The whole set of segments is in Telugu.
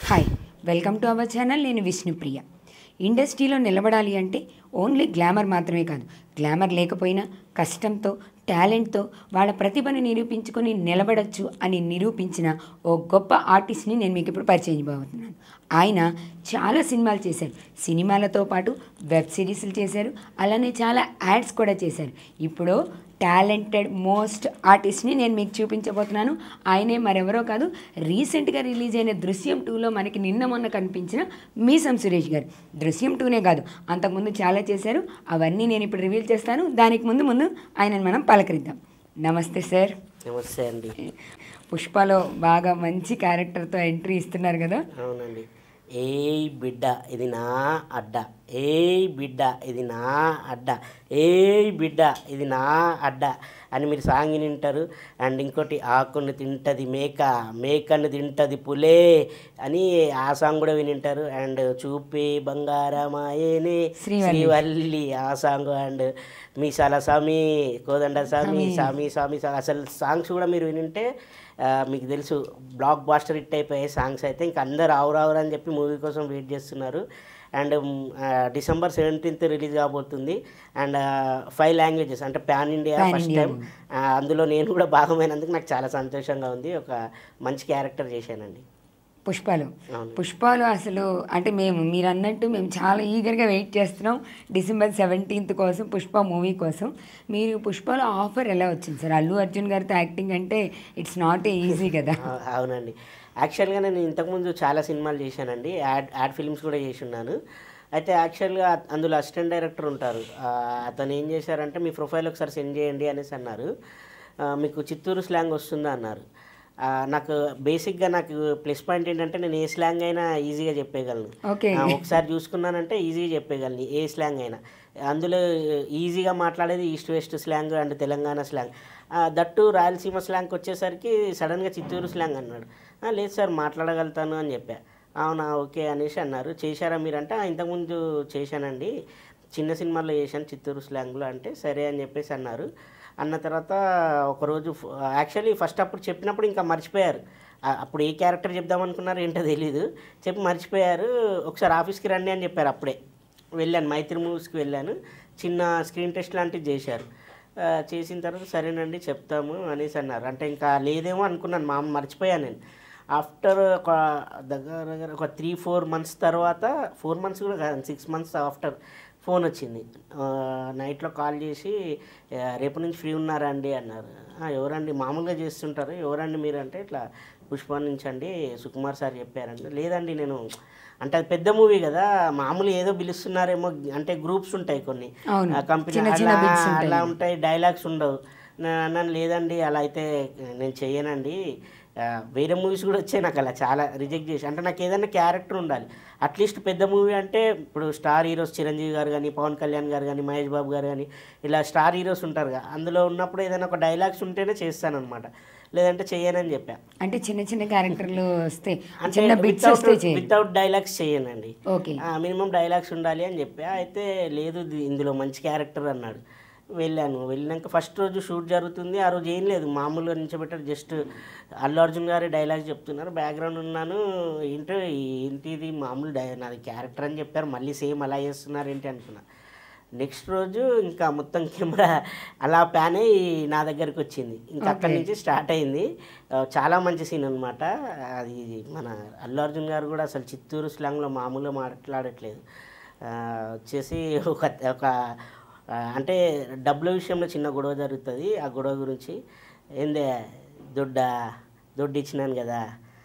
Hi welcome to our channel నేను విష్ణుప్రియ ఇండస్ట్రీలో నిలబడాలి అంటే ఓన్లీ గ్లామర్ మాత్రమే కాదు గ్లామర్ లేకపోయినా కష్టంతో టాలెంట్తో వాళ్ళ ప్రతిభను నిరూపించుకొని నిలబడచ్చు అని నిరూపించిన ఓ గొప్ప ఆర్టిస్ట్ని నేను మీకు ఇప్పుడు పరిచయం చేయబోతున్నాను ఆయన చాలా సినిమాలు చేశారు సినిమాలతో పాటు వెబ్ సిరీస్లు చేశారు అలానే చాలా యాడ్స్ కూడా చేశారు ఇప్పుడు టాలెంటెడ్ మోస్ట్ ఆర్టిస్ట్ని నేను మీకు చూపించబోతున్నాను ఆయనే మరెవరో కాదు రీసెంట్గా రిలీజ్ అయిన దృశ్యం టూలో మనకి నిన్న మొన్న కనిపించిన మీసం సురేష్ గారు దృశ్యం టూనే కాదు అంతకుముందు చాలా చేశారు అవన్నీ నేను ఇప్పుడు రివీల్ చేస్తాను దానికి ముందు ముందు ఆయనను మనం పలకరిద్దాం నమస్తే సార్ నమస్తే అండి పుష్పలో బాగా మంచి క్యారెక్టర్తో ఎంట్రీ ఇస్తున్నారు కదా అవునండి ఏయ్ బిడ్డ ఇది నా అడ్డ ఏయ్ బిడ్డ ఇది నా అడ్డ ఏయ్ బిడ్డ ఇది నా అడ్డ అని మీరు సాంగ్ వింటారు అండ్ ఇంకోటి ఆకుని తింటది మేక మేకను తింటది పులే అని ఆ సాంగ్ కూడా వినింటారు అండ్ చూపే బంగారమాయేనే శ్రీవల్లి. శ్రీవల్లి ఆ సాంగ్ అండ్ మీసాల స్వామి కోదండ స్వామి స్వామి స్వామి స్వామి. అసలు సాంగ్స్ కూడా మీరు వినింటే ఆ, మీకు తెలుసు బ్లాక్ బాస్టర్ హిట్ అయిపోయే సాంగ్స్ అయితే ఇంకా అందరు ఆవురు ఆవురు అని చెప్పి మూవీ కోసం వెయిట్ చేస్తున్నారు అండ్ డిసెంబర్ సెవెంటీన్త్ రిలీజ్ కాబోతుంది అండ్ ఫైవ్ లాంగ్వేజెస్ అంటే pan India Pan first India time అందులో నేను కూడా భాగమైనందుకు నాకు చాలా సంతోషంగా ఉంది ఒక మంచి క్యారెక్టర్ చేశానండి పుష్పాలు అవును. పుష్పాలు అసలు అంటే మేము మీరు అన్నట్టు మేము చాలా ఈగర్గా వెయిట్ చేస్తున్నాం డిసెంబర్ సెవెంటీన్త్ కోసం పుష్ప మూవీ కోసం మీరు పుష్పలో ఆఫర్ ఎలా వచ్చింది సార్ అల్లు అర్జున్ గారితో యాక్టింగ్ అంటే ఇట్స్ నాట్ ఏ ఈజీ కదా ఆ, అవునండి యాక్చువల్గా నేను ఇంతకుముందు చాలా సినిమాలు చేశానండి యాడ్ యాడ్ ఫిల్మ్స్ కూడా చేసి ఉన్నాను అయితే యాక్చువల్గా అందులో అసిస్టెంట్ డైరెక్టర్ ఉంటారు ఆ, అతను ఏం చేశారంటే మీ ప్రొఫైల్ ఒకసారి సెండ్ చేయండి అనేసి అన్నారు ఆ, మీకు చిత్తూరు స్లాంగ్ వస్తుందా అన్నారు ఆ, నాకు బేసిక్గా నాకు ప్లస్ పాయింట్ ఏంటంటే నేను ఏ స్లాంగ్ అయినా ఈజీగా చెప్పేయగలను ఓకే ఆ, ఒకసారి చూసుకున్నానంటే ఈజీగా చెప్పేయగలను ఏ స్లాంగ్ అయినా అందులో ఈజీగా మాట్లాడేది east west slang and Telangana slang ఆ, దట్టు రాయలసీమ స్లాంగ్కి వచ్చేసరికి సడన్గా చిత్తూరు స్లాంగ్ అన్నాడు "ఆ, లేదు సార్ మాట్లాడగలుగుతాను అని చెప్పా అవునా ఓకే అనేసి అన్నారు చేశారా మీరంటే "ఆ, ఇంతకుముందు చేశానండి చిన్న సినిమాల్లో చేశాను చిత్తూరు స్లాంగ్లో అంటే సరే అని చెప్పేసి అన్నారు అన్న తర్వాత ఒకరోజు యాక్చువల్లీ ఫస్ట్ అప్పుడు చెప్పినప్పుడు ఇంకా మర్చిపోయారు ఆ, అప్పుడు ఏ క్యారెక్టర్ చెప్దాం అనుకున్నారో ఏంటో తెలీదు చెప్పి మర్చిపోయారు ఒకసారి ఆఫీస్కి రండి అని చెప్పారు అప్పుడే వెళ్ళాను మైత్రి మూవీస్కి వెళ్ళాను చిన్న స్క్రీన్ టెస్ట్ లాంటిది చేశారు ఆ, చేసిన తర్వాత సరేనండి చెప్తాము అనేసి అన్నారు అంటే ఇంకా లేదేమో అనుకున్నాను మా మర్చిపోయాను నేను ఆఫ్టర్ ఒక దగ్గర దగ్గర ఒక త్రీ ఫోర్ మంత్స్ తర్వాత ఫోర్ మంత్స్ కూడా కాదు సిక్స్ మంత్స్ ఆఫ్టర్ ఫోన్ వచ్చింది ఆ, నైట్లో కాల్ చేసి "ఆ, రేపు నుంచి ఫ్రీ ఉన్నారా అండి అన్నారు "ఆ, ఎవరండి మామూలుగా చేస్తుంటారు ఎవరండి మీరు అంటే ఇట్లా పుష్ప నుంచి అండి సుకుమార్ సార్ చెప్పారండి లేదండి నేను అంటే అది పెద్ద మూవీ కదా మామూలు ఏదో పిలుస్తున్నారేమో అంటే గ్రూప్స్ ఉంటాయి కొన్ని అవును. ఆ కంపెనీ చిన్న చిన్న అలా- bits ఉంటాయి. అలా ఉంటాయి డైలాగ్స్ ఉండవు నేను అన్నాను లేదండి అలా అయితే నేను చెయ్యనండి ఆ, వేరే మూవీస్ కూడా వచ్చాయి నాకు అలా చాలా రిజెక్ట్ చేసి అంటే నాకు ఏదైనా క్యారెక్టర్ ఉండాలి అట్లీస్ట్ పెద్ద మూవీ అంటే ఇప్పుడు స్టార్ హీరోస్ చిరంజీవి గారు కానీ పవన్ కళ్యాణ్ గారు కానీ మహేష్ బాబు గారు కానీ ఇలా స్టార్ హీరోస్ ఉంటారు కదా అందులో ఉన్నప్పుడు ఏదైనా ఒక డైలాగ్స్ ఉంటేనే చేస్తానన్నమాట లేదంటే చెయ్యనని చెప్పా అంటే చిన్న చిన్న క్యారెక్టర్లు వస్తే అంటే చిన్న బిట్స్ వితౌట్ వస్తే చేయండి వితౌట్ డైలాగ్స్ చేయనండి ఓకే మినిమం డైలాగ్స్ ఉండాలి అని చెప్పా అయితే లేదు ఇది- ఇందులో మంచి క్యారెక్టర్ అన్నాడు వెళ్ళాను వెళ్ళినాక ఫస్ట్ రోజు షూట్ జరుగుతుంది ఆ రోజు ఏం లేదు మామూలుగా నించబెట్టారు జస్ట్ అల్లు అర్జున్ గారి డైలాగ్స్ చెప్తున్నారు బ్యాక్గ్రౌండ్ ఉన్నాను ఏంటో ఏంటి ఇది మామూలు డై నాది క్యారెక్టర్ అని చెప్పారు మళ్ళీ సేమ్ అలా చేస్తున్నారు ఏంటి అనుకున్నా నెక్స్ట్ రోజు ఇంకా మొత్తం కెమెరా అలా ప్యాన్ అయ్యి నా దగ్గరికి వచ్చింది ఇంకా అక్కడి నుంచి స్టార్ట్ అయింది ఆ, చాలా మంచి సీన్ అనమాట అది మన అల్లు అర్జున్ గారు కూడా అసలు చిత్తూరు స్లాంగ్లో మామూలుగా మాట్లాడట్లేదు ఆ, వచ్చేసి ఒక ఒక ఆ, అంటే డబ్బుల విషయంలో చిన్న గొడవ జరుగుతుంది ఆ గొడవ గురించి ఏందే దొడ్డ దొడ్డు ఇచ్చినాను కదా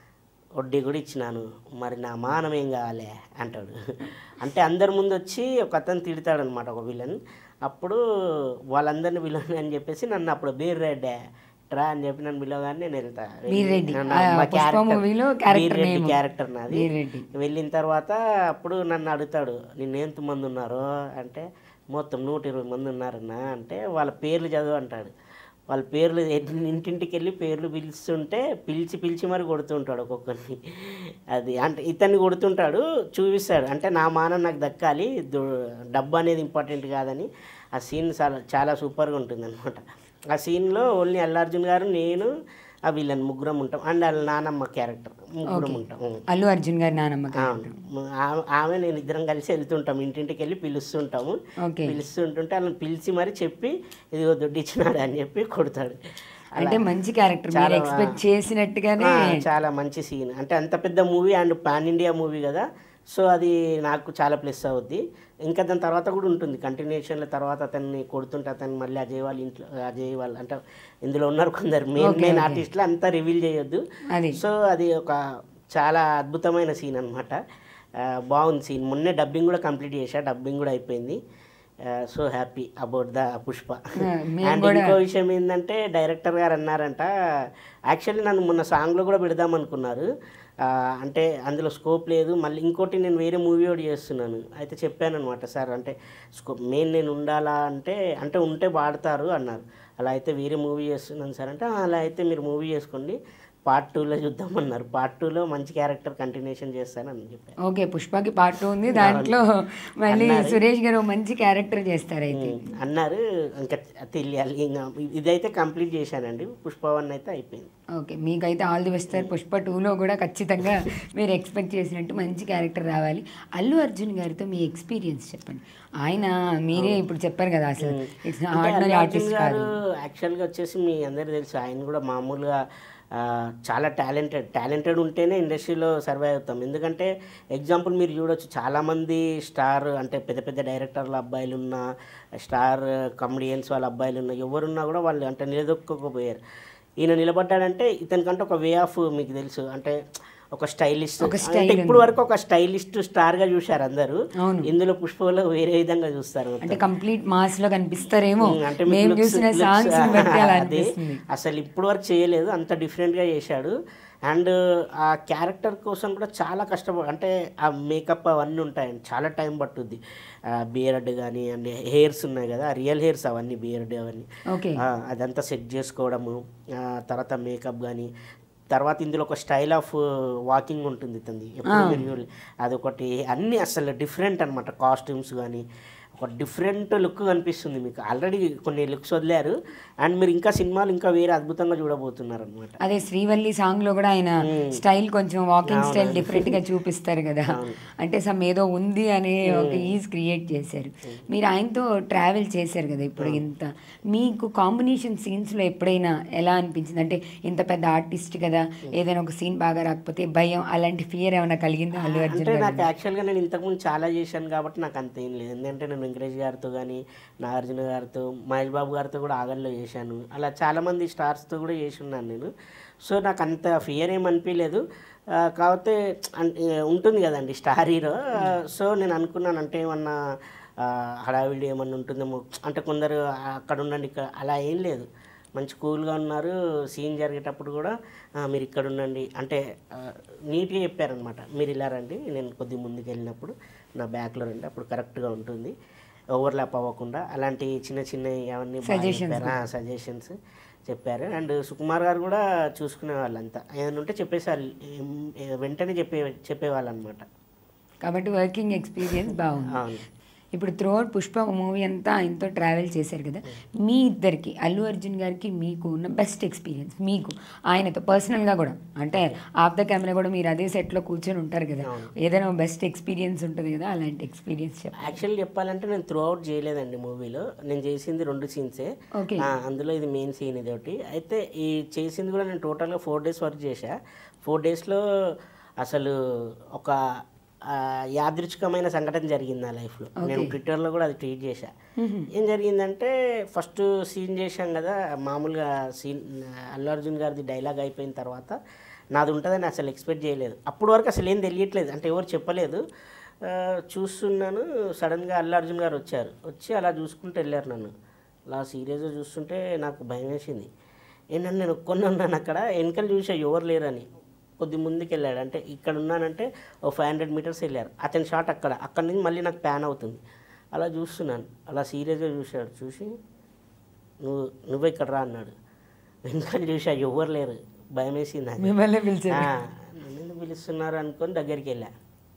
వడ్డీ కూడా ఇచ్చినాను మరి నా మానం ఏం కావాలి అంటాడు అంటే అందరి ముందు వచ్చి ఒక అతను తిడతాడు అనమాట ఒక విలన్ అప్పుడు వాళ్ళందరిని విలన్ అని చెప్పేసి నన్ను అప్పుడు బీర్ రెడ్డే ట్రా అని చెప్పి నన్ను పిలవగానే నేను వెళ్తా వీర్రెడ్డి. నా- ఆ, మా పుష్ప character. మూవీలో character వీర్రెడ్డి name. క్యారెక్టర్ నాది వీర్రెడ్డి. వెళ్ళిన తర్వాత అప్పుడు నన్ను అడుగుతాడు నిన్ను ఎంతమంది ఉన్నారు అంటే మొత్తం నూట ఇరవై మంది ఉన్నారన్నా అంటే వాళ్ళ పేర్లు చదువు అంటాడు వాళ్ళ పేర్లు ఎన్ని- ఇంటింటికి వెళ్ళి పేర్లు పిలుస్తుంటే పిలిచి పిలిచి మరి కొడుతుంటాడు ఒక్కొక్కరిని అది అంటే ఇతన్ని కొడుతుంటాడు చూపిస్తాడు అంటే నా మానం నాకు దక్కాలి దు- డబ్బు అనేది ఇంపార్టెంట్ కాదని ఆ సీన్ చాలా చాలా సూపర్గా ఉంటుంది అనమాట ఆ సీన్లో ఓన్లీ అల్లార్జున్ గారు నేను ఆ వీళ్ళని ముగ్గురం ఉంటాం అండ్ వాళ్ళ నానమ్మ క్యారెక్టర్ ముగ్గురం ఉంటాం ఉం. అల్లు అర్జున్ గారి నానమ్మ గారు. అవును. ఆమె- ఆమె నేను ఇద్దరం కలిసి వెళ్తుంటాం ఇంటింటికి వెళ్ళి పిలుస్తుంటాము ఓకే పిలుస్తుంటుంటే వాళ్ళని పిలిచి మరి చెప్పి ఇది దుడ్డు ఇచ్చినాడు అని చెప్పి కొడతాడు అంటే మంచి క్యారెక్టర్ మీరు చాలా- ఎక్స్పెక్ట్ చేసినట్టుగానే ఆ, చాలా మంచి సీన్ అంటే అంత పెద్ద movie and pan India movie కదా సో అది నాకు చాలా ప్లస్ అవుద్ది ఇంకా దాని తర్వాత కూడా ఉంటుంది కంటిన్యూషన్ల తర్వాత అతన్ని కొడుతుంటే అతన్ని మళ్ళీ అజయ్ వాళ్ళ ఇంట్లో అజయ్ వాళ్ళు అంటే ఇందులో ఉన్నారు కొందరు మెయిన్ Okay, మెయిన్ okay. ఆర్టిస్టులు అంతా రివీల్ చేయొద్దు అది సో అది ఒక చాలా అద్భుతమైన సీన్ అనమాట బాగుంది సీన్ మొన్నే డబ్బింగ్ కూడా కంప్లీట్ చేశా డబ్బింగ్ కూడా అయిపోయింది so happy about the Pushpa మేము అండ్ కూడా- ఇంకో విషయం ఏంటంటే డైరెక్టర్ గారు అన్నారంట యాక్చువల్లీ నన్ను మొన్న సాంగ్లో కూడా పెడదాం అనుకున్నారు ఆ, అంటే అందులో స్కోప్ లేదు మళ్ళీ ఇంకోటి నేను వేరే మూవీ ఒకటి చేస్తున్నాను అయితే చెప్పాను అనమాట సార్ అంటే స్కోప్ మెయిన్ నేను ఉండాలా అంటే అంటే ఉంటే వాడతారు అన్నారు అలా అయితే వేరే మూవీ చేస్తున్నాను సార్ అంటే "ఆ, అలా అయితే మీరు మూవీ చేసుకోండి పార్ట్ టూలో చూద్దామన్నారు పార్ట్ టూలో మంచి క్యారెక్టర్ కంటిన్యూషన్ చేస్తానని చెప్పాను ఓకే పుష్పకి పార్ట్ ఉంది దాంట్లో మళ్ళీ సురేష్ గారు మంచి క్యారెక్టర్ చేస్తారు అయితే అన్నారు ఇంకా తెలియాలి ఇంకా ఇదైతే కంప్లీట్ చేశానండి పుష్ప వన్ అయితే అయిపోయింది ఓకే మీకైతే all the best sir Pushpa టూలో కూడా ఖచ్చితంగా మీరు ఎక్స్పెక్ట్ చేసినట్టు మంచి క్యారెక్టర్ రావాలి అల్లు అర్జున్ గారితో మీ ఎక్స్పీరియన్స్ చెప్పండి ఆయన మీరే ఇప్పుడు చెప్పారు కదా అసలు ఇట్స్ అంటే ఆర్డినరీ అల్లు ఆర్టిస్ట్ అర్జున్ కాదు గారు యాక్చువల్గా వచ్చేసి మీ అందరికీ తెలుసు ఆయన కూడా మామూలుగా ఆ, చాలా టాలెంటెడ్ టాలెంటెడ్ ఉంటేనే ఇండస్ట్రీలో సర్వైవ్ అవుతాం ఎందుకంటే ఎగ్జాంపుల్ మీరు చూడొచ్చు చాలామంది స్టార్ అంటే పెద్ద పెద్ద డైరెక్టర్ల అబ్బాయిలు ఉన్న స్టార్ కమెడియన్స్ వాళ్ళ అబ్బాయిలు ఉన్న ఎవరున్నా కూడా వాళ్ళు అంటే నిలదొక్కకపోయారు ఈయన నిలబడ్డాడంటే ఇతనికంటే ఒక వే ఆఫ్ మీకు తెలుసు అంటే ఒక స్టైలిస్ట్ ఒక అంటే style ఇప్పుడు వరకు ఒక స్టైలిస్ట్ స్టార్గా చూశారు అందరూ అవును ఇందులో పుష్పలో వేరే విధంగా చూస్తారు మొత్తం. అంటే కంప్లీట్ మాస్ లో కనిపిస్తారేమో ఉమ్, అంటే మీకు మేము looks- చూసిన looks- సాంగ్స్ బట్టి అలా అదే అనిపిస్తుంది అసలు ఇప్పుడు వరకు చేయలేదు అంత డిఫరెంట్గా చేశాడు అండ్ ఆ క్యారెక్టర్ కోసం కూడా చాలా కష్టపడి అంటే ఆ మేకప్ అవన్నీ ఉంటాయండి చాలా టైం పట్టుద్ది బియర్డ్ కానీ అండ్ హెయిర్స్ ఉన్నాయి కదా రియల్ హెయిర్స్ అవన్నీ బియర్డ్ అవన్నీ ఓకే ఆ, అదంతా సెట్ చేసుకోవడము ఆ, తర్వాత మేకప్ కానీ తర్వాత ఇందులో ఒక స్టైల్ ఆఫ్ వాకింగ్ ఉంటుంది ఇతంది ఎప్పుడు మీరు చూడలే. అదొకటి అన్నీ అసలు డిఫరెంట్ అనమాట కాస్ట్యూమ్స్ కానీ ఒక డిఫరెంట్ లుక్ కనిపిస్తుంది మీకు ఆల్రెడీ కొన్ని లుక్స్ వదిలారు అండ్ మీరు ఇంకా సినిమాలు ఇంకా వేరే అద్భుతంగా చూడబోతున్నారు అనమాట అదే శ్రీవల్లి సాంగ్ లో కూడా ఆయన స్టైల్ కొంచెం వాకింగ్ స్టైల్ డిఫరెంట్ గా చూపిస్తారు కదా అంటే సమ్ ఏదో ఉంది అనే ఒక ఈజ్ క్రియేట్ చేశారు మీరు ఆయనతో ట్రావెల్ చేశారు కదా ఇప్పుడు ఇంత మీకు కాంబినేషన్ సీన్స్ లో ఎప్పుడైనా ఎలా అనిపించింది అంటే ఇంత పెద్ద ఆర్టిస్ట్ కదా ఏదైనా ఒక సీన్ బాగా రాకపోతే భయం అలాంటి ఫియర్ ఏమైనా కలిగిందా అల్లు అర్జున్ అంటే గారు నాకు యాక్చువల్గా నేను ఇంతకుముందు చాలా చేశాను కాబట్టి నాకు అంత ఏం లేదు ఎందుకంటే నేను వెంకటేష్ గారితో కానీ నాగార్జున గారితో మహేష్ బాబు గారితో కూడా ఆగల్లో చేశాను అలా చాలామంది స్టార్స్తో కూడా చేసి ఉన్నాను నేను సో నాకు అంత ఫియర్ ఏం అనిపించలేదు ఆ, కాకపోతే అంటే ఉంటుంది కదండి స్టార్ హీరో సో నేను అనుకున్నాను అంటే ఏమన్నా ఆ, హడావిడి ఏమన్నా ఉంటుందేమో అంటే కొందరు అక్కడ ఉండండి ఇక్కడ అలా ఏం లేదు మంచి కూల్గా ఉన్నారు సీన్ జరిగేటప్పుడు కూడా "ఆ, మీరు ఇక్కడ ఉండండి అంటే ఆ, నీట్గా చెప్పారనమాట మీరు ఇలా రండి నేను కొద్ది ముందుకు వెళ్ళినప్పుడు నా బ్యాక్లో రండి అప్పుడు కరెక్ట్గా ఉంటుంది ఓవర్లాప్ అవ్వకుండా అలాంటి చిన్న చిన్న అవన్నీ సజెషన్స్ చెప్పారు అండ్ సుకుమార్ గారు కూడా చూసుకునే వాళ్ళంతా ఏదైనా ఉంటే చెప్పేసారు ఏం- వెంటనే చెప్పే చెప్పేవాళ్ళు అనమాట కాబట్టి వర్కింగ్ ఎక్స్పీరియన్స్ బాగుంది అవును ఇప్పుడు త్రోట్ పుష్ప మూవీ అంతా ఆయనతో ట్రావెల్ చేశారు కదా మీ ఇద్దరికి అల్లు అర్జున్ గారికి మీకు ఉన్న బెస్ట్ ఎక్స్పీరియన్స్ మీకు ఆయనతో పర్సనల్గా కూడా అంటే ఆఫ్ ద కెమెరా కూడా మీరు అదే సెట్లో కూర్చొని ఉంటారు కదా ఏదైనా బెస్ట్ ఎక్స్పీరియన్స్ ఉంటుంది కదా అలాంటి ఎక్స్పీరియన్స్ చెప్పండి యాక్చువల్లీ చెప్పాలంటే నేను త్రూ అవుట్ చేయలేదండి మూవీలో నేను చేసింది రెండు సీన్సే ఓకే ఆ, అందులో ఇది మెయిన్ సీన్ ఇది ఒకటి అయితే ఈ చేసింది కూడా నేను టోటల్గా ఫోర్ డేస్ వర్క్ చేశా ఫోర్ డేస్లో అసలు ఒక ఆ, యాదృచ్ఛికమైన సంఘటన జరిగింది నా లైఫ్లో నేను ట్విట్టర్లో కూడా అది ట్వీట్ చేశా ఏం జరిగిందంటే ఫస్ట్ సీన్ చేశాం కదా మామూలుగా సీన్ అల్లు అర్జున్ గారిది డైలాగ్ అయిపోయిన తర్వాత నాది ఉంటుందని అసలు ఎక్స్పెక్ట్ చేయలేదు అప్పటి వరకు అసలు ఏం తెలియట్లేదు అంటే ఎవరు చెప్పలేదు ఆ, చూస్తున్నాను సడన్గా అల్లు అర్జున్ గారు వచ్చారు వచ్చి అలా చూసుకుంటూ వెళ్ళారు నన్ను అలా సీరియస్గా చూస్తుంటే నాకు భయం వేసింది ఏంటంటే నేను ఒక్కొని ఉన్నాను అక్కడ వెనకలు చూసా ఎవరు లేరని కొద్ది ముందుకు వెళ్ళాడు అంటే ఇక్కడ ఉన్నానంటే ఓ ఫైవ్ హండ్రెడ్ మీటర్స్ వెళ్ళారు అతని షాట్ అక్కడ అక్కడ నుంచి మళ్ళీ నాకు ప్యాన్ అవుతుంది అలా చూస్తున్నాను అలా సీరియస్గా చూశాడు చూసి నువ్వు నువ్వు ఇక్కడ రా అన్నాడు వెనకాల చూసా ఎవరు లేరు భయం వేసింది నాకు మిమ్మల్ని పిలిచారు ఆ, నన్ను ఎందుకు పిలుస్తున్నారు అనుకొని దగ్గరికి వెళ్ళా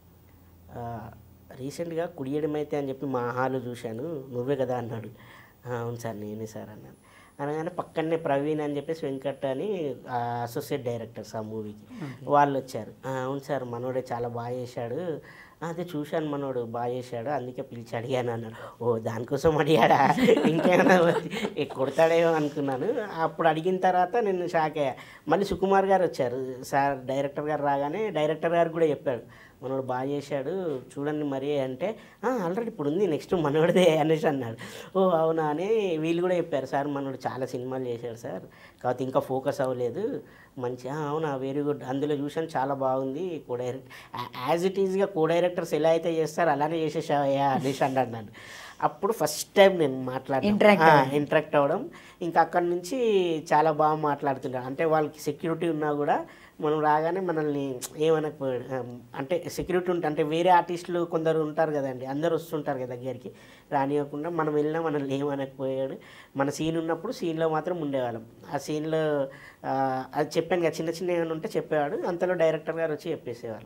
ఆ, రీసెంట్గా కుడియడం అయితే అని చెప్పి మా హాలు చూశాను నువ్వే కదా అన్నాడు "ఆ, అవును సార్ నేనే సార్ అన్నాను అనగానే పక్కనే ప్రవీణ్ అని చెప్పేసి వెంకట్ అని అసోసియేట్ డైరెక్టర్స్ ఆ మూవీకి వాళ్ళు వచ్చారు "ఆ, అవును సార్ మనోడే చాలా బాగా చేశాడు అదే చూశాను మనోడు బాగా చేశాడు అందుకే పిలిచి అడిగాను అన్నాడు ఓ దానికోసం అడిగాడా ఇంకేమైనా ఏ కొడతాడేమో అనుకున్నాను అప్పుడు అడిగిన తర్వాత నేను షాక్ అయ్యా మళ్ళీ సుకుమార్ గారు వచ్చారు సార్ డైరెక్టర్ గారు రాగానే డైరెక్టర్ గారు కూడా చెప్పాడు మనోడు బాగా చేశాడు చూడండి మరి అంటే ఆల్రెడీ ఇప్పుడు ఉంది నెక్స్ట్ మనోడిదే అనేసి అన్నాడు ఓ అవునా అని వీళ్ళు కూడా చెప్పారు సార్ మనోడు చాలా సినిమాలు చేశాడు సార్ కాకపోతే ఇంకా ఫోకస్ అవ్వలేదు మంచి "ఆ, అవునా వెరీ గుడ్ అందులో చూసాను చాలా బాగుంది కో డైరెక్ట్ యాజ్ ఇట్ ఈజ్గా కో డైరెక్టర్స్ ఎలా అయితే చేస్తారో అలానే చేసేసావయ్యా అనేసి అన్నాడు నన్ను అప్పుడు ఫస్ట్ టైం నేను Interact మాట్లాడాను ఇంటరాక్ట్ అవ్వడం ఇంకా అక్కడి నుంచి చాలా బాగా మాట్లాడుతుంటారు అంటే వాళ్ళకి సెక్యూరిటీ ఉన్నా కూడా మనం రాగానే మనల్ని ఏమనకపోయాడు అంటే సెక్యూరిటీ ఉంటే అంటే వేరే ఆర్టిస్టులు కొందరు ఉంటారు కదండి అందరు వస్తుంటారు కదా దగ్గరికి రానివ్వకుండా మనం వెళ్ళినా మనల్ని ఏమనకపోయాడు మన సీన్ ఉన్నప్పుడు సీన్లో మాత్రం ఉండేవాళ్ళం ఆ సీన్లో అది చెప్పాను కదా చిన్న చిన్న ఏమైనా ఉంటే చెప్పేవాడు అంతలో డైరెక్టర్ గారు వచ్చి చెప్పేసేవారు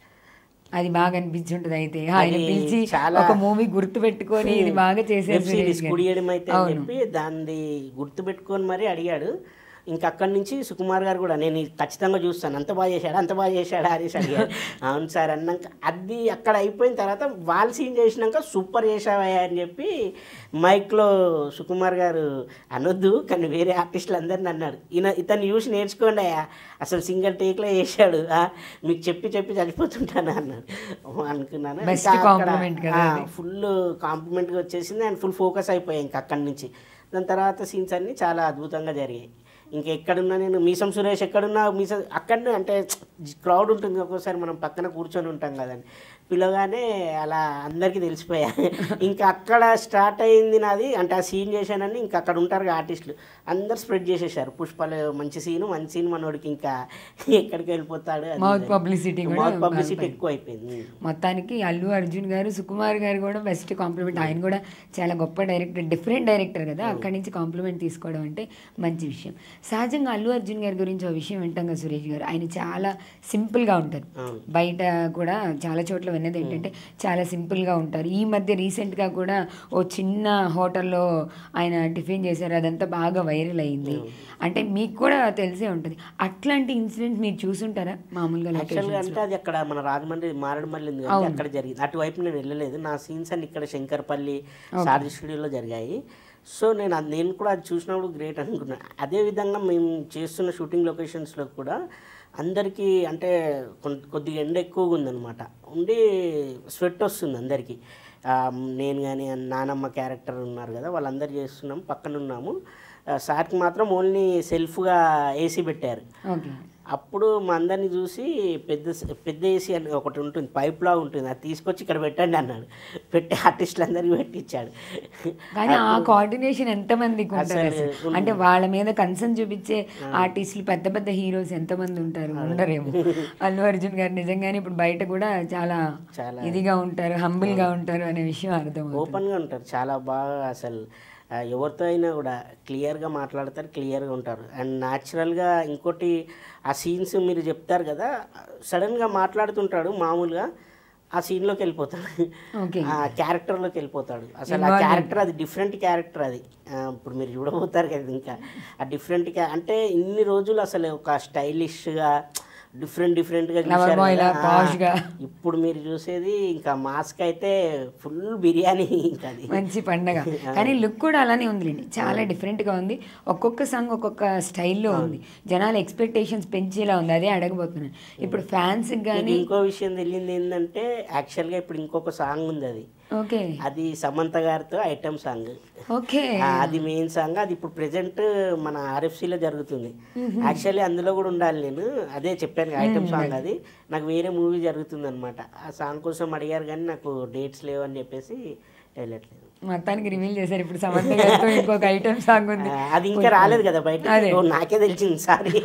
అది బాగా అనిపించుంటుంది అయితే ఆయన అది పిలిచి చాలా- ఒక మూవీ గుర్తు పెట్టుకొని ఇది బాగా చేసేది వెబ్ సిరీస్ సురేష్ గారు. కుడియడం అయితే అని అవును. చెప్పి దాన్ని గుర్తు పెట్టుకొని మరీ అడిగాడు ఇంకా అక్కడి నుంచి సుకుమార్ గారు కూడా నేను ఇది ఖచ్చితంగా చూస్తాను అంత బాగా చేశాడు అంత బాగా చేశాడా అనేసి అడిగాడు అవును సార్ అన్నాక అది అక్కడ అయిపోయిన తర్వాత వాళ్ళు సీన్ చేసినాక సూపర్ చేసావయ్యా అని చెప్పి మైక్లో సుకుమార్ గారు అనొద్దు కానీ వేరే ఆర్టిస్టులు అందరిని అన్నాడు ఈయన ఇతను చూసి నేర్చుకోండి అయ్యా అసలు సింగిల్ టేక్లో చేశాడు ఆ, మీకు చెప్పి చెప్పి చనిపోతుంటాను అన్నాడు ఓ, అనుకున్నాను Best ఇంకా అక్కడ, compliment కదా ఆ, అది. ఫుల్ కాంప్లిమెంట్గా వచ్చేసింది అండ్ ఫుల్ ఫోకస్ అయిపోయాయి ఇంకా అక్కడి నుంచి దాని తర్వాత సీన్స్ అన్నీ చాలా అద్భుతంగా జరిగాయి ఇంకా ఎక్కడున్నా నేను మీసం సురేష్ ఎక్కడున్నా మీసం అక్కడనే అంటే క్రౌడ్ ఉంటుంది ఒక్కోసారి మనం పక్కన కూర్చొని ఉంటాం కదండి పిలవగానే అలా అందరికీ తెలిసిపోయా ఇంకా అక్కడ స్టార్ట్ అయింది నాది అంటే ఆ సీన్ చేశానని ఇంకా అక్కడ ఉంటారు ఆర్టిస్టులు అందరు స్ప్రెడ్ చేసేసారు పుష్పలు మంచి సీన్ మంచి సీన్ మనోడికి ఇంకా ఎక్కడికి వెళ్ళిపోతాడు అది Mouth ఇది. publicity కూడా Mouth publicity బాగా ఎక్కువ అయిపోయింది మొత్తానికి అల్లు అర్జున్ గారు సుకుమార్ గారు కూడా బెస్ట్ కాంప్లిమెంట్ ఆయన కూడా చాలా గొప్ప డైరెక్టర్ డిఫరెంట్ డైరెక్టర్ కదా అక్కడి నుంచి కాంప్లిమెంట్ తీసుకోవడం అంటే మంచి విషయం సహజంగా అల్లు అర్జున్ గారి గురించి ఒక విషయం వింటాం కదా సురేష్ గారు ఆయన చాలా సింపుల్గా ఉంటారు అవును. బయట కూడా చాలా చోట్ల విన్నది ఏంటంటే చాలా సింపుల్గా ఉంటారు ఈ మధ్య రీసెంట్గా కూడా ఓ చిన్న హోటల్లో ఆయన టిఫిన్ చేశారు అదంతా బాగా వైరల్ అయింది అంటే మీకు కూడా తెలిసే ఉంటుంది అట్లాంటి ఇన్సిడెంట్ మీరు చూసుంటారా మామూలుగా యాక్చువల్గా locations అంటే అది అక్కడ మన రాజమండ్రి మారేడుమల్లి ఉంది కాబట్టి అక్కడ జరిగింది అటువైపు నేను వెళ్ళలేదు నా సీన్స్ అన్ని ఇక్కడ శంకర్పల్లి సారథి స్టూడియోలో జరిగాయి సో నేను అది- నేను కూడా అది చూసినప్పుడు గ్రేట్ అనుకున్నా అదే విధంగా మేము చేస్తున్న షూటింగ్ లొకేషన్స్లో కూడా అందరికీ అంటే కొన్- కొద్దిగా ఎండ ఎక్కువగా ఉందన్నమాట ఉండి స్వెట్ వస్తుంది అందరికీ ఆ, నేను కానీ నానమ్మ క్యారెక్టర్ ఉన్నారు కదా వాళ్ళందరూ చేస్తున్నాం పక్కన ఉన్నాము ఆ, సార్కి మాత్రం ఓన్లీ సెల్ఫ్గా ఏసీ పెట్టారు ఓకే అప్పుడు మా అందరిని చూసి పెద్ద పెద్ద ఏసీ అని ఒకటి ఉంటుంది పైప్లా ఉంటుంది అది తీసుకొచ్చి ఇక్కడ పెట్టండి అన్నాడు పెట్టి ఆర్టిస్టులు అందరికీ పెట్టించాడు కానీ ఆ కోఆర్డినేషన్ ఎంతమందికి ఉంటుంది అసలు అసలు అంటే వాళ్ళ మీద కన్సర్న్ చూపించే ఆర్టిస్టులు పెద్ద పెద్ద హీరోస్ ఎంతమంది ఉంటారు ఉండరేమో అల్లు అర్జున్ గారు నిజంగానే ఇప్పుడు బయట కూడా చాలా చాలా ఇదిగా ఉంటారు హంబుల్ గా ఉంటారు అనే విషయం అర్థం ఓపెన్గా ఉంటారు చాలా బాగా అసలు ఆ, ఎవరితో అయినా కూడా క్లియర్గా మాట్లాడతారు క్లియర్గా ఉంటారు అండ్ న్యాచురల్గా ఇంకోటి ఆ సీన్స్ మీరు చెప్తారు కదా సడన్గా మాట్లాడుతుంటాడు మామూలుగా ఆ సీన్లోకి వెళ్ళిపోతాడు ఓకే ఆ క్యారెక్టర్లోకి వెళ్ళిపోతాడు అసలు ఆ క్యారెక్టర్ అది డిఫరెంట్ క్యారెక్టర్ అది ఆ, ఇప్పుడు మీరు చూడబోతారు కదా ఇంకా ఆ డిఫరెంట్ క్యా అంటే ఇన్ని రోజులు అసలు ఒక స్టైలిష్గా డిఫరెంట్ డిఫరెంట్గా Lover boy లా, posh గా. ఇప్పుడు మీరు చూసేది ఇంకా మాస్క్ అయితే ఫుల్ బిర్యానీ ఇంకా అది మంచి పండగ కానీ లుక్ కూడా అలానే ఉందిలేండి చాలా different గా ఉంది ఒక్కొక్క సాంగ్ ఒక్కొక్క స్టైల్లో ఉంది జనాల ఎక్స్పెక్టేషన్స్ పెంచేలా ఉంది అదే అడగబోతున్నాను ఇప్పుడు ఫ్యాన్స్ మీకు కానీ ఇంకో విషయం తెలియంది ఏంటంటే యాక్చువల్గా ఇప్పుడు ఇంకొక సాంగ్ ఉంది అది ఓకే అది సమంత గారితో ఐటమ్ సాంగ్ ఓకే ఆ, అది మెయిన్ సాంగ్ అది ఇప్పుడు ప్రెజెంట్ మన ఆర్ఎఫ్సిలో జరుగుతుంది యాక్చువల్లీ అందులో కూడా ఉండాలి నేను అదే చెప్పాను ఐటమ్ సాంగ్ అది నాకు వేరే మూవీ జరుగుతుంది అనమాట ఆ సాంగ్ కోసం అడిగారు కానీ నాకు డేట్స్ లేవు అని చెప్పేసి వెళ్ళట్లేదు మొత్తానికి రివీల్ చేశారు ఇప్పుడు సమంత గారితో ఇంకొక ఐటమ్ సాంగ్ ఉంది ఆ, అది ఇంకా రాలేదు కదా బయట అదే. ఓ, నాకే తెలిసింది సారీ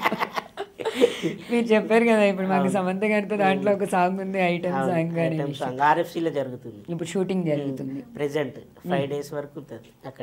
మీరు చెప్పారు కదా ఇప్పుడు మాకు సమంత గారితో దాంట్లో ఒక సాంగ్ ఉంది ఐటమ్ సాంగ్ అని ఐటమ్ సాంగ్ ఆర్ఎఫ్సిలో జరుగుతుంది ఇప్పుడు షూటింగ్ జరుగుతుంది ప్రెజెంట్ ఫైవ్ డేస్ వరకు ఉంటుంది అక్కడే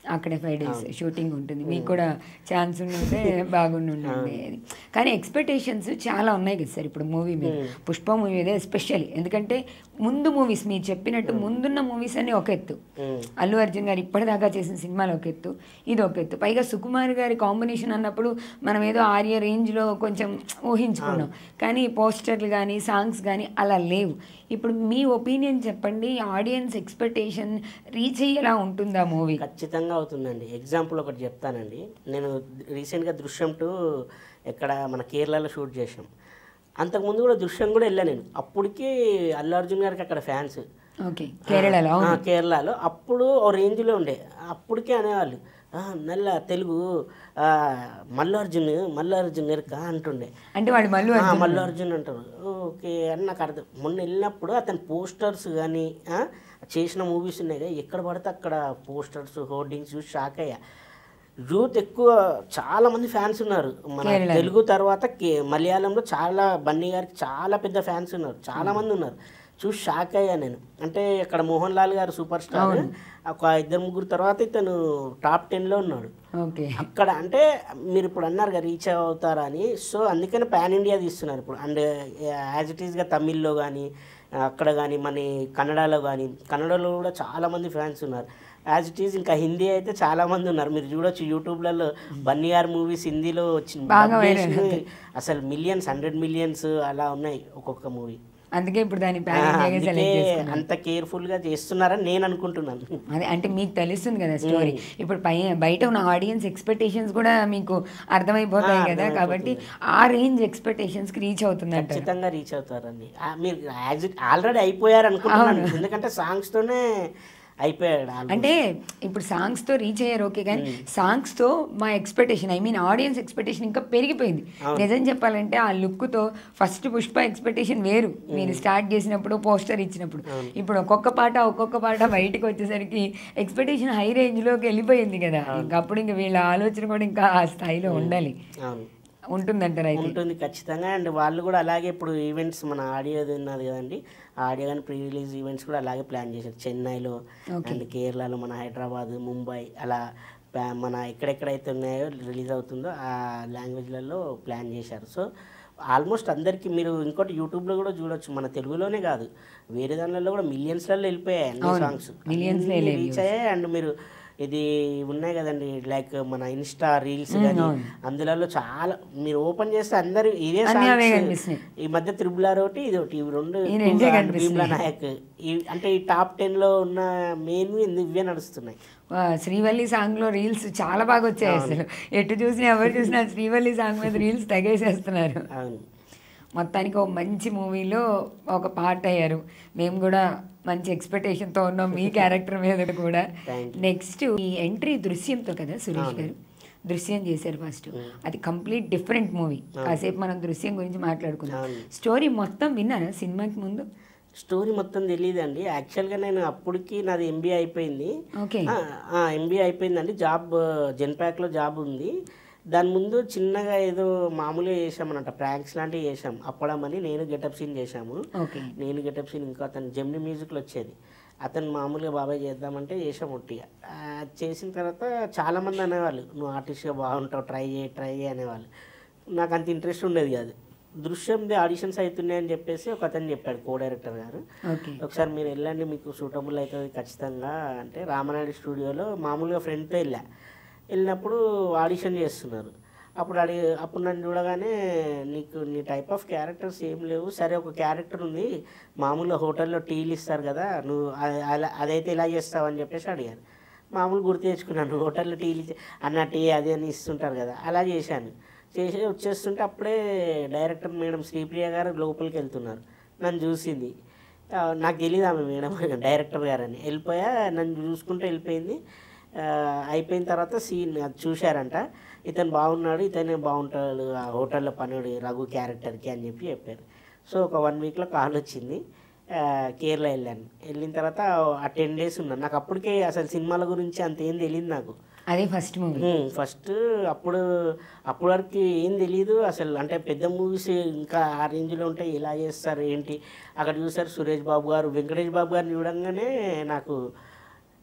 అక్కడే ఫైవ్ డేస్ షూటింగ్ ఉంటుంది మీకు కూడా ఛాన్స్ ఉంటే బాగుండి ఉంటుంది అది కానీ ఎక్స్పెక్టేషన్స్ చాలా ఉన్నాయి కదా సార్ ఇప్పుడు మూవీ మీద పుష్ప మూవీ మీద ఎస్పెషల్లీ ఎందుకంటే ముందు మూవీస్ మీరు చెప్పినట్టు ముందున్న మూవీస్ అన్ని ఒక ఎత్తు ఉమ్. అల్లు అర్జున్ గారు ఇప్పటిదాకా చేసిన సినిమాలు ఒక ఎత్తు ఇది ఒక ఎత్తు పైగా సుకుమార్ గారి కాంబినేషన్ అన్నప్పుడు మనం ఏదో ఆర్య రేంజ్లో కొంచెం ఊహించుకున్నాం కానీ పోస్టర్లు కానీ సాంగ్స్ కానీ అలా లేవు ఇప్పుడు మీ ఒపీనియన్ చెప్పండి ఆడియన్స్ ఎక్స్పెక్టేషన్ రీచ్ అయ్యేలా ఉంటుందా మూవీ ఖచ్చితంగా అవుతుందండి ఎగ్జాంపుల్ ఒకటి చెప్తానండి నేను రీసెంట్గా దృశ్యం టూ ఎక్కడ మన కేరళలో షూట్ చేసాం అంతకుముందు కూడా దృశ్యం కూడా వెళ్ళాను నేను అప్పటికి అల్లు అర్జున్ గారికి అక్కడ ఫ్యాన్స్ ఓకే కేరళలో ఆ, అవును కేరళలో అప్పుడు ఓ రేంజ్లో ఉండే అప్పటికే అనేవాళ్ళు "ఆ, నల్ల తెలుగు ఆ, మల్లార్జున్ మల్లార్జున్ ఎరక అంటుండే అంటే వాడు మళ్ళీ ఆ, మల్లార్జున్ అంటారు ఓకే అని నాకు అర్థం మొన్న వెళ్ళినప్పుడు అతని పోస్టర్స్ కానీ చేసిన మూవీస్ ఉన్నాయి కదా ఎక్కడ పడితే అక్కడ పోస్టర్స్ హోర్డింగ్స్ చూసి షాక్ అయ్యా యూత్ ఎక్కువ చాలా మంది ఫ్యాన్స్ ఉన్నారు మన కేరళలో. తెలుగు తర్వాత కే- మలయాళంలో చాలా బన్నీ గారికి చాలా పెద్ద ఫ్యాన్స్ ఉన్నారు చాలా మంది ఉన్నారు చూసి షాక్ అయ్యా నేను అంటే ఇక్కడ మోహన్ లాల్ గారు సూపర్ స్టార్ ఒక ఇద్దరు ముగ్గురు తర్వాత ఇతను టాప్ టెన్లో ఉన్నాడు ఓకే అక్కడ అంటే మీరు ఇప్పుడు అన్నారు కదా రీచ్ అవుతారా అని సో అందుకని పాన్ ఇండియా తీస్తున్నారు ఇప్పుడు అండ్ యాజ్ ఇట్ ఈస్గా తమిళ్లో కానీ అక్కడ కానీ మన కన్నడలో కానీ కన్నడలో కూడా చాలా మంది ఫ్యాన్స్ ఉన్నారు యాజ్ ఇట్ ఈస్ ఇంకా హిందీ అయితే చాలా మంది ఉన్నారు మీరు చూడొచ్చు యూట్యూబ్లలో బన్నీ గారి మూవీస్ హిందీలో వచ్చిన బాగా dub viral చేసి అసలు మిలియన్స్ హండ్రెడ్ మిలియన్స్ అలా ఉన్నాయి ఒక్కొక్క మూవీ అందుకే ఇప్పుడు దాన్ని ప్యాన్ ఇండియాగా అందుకే సెలెక్ట్ చేసుకున్నాను అంత కేర్ఫుల్గా చేస్తున్నారని నేను అనుకుంటున్నాను అదే అంటే మీకు తెలుస్తుంది కదా స్టోరీ ఇప్పుడు పై బయట ఉన్న ఆడియన్స్ ఎక్స్పెక్టేషన్స్ కూడా మీకు అర్థమైపోతాయి ఆ, కదా కాబట్టి ఆ రేంజ్ ఎక్స్పెక్టేషన్స్ కి రీచ్ అవుతుంది అంటారు ఖచ్చితంగా రీచ్ అవుతారండి ఆ, మీరు యాజ్ ఇట్ ఆల్రెడీ అయిపోయారు అనుకుంటున్నాను ఎందుకంటే సాంగ్స్ తోనే అయిపోయాడు almost. అంటే ఇప్పుడు సాంగ్స్ తో రీచ్ అయ్యారు ఓకే కానీ సాంగ్స్ తో మా expectation I mean audience expectation ఇంకా పెరిగిపోయింది నిజం చెప్పాలంటే ఆ లుక్ తో ఫస్ట్ పుష్ప ఎక్స్పెక్టేషన్ వేరు మీరు స్టార్ట్ చేసినప్పుడు పోస్టర్ ఇచ్చినప్పుడు ఇప్పుడు ఒక్కొక్క పాట ఒక్కొక్క పాట బయటకు వచ్చేసరికి ఎక్స్పెక్టేషన్ హై రేంజ్ లోకి వెళ్ళిపోయింది కదా ఇంకా అప్పుడు ఇంకా వీళ్ళ ఆలోచన కూడా ఇంకా ఆ స్థాయిలో ఉండాలి అవును ఉంటుందంటారు అయితే ఉంటుంది ఖచ్చితంగా అండ్ వాళ్ళు కూడా అలాగే ఇప్పుడు ఈవెంట్స్ మన ఆడియోది ఉన్నది కదండి ఆడియో కానీ ప్రీ రిలీజ్ ఈవెంట్స్ కూడా అలాగే ప్లాన్ చేశారు చెన్నైలో అండ్ కేరళలో మన హైదరాబాద్ ముంబై అలా ప్లా- మన ఎక్కడెక్కడైతే ఉన్నాయో రిలీజ్ అవుతుందో ఆ లాంగ్వేజ్లలో ప్లాన్ చేశారు సో ఆల్మోస్ట్ అందరికీ మీరు ఇంకోటి యూట్యూబ్లో కూడా చూడొచ్చు మన తెలుగులోనే కాదు వేరే దానిలో కూడా మిలియన్స్లలో వెళ్ళిపోయాయి అన్ని సాంగ్స్ millions లో వెళ్ళాయి రీచ్ అయ్యాయి అండ్ మీరు ఇది ఉన్నాయి కదండి లైక్ మన ఇన్స్టా రీల్స్ కానీ అందులో చాలా మీరు ఓపెన్ చేస్తే అందరు ఇదే అన్నీ అవే songs. కనిపిస్తున్నాయి. ఈ మధ్య త్రిబుల్ ఒకటి ఇది ఒకటి ఇవి రెండు ఈ రెండే ఎక్కువగా కనిపిస్తున్నాయి. భీమ్లా నాయక్ ఈ- అంటే ఈ టాప్ టెన్ లో ఉన్న మెయిన్ ఇవే నడుస్తున్నాయి వా, శ్రీవల్లి సాంగ్ లో రీల్స్ చాలా బాగా వచ్చాయి అసలు ఎటు చూసినా ఎవరు చూసినా శ్రీవల్లి సాంగ్ మీద రీల్స్ తగేసేస్తున్నారు అవును మొత్తానికి ఒక మంచి మూవీలో ఒక పార్ట్ అయ్యారు మేము కూడా మంచి ఎక్స్పెక్టేషన్తో ఉన్నాం మీ క్యారెక్టర్ మీద కూడా Thank నెక్స్ట్ ఈ ఎంట్రీ దృశ్యంతో కదా సురేష్ గారు దృశ్యం చేశారు ఫస్ట్ అది కంప్లీట్ డిఫరెంట్ మూవీ కాసేపు మనం దృశ్యం గురించి మాట్లాడుకుందాం అవును. స్టోరీ మొత్తం విన్నారా సినిమాకి ముందు స్టోరీ మొత్తం తెలియదండి యాక్చువల్గా నేను అప్పటికి నాది ఎంబీఏ అయిపోయింది ఓకే ఎంబీఏ అయిపోయిందండి జాబ్ జెన్పాక్లో జాబ్ ఉంది దాని ముందు చిన్నగా ఏదో మామూలుగా చేసామన్నట ప్రాంక్స్ లాంటివి చేసాం అప్పడమని నేను గెటప్ సీన్ చేశాము ఓకే నేను గెటప్ సీన్ ఇంకో అతను జెమ్ని మ్యూజిక్లో వచ్చేది అతను మామూలుగా బాబాయ్ చేద్దామంటే చేసాం ఒట్టిగా ఆ, చేసిన తర్వాత చాలామంది అనేవాళ్ళు నువ్వు ఆర్టిస్ట్గా బాగుంటావు ట్రై చేయి ట్రై చేయి అనేవాళ్ళు నాకు అంత ఇంట్రెస్ట్ ఉండేది కాదు దృశ్యంది ఆడిషన్స్ అవుతున్నాయని చెప్పేసి ఒక అతను చెప్పాడు కో డైరెక్టర్ గారు ఓకే ఒకసారి మీరు వెళ్ళండి మీకు సూటబుల్ అవుతుంది ఖచ్చితంగా అంటే రామనాయుడు స్టూడియోలో మామూలుగా ఫ్రెండ్తో వెళ్ళా వెళ్ళినప్పుడు ఆడిషన్ చేస్తున్నారు అప్పుడు అడిగి అప్పుడు నన్ను చూడగానే నీకు నీ టైప్ ఆఫ్ క్యారెక్టర్స్ ఏం లేవు సరే ఒక క్యారెక్టర్ ఉంది మామూలుగా హోటల్లో టీలు ఇస్తారు కదా నువ్వు అ- అలా అదైతే ఇలా చేస్తావు అని చెప్పేసి అడిగారు మామూలు గుర్తు తెచ్చుకున్నాను హోటల్లో టీలు ఇచ్చే- అన్న టీ అది అని ఇస్తుంటారు కదా అలా చేశాను చేసి వచ్చేస్తుంటే అప్పుడే డైరెక్టర్ మేడం శ్రీప్రియ గారు లోపలికి వెళ్తున్నారు నన్ను చూసింది ఆ, నాకు తెలియదు ఆమె మేడం డైరెక్టర్ గారని వెళ్ళిపోయా నన్ను చూసుకుంటూ వెళ్ళిపోయింది ఆ, అయిపోయిన తర్వాత సీన్ అది చూశారంట ఇతను బాగున్నాడు ఇతనే బాగుంటాడు ఆ హోటల్లో పనుడు రఘు క్యారెక్టర్కి అని చెప్పి చెప్పారు సో ఒక వన్ వీక్లో కాల్ వచ్చింది ఆ, కేరళ వెళ్ళాను వెళ్ళిన తర్వాత ఆ టెన్ డేస్ ఉన్నాను నాకు అప్పటికే అసలు సినిమాల గురించి అంత ఏం తెలియదు నాకు అదే ఫస్ట్ మూవీ ఫస్ట్ అప్పుడు అప్పటి వరకు ఏం తెలియదు అసలు అంటే పెద్ద మూవీస్ ఇంకా ఆ రేంజ్లో ఉంటాయి ఇలా చేస్తారు ఏంటి అక్కడ చూసారు సురేష్ బాబు గారు వెంకటేష్ బాబు గారిని చూడంగానే నాకు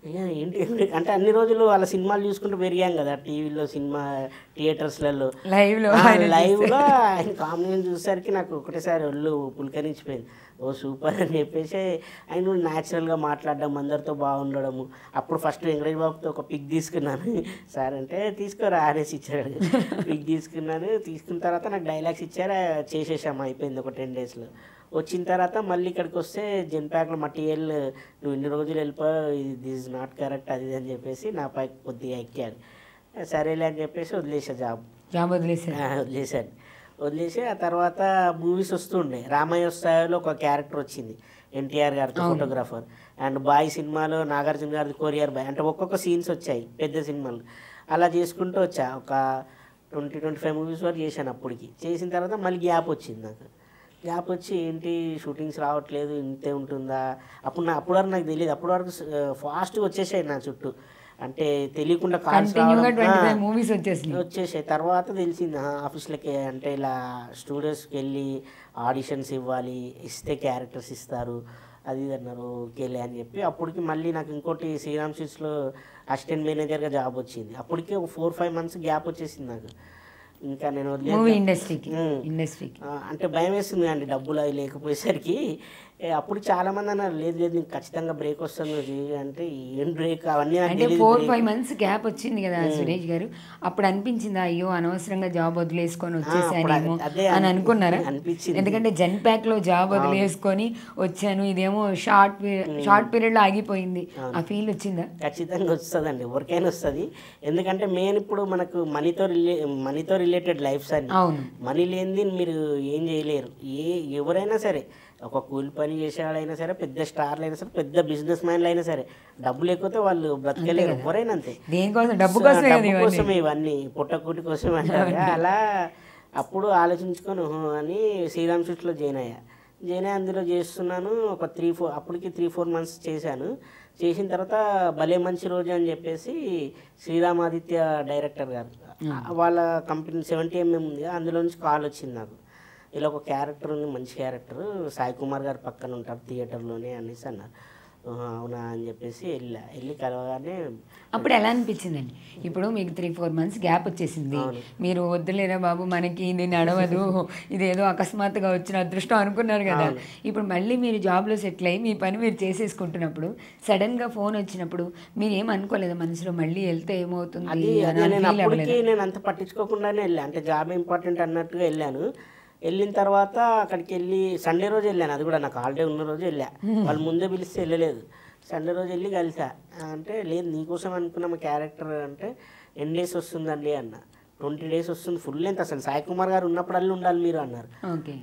ఇక ఏంటి అంటే అన్ని రోజులు వాళ్ళ సినిమాలు చూసుకుంటూ పెరిగాం కదా టీవీలో సినిమా థియేటర్స్లలో లైవ్ లో లైవ్లో ఆయన కాంబినేషన్ చూసేసరికి నాకు ఒకటేసారి ఒళ్ళు పులకరించిపోయింది ఓ సూపర్ అని చెప్పేసి ఆయన న్యాచురల్గా మాట్లాడడం అందరితో బాగుండడము అప్పుడు ఫస్ట్ వెంకటేష్ బాబుతో ఒక పిక్ తీసుకున్నాను సార్ అంటే తీసుకోరా అనేసి ఇచ్చాడు పిక్ తీసుకున్నాను తీసుకున్న తర్వాత నాకు డైలాగ్స్ ఇచ్చారు చేసేసాము అయిపోయింది ఒక టెన్ డేస్లో వచ్చిన తర్వాత మళ్ళీ ఇక్కడికి వస్తే జెన్ ప్యాక్లో మటీరియల్ నువ్వు ఇన్ని రోజులు వెళ్ళిపో ఇది దిస్ ఇస్ నాట్ కరెక్ట్ అది ఇది అని చెప్పేసి నా పై కొద్దిగా ఎక్కాడు సరేలే అని చెప్పేసి వదిలేసా జాబ్ జాబ్ వదిలేశారు ఆ, వదిలేశాను వదిలేసి ఆ తర్వాత మూవీస్ వస్తుండే రామయ్య స్థాయిలో ఒక క్యారెక్టర్ వచ్చింది ఎన్టీఆర్ గారితో ఫోటోగ్రాఫర్ అండ్ బాయ్ సినిమాలో నాగార్జున గారి కొరియర్ బాయ్ అంటే ఒక్కొక్క సీన్స్ వచ్చాయి పెద్ద సినిమాలు అలా చేసుకుంటూ వచ్చా ఒక ట్వంటీ ట్వంటీ ఫైవ్ మూవీస్ వరకు చేశాను అప్పటికి చేసిన తర్వాత మళ్ళీ గ్యాప్ వచ్చింది నాకు గ్యాప్ వచ్చి ఏంటి షూటింగ్స్ రావట్లేదు ఇంతే ఉంటుందా అప్పుడు నా అప్పటి వరకు నాకు తెలియదు అప్పటి వరకు ఫాస్ట్గా వచ్చేసాయి నా చుట్టూ అంటే తెలియకుండా కాల్స్ కంటిన్యూగా రావడం ట్వంటీ ఆ. ఫైవ్ మూవీస్ వచ్చేసినాయి వచ్చేసాయి తర్వాత తెలిసింది ఆ, ఆఫీస్లకి అంటే ఇలా స్టూడియోస్కి వెళ్ళి ఆడిషన్స్ ఇవ్వాలి ఇస్తే క్యారెక్టర్స్ ఇస్తారు అది ఇది అన్నారు ఓకేలే అని చెప్పి అప్పటికి మళ్ళీ నాకు ఇంకోటి శ్రీరామ్ స్వీట్స్లో అసిస్టెంట్ మేనేజర్గా జాబ్ వచ్చింది అప్పటికే ఒక ఫోర్ ఫైవ్ మంత్స్ గ్యాప్ వచ్చేసింది నాకు ఇంకా నేను మూవీ వదిలేద్దాం. ఇండస్ట్రీకి ఉమ్. ఇండస్ట్రీకి ఆ, అంటే భయం వేస్తుంది అండి డబ్బులు అవి లేకపోయేసరికి ఏ, అప్పుడు చాలా మంది అన్నారు లేదు లేదు నీకు ఖచ్చితంగా బ్రేక్ వస్తుంది నువ్వు చెయ్యి." అంటే ఏం బ్రేక్ అవన్నీ నాకు అంటే తెలీదు four break. Five months gap వచ్చింది కదా సురేష్ గారు అప్పుడు అనిపించిందా అయ్యో అనవసరంగా జాబ్ వదిలేసుకొని వచ్చేసానేమో అప్పుడు అదే అని అనుకున్నారా అనిపించింది. ఎందుకంటే జెన్ ప్యాక్ లో జాబ్ వదిలేసుకొని వచ్చాను ఇదేమో షార్ట్ షార్ట్ పీరియడ్ లో ఆగిపోయింది ఆ ఫీల్ వచ్చిందా ఖచ్చితంగా వస్తుందండి ఎవరికైనా వస్తుంది ఎందుకంటే మెయిన్ ఇప్పుడు మనకు మనీతో రిలే మనీతో రిలేటెడ్ లైఫ్స్ అన్ని అవును మనీ లేనిది మీరు ఏం చేయలేరు ఏ ఎవరైనా సరే ఒక కూలి పని చేసేవాళ్ళైనా సరే పెద్ద స్టార్లు అయినా సరే పెద్ద బిజినెస్ మ్యాన్లు అయినా సరే డబ్బు లేకపోతే వాళ్ళు బ్రతకలేరు ఎవరైనా అంతే దేనికోసం డబ్బు సో, కోసమే కదా డబ్బు ఇవన్నీ కోసమే ఇవన్నీ పుట్టకూటి కోసమే అంటారు కదా, అలా అప్పుడు ఆలోచించుకొని "ఉహు" అని శ్రీరామ్ స్వీట్స్లో జాయిన్ అయ్యా జాయిన్ అయ్యి అందులో చేస్తున్నాను ఒక త్రీ ఫోర్ అప్పటికి త్రీ ఫోర్ మంత్స్ చేశాను చేసిన తర్వాత భలే మంచి రోజు అని చెప్పేసి శ్రీరామాదిత్య డైరెక్టర్ గారు వాళ్ళ కంపెనీ సెవెంటీ ఎంఎం ఉంది కదా, అందులో నుంచి కాల్ వచ్చింది నాకు ఇలా ఒక క్యారెక్టర్ ఉంది మంచి క్యారెక్టర్ సాయి కుమార్ గారు పక్కన ఉంటారు థియేటర్లోనే అనేసి అన్నారు "ఆహా, అవునా అని చెప్పేసి వెళ్ళా వెళ్ళి కలవగానే అప్పుడు ఎలా అనిపించిందండి ఇప్పుడు మీకు త్రీ ఫోర్ మంత్స్ గ్యాప్ వచ్చేసింది మీరు వద్దులేరా బాబు మనకి ఇది నడవదు ఇదేదో అకస్మాత్తుగా వచ్చిన అదృష్టం అనుకున్నారు కదా ఇప్పుడు మళ్ళీ మీరు జాబ్లో సెటిల్ అయ్యి మీ పని మీరు చేసేసుకుంటున్నప్పుడు సడన్గా ఫోన్ వచ్చినప్పుడు మీరు ఏం అనుకోలేదా మనసులో మళ్ళీ వెళ్తే ఏమవుతుంది అది అని అదే నేను feel అప్పటికి అవ్వలేదా? నేను అంత పట్టించుకోకుండానే వెళ్ళాను అంటే జాబ్ ఇంపార్టెంట్ అన్నట్టుగా వెళ్ళాను వెళ్ళిన తర్వాత అక్కడికి వెళ్ళి సండే రోజు వెళ్ళాను అది కూడా నాకు హాలిడే ఉన్న రోజు వెళ్ళా వాళ్ళు ముందే పిలిస్తే వెళ్ళలేదు సండే రోజు వెళ్ళి కలిసా అంటే లేదు నీకోసం అనుకున్న మా క్యారెక్టర్ అంటే ఎన్ని డేస్ వస్తుందండి అన్న ట్వంటీ డేస్ వస్తుంది ఫుల్ లెంత్ అసలు సాయి కుమార్ గారు ఉన్నప్పుడల్లా ఉండాలి మీరు అన్నారు ఓకే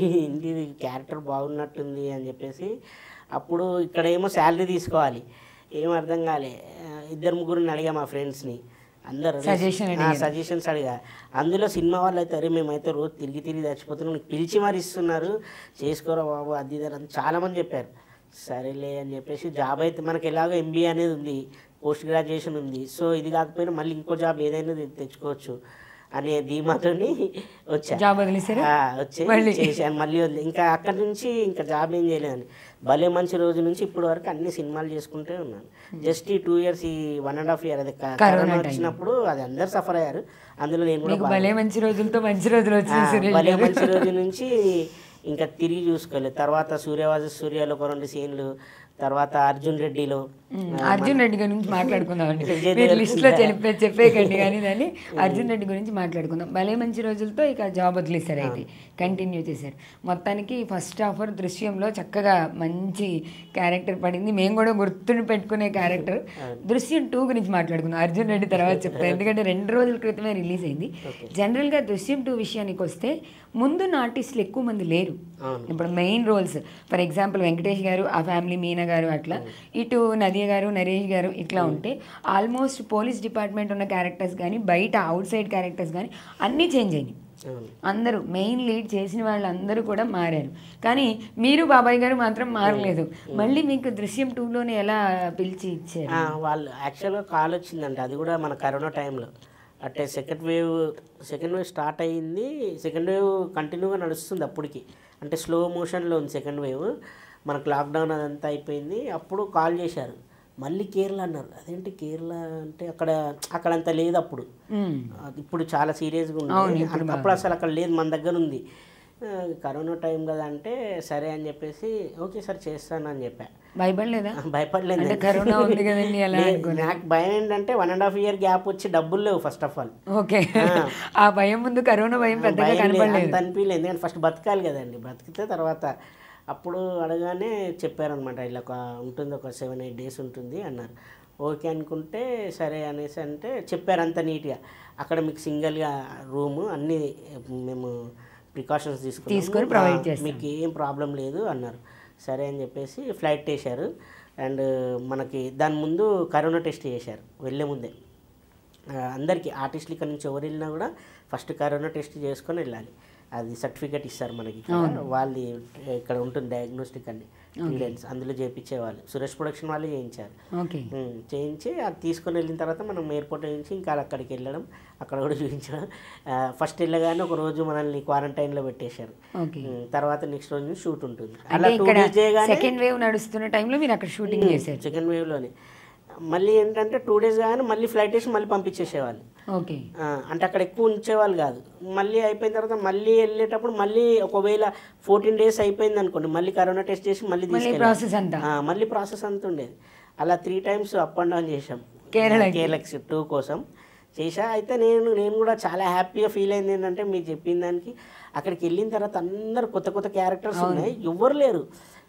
ఇది క్యారెక్టర్ బాగున్నట్టుంది అని చెప్పేసి అప్పుడు ఇక్కడ ఏమో శాలరీ తీసుకోవాలి ఏం అర్థం కాలే ఆ, ఇద్దరు ముగ్గురిని అడిగా మా ఫ్రెండ్స్ని అందరు Suggestion అడిగారు. సజెషన్స్ అడిగా అందులో సినిమా వాళ్ళు అయితే అరే మేమైతే రోజు తిరిగి తిరిగి చచ్చిపోతున్నాం నీకు పిలిచి మరి ఇస్తున్నారు చేసుకోరా బాబు అది ఇది అని చాలా మంది చెప్పారు సరేలే అని చెప్పేసి జాబ్ అయితే మనకి ఎలాగో ఎంబీఏ అనేది ఉంది పోస్ట్ గ్రాడ్యుయేషన్ ఉంది సో ఇది కాకపోయినా మళ్ళీ ఇంకో జాబ్ ఏదైనా తె- తెచ్చుకోవచ్చు అనే ధీమాతోని వచ్చా జాబ్ వదిలేసారా ఆ, వచ్చి మళ్ళీ? చేశాను మళ్ళీ వదిలే ఇంకా అక్కడి నుంచి ఇంకా జాబ్ ఏం చేయలేదండి భలే మంచి రోజు నుంచి ఇప్పటి వరకు అన్ని సినిమాలు చేసుకుంటే ఉన్నాను జస్ట్ ఈ టూ ఇయర్స్ ఈ వన్ అండ్ హాఫ్ ఇయర్ అది క- కరోనా వచ్చినప్పుడు అది అందరు సఫర్ అయ్యారు అందులో నేను కూడా మీకు భలే మంచి రోజులతో మంచి రోజులు ఆ, వచ్చింది సురేష్ భలే గారు. మంచి రోజు నుంచి ఇంకా తిరిగి చూసుకోలేదు తర్వాత సూర్యవాజ సూర్యలో ఒక రెండు సీన్లు తర్వాత అర్జున్ రెడ్డిలో ఉమ్, అర్జున్ రెడ్డి గురించి మాట్లాడుకుందామండి విజయ్ మీరు దేవరకొండ. లిస్ట్లో చెప్పే చెప్పేయకండి కానీ దాన్ని అర్జున్ రెడ్డి గురించి మాట్లాడుకుందాం భలే మంచి రోజులతో ఇక జాబ్ వదిలేశారు అయితే కంటిన్యూ చేశారు మొత్తానికి ఫస్ట్ ఆఫర్ దృశ్యంలో చక్కగా మంచి క్యారెక్టర్ పడింది మేము కూడా గుర్తుని పెట్టుకునే క్యారెక్టర్ దృశ్యం టూ గురించి మాట్లాడుకుందాం అర్జున్ రెడ్డి తర్వాత చెప్తాను ఎందుకంటే రెండు రోజుల క్రితమే రిలీజ్ అయింది జనరల్గా దృశ్యం టూ విషయానికి వస్తే ముందున్న ఆర్టిస్టులు ఎక్కువ మంది లేరు అవును. ఇప్పుడు main roles for example Venkatesh గారు ఆ ఫ్యామిలీ మీనా గారు అట్లా ఇటు నదియ గారు నరేష్ గారు ఇట్లా ఉంటే ఆల్మోస్ట్ పోలీస్ డిపార్ట్మెంట్ ఉన్న క్యారెక్టర్స్ కానీ బయట అవుట్ సైడ్ క్యారెక్టర్స్ కానీ అన్నీ చేంజ్ అయినాయి అవును. అందరూ మెయిన్ లీడ్ చేసిన వాళ్ళందరూ కూడా మారారు కానీ మీరు బాబాయ్ గారు మాత్రం మారలేదు మళ్ళీ మీకు దృశ్యం టూలోనే ఎలా పిలిచి ఇచ్చారు ఆ, వాళ్ళు యాక్చువల్గా కాల్ వచ్చిందంట అది కూడా మన కరోనా టైంలో అంటే second wave second wave start అయ్యింది సెకండ్ వేవ్ కంటిన్యూగా నడుస్తుంది అప్పటికి అంటే స్లో మోషన్లో ఉంది సెకండ్ వేవ్ మనకు లాక్డౌన్ అదంతా అయిపోయింది అప్పుడు కాల్ చేశారు మళ్ళీ కేరళ అన్నారు అదేంటి కేరళ అంటే అక్కడ అక్కడ అంత లేదు అప్పుడు మ్మ్. అది ఇప్పుడు చాలా సీరియస్గా అవును, ఉంది ఇప్పుడు అంత- అప్పుడు అసలు అక్కడ లేదు మన దగ్గర ఉంది ఆ, కరోనా టైం కదా అంటే సరే అని చెప్పేసి ఓకే సార్ చేస్తాను అని చెప్పా భయపడలేదా భయపడలేదు అంటే కరోనా ఉంది కదండి అలా లే- అనుకున్నా. నాకు భయం ఏంటంటే one and half year gap వచ్చి డబ్బులు లేవు ఫస్ట్ ఆఫ్ ఆల్ ఓకే ఆ భయం ముందు కరోనా భయం పెద్దగా భయం లేదు, కనపడలేదు అంత అనిపించలేదు ఎందుకంటే ఫస్ట్ బతకాలి కదండి బతికితే తర్వాత అప్పుడు అడగానే చెప్పారనమాట ఇలా ఒక ఉంటుంది ఒక సెవెన్ ఎయిట్ డేస్ ఉంటుంది అన్నారు ఓకే అనుకుంటే సరే అనేసి అంటే చెప్పారు అంత నీట్గా అక్కడ మీకు సింగిల్గా రూము అన్నీ మేము ప్రికాషన్స్ తీసుకున్నాము. తీసుకొని provide ఆ, చేస్తాం. మీకు ఏం ప్రాబ్లం లేదు అన్నారు సరే అని చెప్పేసి ఫ్లైట్ వేశారు అండ్ మనకి దాని ముందు కరోనా టెస్ట్ చేశారు వెళ్ళే ముందే ఆ, అందరికీ ఆర్టిస్టులు ఇక్కడ నుంచి ఎవరు వెళ్ళినా కూడా ఫస్ట్ కరోనా టెస్ట్ చేసుకొని వెళ్ళాలి అది సర్టిఫికేట్ ఇస్తారు మనకి ఇక్కడ. వాళ్ళది ఇక్కడ ఉంటుంది డయాగ్నోస్టిక్ అని స్టూడెంట్స్ అందులో చేయించేవాళ్ళు సురేష్ ప్రొడక్షన్ వాళ్ళు చేయించారు ఓకే ఉమ్, చేయించి అది తీసుకొని వెళ్ళిన తర్వాత మనం ఎయిర్పోర్ట్ నుంచి ఇంకా అక్కడికి వెళ్ళడం అక్కడ కూడా చూపించడం ఫస్ట్ వెళ్ళగానే ఒక రోజు మనల్ని క్వారంటైన్లో పెట్టేశారు ఓకే ఉమ్, తర్వాత నెక్స్ట్ రోజు షూట్ ఉంటుంది అంటే అలా టూ ఇక్కడ డేస్ చేయగానే సెకండ్ వేవ్ నడుస్తున్న టైంలో మీరు అక్కడ షూటింగ్ చేశారు సెకండ్ వేవ్లోనే మళ్ళీ ఏంటంటే టూ డేస్ కానీ మళ్ళీ ఫ్లైట్ వేసి మళ్ళీ పంపించేసేవాళ్ళు ఓకే ఆ, అంటే అక్కడ ఎక్కువ ఉంచేవాళ్ళు కాదు మళ్ళీ అయిపోయిన తర్వాత మళ్ళీ వెళ్ళేటప్పుడు మళ్ళీ ఒకవేళ ఫోర్టీన్ డేస్ అయిపోయింది అనుకోండి మళ్ళీ కరోనా టెస్ట్ చేసి మళ్ళీ మళ్ళీ తీసుకెళ్ళాలి ప్రాసెస్ అంతా ఆ, మళ్ళీ ప్రాసెస్ అంత ఉండేది అలా three times up and down చేసాం కేరళకి. కేరళకి టూ కోసం చేసా అయితే నేను నేను కూడా చాలా హ్యాపీగా ఫీల్ అయింది ఏంటంటే మీరు చెప్పిన దానికి అక్కడికి వెళ్ళిన తర్వాత అందరు కొత్త కొత్త క్యారెక్టర్స్ ఉన్నాయి ఎవ్వరు లేరు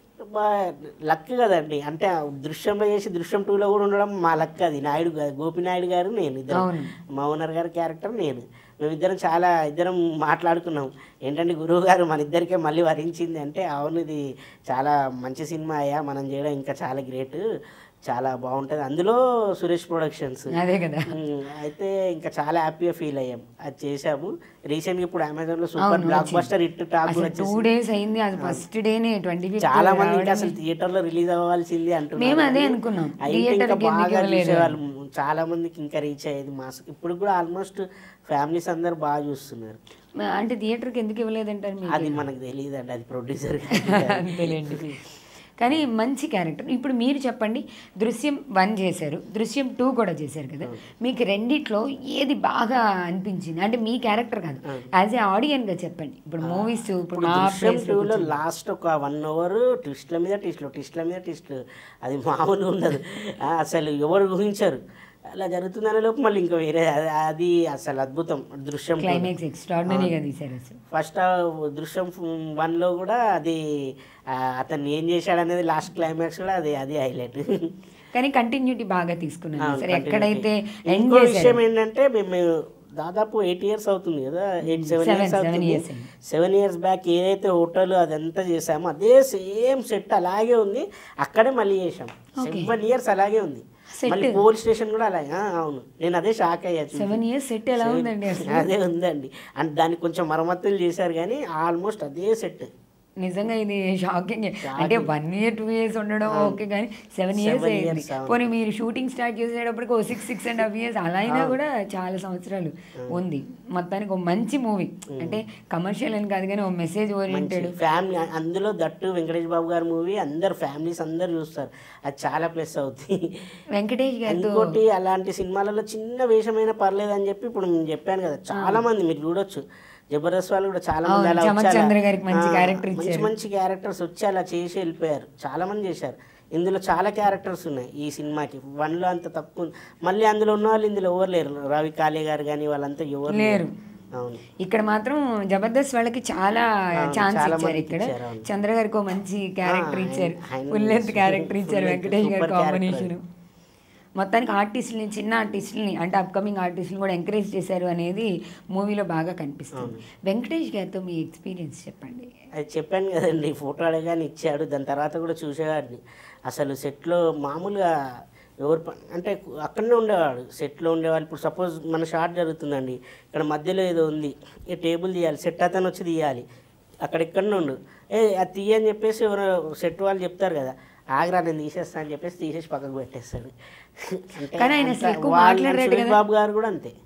లక్ కదండి అంటే ఆ దృశ్యంలో చేసి దృశ్యం టూలో కూడా ఉండడం మా లక్ అది నాయుడు గారు గోపినాయుడు గారు నేను ఇద్దరు అవును. మా ఓనర్ గారి క్యారెక్టర్ నేను మేమిద్దరం చాలా ఇద్దరం మాట్లాడుకున్నాం ఏంటంటే గురువు గారు మన ఇద్దరికే మళ్ళీ వరించింది అంటే అవును ఇది చాలా మంచి సినిమా అయ్యా మనం చేయడం ఇంకా చాలా గ్రేట్ చాలా బాగుంటుంది అందులో సురేష్ ప్రొడక్షన్స్ అదే కదా ఉమ్, అయితే ఇంకా చాలా హ్యాపీగా ఫీల్ అయ్యాం అది చేసాము రీసెంట్గా ఇప్పుడు అమెజాన్లో సూపర్ అవును, బ్లాక్ వచ్చింది. బస్టర్ హిట్ టాక్ అసలు టూ డేస్ అయింది అది ఫస్ట్ డేనే ట్వంటీ చాలా మంది ఇంకా అసలు థియేటర్లో రిలీజ్ అవ్వాల్సింది అంటున్నారు మేము అదే కానీ అనుకున్నాం. అయితే ఇంకా థియేటర్కి ఎందుకు బాగా ఇవ్వలేదు చూసేవాళ్ళు చాలా మందికి ఇంకా రీచ్ అయ్యేది మాస్ ఇప్పుడు కూడా ఆల్మోస్ట్ ఫ్యామిలీస్ అందరు బాగా చూస్తున్నారు అంటే థియేటర్కి ఎందుకు ఇవ్వలేదంటారు మీకు అది మనకు తెలియదు అండి అది ప్రొడ్యూసర్ అంతేలేండి కానీ మంచి క్యారెక్టర్ ఇప్పుడు మీరు చెప్పండి దృశ్యం వన్ చేశారు దృశ్యం టూ కూడా చేశారు కదా మీకు రెండిట్లో ఏది బాగా అనిపించింది అంటే మీ క్యారెక్టర్ కాదు యాజ్ ఏ ఆడియన్గా చెప్పండి ఇప్పుడు మూవీస్ ఇప్పుడు మా దృశ్యం place లో టూలో లాస్ట్ ఒక వన్ అవర్ ట్విస్ట్ల మీద ట్విస్ట్లు ట్విస్ట్ల మీద ట్విస్ట్లు అది మామూలుగా ఉండదు ఆ, అసలు ఎవరు ఊహించారు అలా జరుగుతుందనే లోపు మళ్ళీ ఇంకా వేరే అది- అది అసలు అద్భుతం దృశ్యం two. క్లైమాక్స్ ఎక్స్ట్రాడినరీగా తీశారు అసలు ఫస్ట్ ఆ దృశ్యం వన్లో కూడా అది ఆ, అతను ఏం చేశాడు అనేది లాస్ట్ క్లైమాక్స్ కూడా అది అది హైలైట్ కానీ కంటిన్యూటీ బాగా తీసుకున్నాను సార్ ఎక్కడైతే ఎండ్ ఇంకో చేశారు విషయం ఏంటంటే మేము దాదాపు ఎయిట్ ఇయర్స్ అవుతుంది కదా eight seven Seven, years seven అవుతుంది years అయింది. సెవెన్ ఇయర్స్ బ్యాక్ ఏదైతే హోటల్ అదంతా చేసామో అదే సేమ్ సెట్ అలాగే ఉంది అక్కడే మళ్ళీ చేసాం సెవెన్ ఇయర్స్ అలాగే ఉంది Set. మళ్ళీ పోలీస్ స్టేషన్ కూడా అలాగే ఆ, అవును నేను అదే షాక్ అయ్యా చూసి. సెవెన్ ఇయర్స్ సెట్ ఎలా ఉందండి అసలు అదే ఉందండి అంటే దానికి కొంచెం మరమ్మతులు చేశారు కానీ ఆల్మోస్ట్ అదే సెట్ నిజంగా ఇది షాకింగ్ అంటే వన్ ఇయర్ టూ ఇయర్స్ ఉండడం ఓకే కానీ సెవెన్ ఇయర్స్ Seven అయింది years, అవును. పోనీ మీరు షూటింగ్ స్టార్ట్ చేసేటప్పటికి ఓ six six and half years అలా అయినా కూడా చాలా సంవత్సరాలు ఉంది మొత్తానికి ఒక మంచి మూవీ అంటే కమర్షియల్ అని కాదు కానీ ఒక మెసేజ్ ఓరియంటెడ్ ఫ్యామిలీ అందులో దట్టు వెంకటేష్ బాబు గారి మూవీ అందరు ఫ్యామిలీస్ అందరు చూస్తారు అది చాలా ప్లస్ అవుతుంది వెంకటేష్ గారితో ఇంకోటి అలాంటి సినిమాలలో చిన్న వేషమైనా పర్లేదు అని చెప్పి ఇప్పుడు నేను చెప్పాను కదా చాలా మంది మీరు చూడొచ్చు జబర్దస్త్ వాళ్ళు కూడా చాలా మంది అవును, అలా చమక్ వచ్చి అలా- చంద్ర గారికి మంచి ఆ, character మంచి ఇచ్చారు. మంచి క్యారెక్టర్స్ వచ్చి అలా చేసి వెళ్ళిపోయారు చాలా మంది చేశారు ఇందులో చాలా క్యారెక్టర్స్ ఉన్నాయి ఈ సినిమాకి వన్లో అంత తక్కువ ఉంది. మళ్ళీ అందులో ఉన్న వాళ్ళు ఇందులో ఎవరు లేరు రవి కాళే గారు కానీ వాళ్ళంతా ఎవరు లేరు. అవును ఇక్కడ మాత్రం జబర్దస్త్ వాళ్ళకి చాలా ఛాన్స్ చాలా ఇచ్చారు మందికి ఇక్కడ ఇచ్చారు, అవును. చంద్ర గారికి ఒక మంచి క్యారెక్టర్ ఆయన- ఇచ్చారు ఆయన ఫుల్ లెంత్ super- క్యారెక్టర్ ఇచ్చారు full length వెంకటేష్ గారి super character. కాంబినేషన్ మొత్తానికి ఆర్టిస్టులని చిన్న ఆర్టిస్టులని అంటే అప్కమింగ్ ఆర్టిస్టులను కూడా ఎంకరేజ్ చేశారు అనేది మూవీలో బాగా కనిపిస్తుంది వెంకటేష్ గారితో మీ ఎక్స్పీరియన్స్ చెప్పండి అది చెప్పాను కదండి ఫోటో అడగానే ఇచ్చాడు దాని తర్వాత కూడా చూసేవాడిని అసలు సెట్లో మామూలుగా ఎవరు ప- అంటే అక్కడనే ఉండేవాడు సెట్లో ఉండేవాళ్ళు ఇప్పుడు సపోజ్ మన షార్ట్ జరుగుతుందండి ఇక్కడ మధ్యలో ఏదో ఉంది ఈ టేబుల్ తీయాలి సెట్ అతను వచ్చి తీయాలి అక్కడ ఎక్కడనే ఉండు ఏ అది తీయని చెప్పేసి ఎవరో సెట్ వాళ్ళు చెప్తారు కదా ఆగ్రా నేను తీసేస్తా అని చెప్పేసి తీసేసి పక్కకు పెట్టేస్తాడు అంటే కానీ ఆయన అంత- అసలు ఎక్కువ వాళ్ళు- మాట్లాడరేట సురేష్ కదా? బాబు గారు కూడా అంతే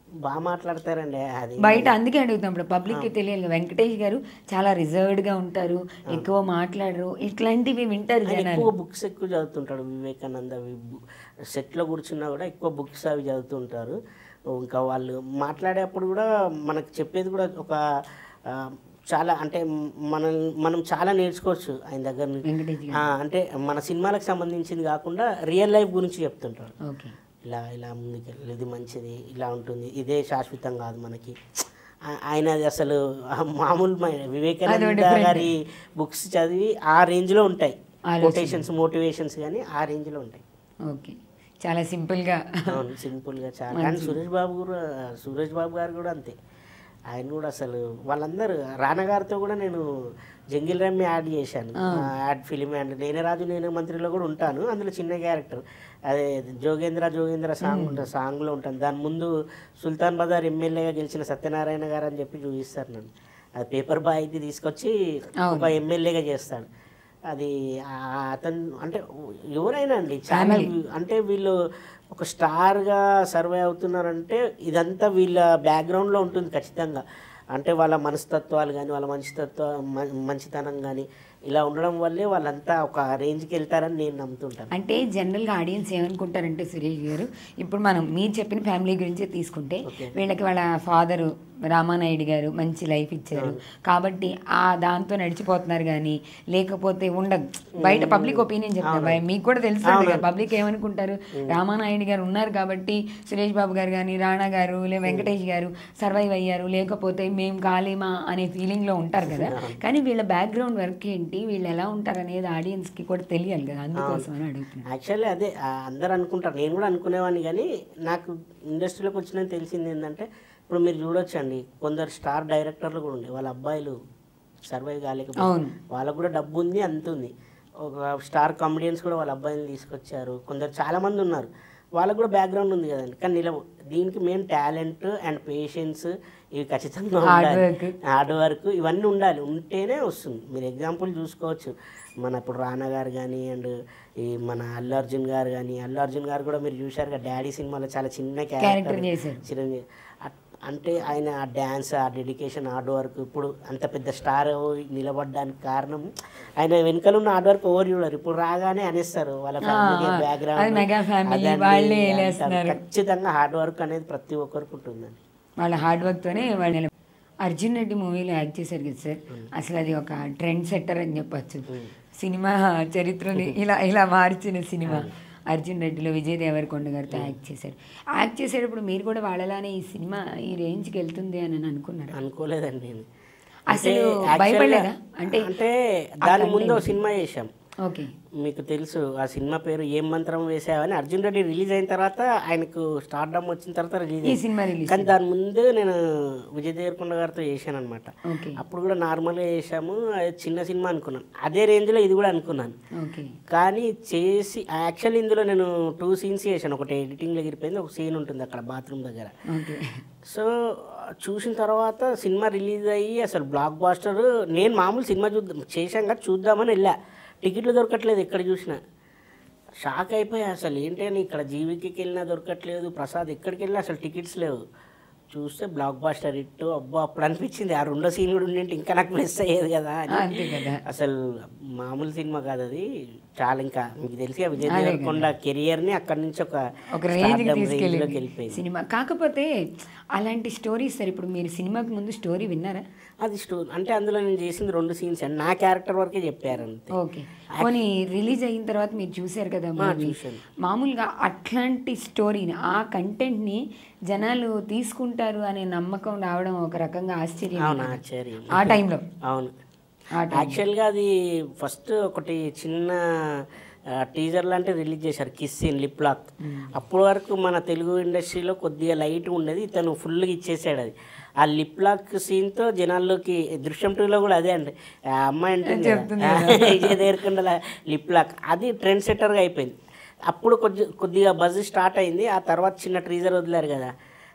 బాగా మాట్లాడతారండి అది బయట అందుకే అడుగుతాం ఇప్పుడు పబ్లిక్కి తెలియాలి వెంకటేష్ గారు చాలా రిజర్వ్డ్గా ఉంటారు ఎక్కువ మాట్లాడరు ఇట్లాంటివి వింటారు ఆయన జనాలు ఎక్కువ బుక్స్ ఎక్కువ చదువుతుంటాడు వివేకానంద అవి బు- సెట్లో కూర్చున్నా కూడా ఎక్కువ బుక్స్ అవి చదువుతుంటారు ఇంకా వాళ్ళు మాట్లాడేటప్పుడు కూడా మనకు చెప్పేది కూడా ఒక ఆ, చాలా అంటే మనం మనం చాలా నేర్చుకోవచ్చు ఆయన దగ్గర నుంచి వెంకటేష్ గారు ఆ, అంటే మన సినిమాలకు సంబంధించింది కాకుండా రియల్ లైఫ్ గురించి చెప్తుంటాడు ఓకే ఇలా ఇలా ముందుకెళ్ళి ఇది మంచిది ఇలా ఉంటుంది ఇదే శాశ్వతం కాదు మనకి ఆ- ఆయనది అసలు ఆ మామూలు మ- వివేకానంద గారి బుక్స్ చదివి ఆ రేంజ్లో ఉంటాయి కొటేషన్స్ మోటివేషన్స్ కానీ ఆ రేంజ్లో ఉంటాయి ఓకే చాలా సింపుల్గా అవును సింపుల్గా చాలా కానీ సురేష్ బాబు కూడా సురేష్ బాబు గారు కూడా అంతే ఆయన కూడా అసలు వాళ్ళందరూ రానా గారితో కూడా నేను జంగిల్ రమ్మి యాడ్ చేశాను ఆ యాడ్ ఫిలిం యాడ్ నేనే రాజు నేనే మంత్రిలో కూడా ఉంటాను అందులో చిన్న క్యారెక్టర్ అదే జోగేంద్ర జోగేంద్ర సాంగ్ ఉంటుంది సాంగ్లో ఉంటాను దాని ముందు సుల్తాన్ బజార్ ఎమ్మెల్యేగా గెలిచిన సత్యనారాయణ గారు అని చెప్పి చూపిస్తారు నన్ను అది పేపర్ బాయ్ ఇది తీసుకొచ్చి ఒక ఎమ్మెల్యేగా చేస్తాడు అది ఆ- అతను అంటే ఎవరైనా అండి చాలా వీ- అంటే వీళ్ళు ఒక స్టార్గా సర్వే అవుతున్నారంటే ఇదంతా వీళ్ళ బ్యాక్గ్రౌండ్లో ఉంటుంది ఖచ్చితంగా అంటే వాళ్ళ మనస్తత్వాలు కానీ వాళ్ళ మంచితత్వ మ- మంచితనం కానీ ఇలా ఉండడం వల్లే వాళ్ళంతా ఒక రేంజ్కి వెళ్తారని నేను నమ్ముతుంటాను అంటే జనరల్గా ఆడియన్స్ ఏమనుకుంటారంటే సురేష్ గారు ఇప్పుడు మనం మీరు చెప్పిన ఫ్యామిలీ గురించే తీసుకుంటే వీళ్ళకి వాళ్ళ ఫాదరు రామానాయుడు గారు మంచి లైఫ్ ఇచ్చారు కాబట్టి ఆ దాంతో నడిచిపోతున్నారు కానీ లేకపోతే ఉండదు బయట పబ్లిక్ ఒపీనియన్ చెప్తారు మీకు కూడా తెలుసు కదా పబ్లిక్ ఏమనుకుంటారు రామానాయుడు గారు ఉన్నారు కాబట్టి సురేష్ బాబు గారు కానీ రాణా గారు లే వెంకటేష్ గారు సర్వైవ్ అయ్యారు లేకపోతే మేము కాలేమా అనే ఫీలింగ్లో ఉంటారు కదా కానీ వీళ్ళ బ్యాక్గ్రౌండ్ వర్క్ ఏంటి వీళ్ళు ఎలా ఉంటారు అనేది ఆడియన్స్కి కూడా తెలియాలి కదా అందుకోసం అని అడుగుతున్నాను యాక్చువల్లీ అదే ఆ, అందరూ అనుకుంటారు నేను కూడా అనుకునేవాడిని కానీ నాకు ఇండస్ట్రీలోకి వచ్చిన తెలిసింది ఏంటంటే ఇప్పుడు మీరు చూడొచ్చండి కొందరు స్టార్ డైరెక్టర్లు కూడా ఉండే వాళ్ళ అబ్బాయిలు సర్వైవ్ కాలేకపోతే అవును. వాళ్ళకు కూడా డబ్బు ఉంది అంత ఉంది ఒక స్టార్ కామెడియన్స్ కూడా వాళ్ళ అబ్బాయిని తీసుకొచ్చారు కొందరు చాలా మంది ఉన్నారు వాళ్ళకు కూడా బ్యాక్గ్రౌండ్ ఉంది కదండి కానీ నిలవ దీనికి మెయిన్ టాలెంట్ అండ్ పేషెన్స్ ఇవి ఖచ్చితంగా Hard ఉండాలి work. హార్డ్ వర్క్ ఇవన్నీ ఉండాలి ఉంటేనే వస్తుంది మీరు ఎగ్జాంపుల్ చూసుకోవచ్చు మన ఇప్పుడు రానా గారు కానీ అండ్ ఈ మన అల్లు అర్జున్ గారు కానీ అల్లు అర్జున్ గారు కూడా మీరు చూశారు కదా డాడీ సినిమాలో చాలా చిన్న క్యారెక్టర్ క్యారెక్టర్ చేశారు చిరంజీవి అట్- అంటే ఆయన ఆ డ్యాన్స్ ఆ డెడికేషన్ హార్డ్ వర్క్ ఇప్పుడు అంత పెద్ద స్టార్ నిలబడడానికి కారణం ఆయన వెనకాల ఉన్న హార్డ్ వర్క్ ఓవర్ చూడరు ఇప్పుడు రాగానే అనేస్తారు వాళ్ళ ఫ్యామిలీ అది బ్యాక్గ్రౌండ్ మెగా ఫ్యామిలీ వాళ్ళే వేలేస్తున్నారు ఖచ్చితంగా హార్డ్ వర్క్ అనేది ప్రతి ఒక్కరికి ఉంటుందండి వాళ్ళ హార్డ్ వర్క్తోనే వాళ్ళు నిల- అర్జున్ రెడ్డి మూవీలో యాక్ట్ చేశారు కదా సార్ అసలు అది ఒక ట్రెండ్ సెట్టర్ అని చెప్పొచ్చు సినిమా చరిత్రని ఇలా ఇలా మార్చిన సినిమా అర్జున్ రెడ్డిలో విజయ్ దేవరకొండ గారితో యాక్ట్ చేశారు యాక్ట్ చేసేటప్పుడు మీరు కూడా వాళ్ళలానే ఈ సినిమా ఈ రేంజ్కి వెళ్తుంది అని అనుకున్నారు అనుకోలేదండి నేను అసలు అంటే భయపడలేదా actually అంటే అంటే దాని ముందు ఒక సినిమా చేశాం ఓకే మీకు తెలుసు ఆ సినిమా పేరు ఏం మంత్రం వేసావని అర్జున్ రెడ్డి రిలీజ్ అయిన తర్వాత ఆయనకు స్టార్డమ్ వచ్చిన తర్వాత రిలీజ్ ఈ సినిమా రిలీజ్ కానీ దాని ముందు నేను విజయ్ దేవరకొండ గారితో చేశాను అనమాట ఓకే అప్పుడు కూడా నార్మల్గా చేశాము అది చిన్న సినిమా అనుకున్నాను అదే రేంజ్లో ఇది కూడా అనుకున్నాను ఓకే కానీ చేసి యాక్చువల్లీ ఇందులో నేను టూ సీన్స్ చేశాను ఒకటి ఎడిటింగ్లో ఎగిరిపోయింది ఒక సీన్ ఉంటుంది అక్కడ బాత్రూమ్ దగ్గర ఓకే సో చూసిన తర్వాత సినిమా రిలీజ్ అయ్యి అసలు బ్లాక్ బాస్టర్ నేను మామూలు సినిమా చూద్దాం చేశాం కదా చూద్దామని వెళ్ళా టికెట్లు దొరకట్లేదు ఎక్కడ చూసినా షాక్ అయిపోయా అసలు ఏంటని ఇక్కడ జీవికి వెళ్ళినా దొరకట్లేదు ప్రసాద్ ఎక్కడికి వెళ్ళినా అసలు టికెట్స్ లేవు చూస్తే బ్లాక్ బాస్టర్ హిట్ అబ్బా అప్పుడు అనిపించింది ఆ రెండో సీన్ కూడా ఉండింటే ఇంకా నాకు మిస్ అయ్యేది కదా అని అంతే కదా అసలు మామూలు సినిమా కాదు అది చాలా ఇంకా మీకు తెలిసి ఆ విజయ్ దేవరకొండ కెరియర్ని అక్కడి నుంచి ఒక ఒక రేంజ్కి stardom range తీసుకెళ్ళింది లోకి వెళ్ళిపోయింది సినిమా కాకపోతే అలాంటి స్టోరీస్ సార్ ఇప్పుడు మీరు సినిమాకి ముందు స్టోరీ విన్నారా అది స్టో అంటే అందులో నేను చేసింది రెండు సీన్స్ అండి నా క్యారెక్టర్ వరకే చెప్పారు అంతే ఓకే పోనీ రిలీజ్ అయిన తర్వాత మీరు చూశారు కదా మూవీ చూశాను. మామూలుగా అట్లాంటి స్టోరీని ఆ కంటెంట్ని జనాలు తీసుకుంటారు అనే నమ్మకం రావడం ఒక రకంగా ఆశ్చర్యం అవును ఆశ్చర్యం ఆ టైంలో అవును ఆ టైం యాక్చువల్గా అది ఫస్ట్ ఒకటి చిన్న టీజర్ లాంటివి రిలీజ్ చేశారు కిస్ ఇన్ లిప్ లాక్ అప్పటి వరకు మన తెలుగు ఇండస్ట్రీలో కొద్దిగా లైట్ ఉండేది ఇతను ఫుల్గా ఇచ్చేసాడు అది ఆ లిప్ లాక్ సీన్తో జనాల్లోకి దృశ్యం టూలో కూడా అదే అండి ఆ అమ్మాయి అంటే విజయ్ దేవరకొండ లిప్ లాక్ అది ట్రెండ్ సెట్టర్గా అయిపోయింది అప్పుడు కొద్ది కొద్దిగా బజ్ స్టార్ట్ అయింది ఆ తర్వాత చిన్న ట్రీజర్ వదిలారు కదా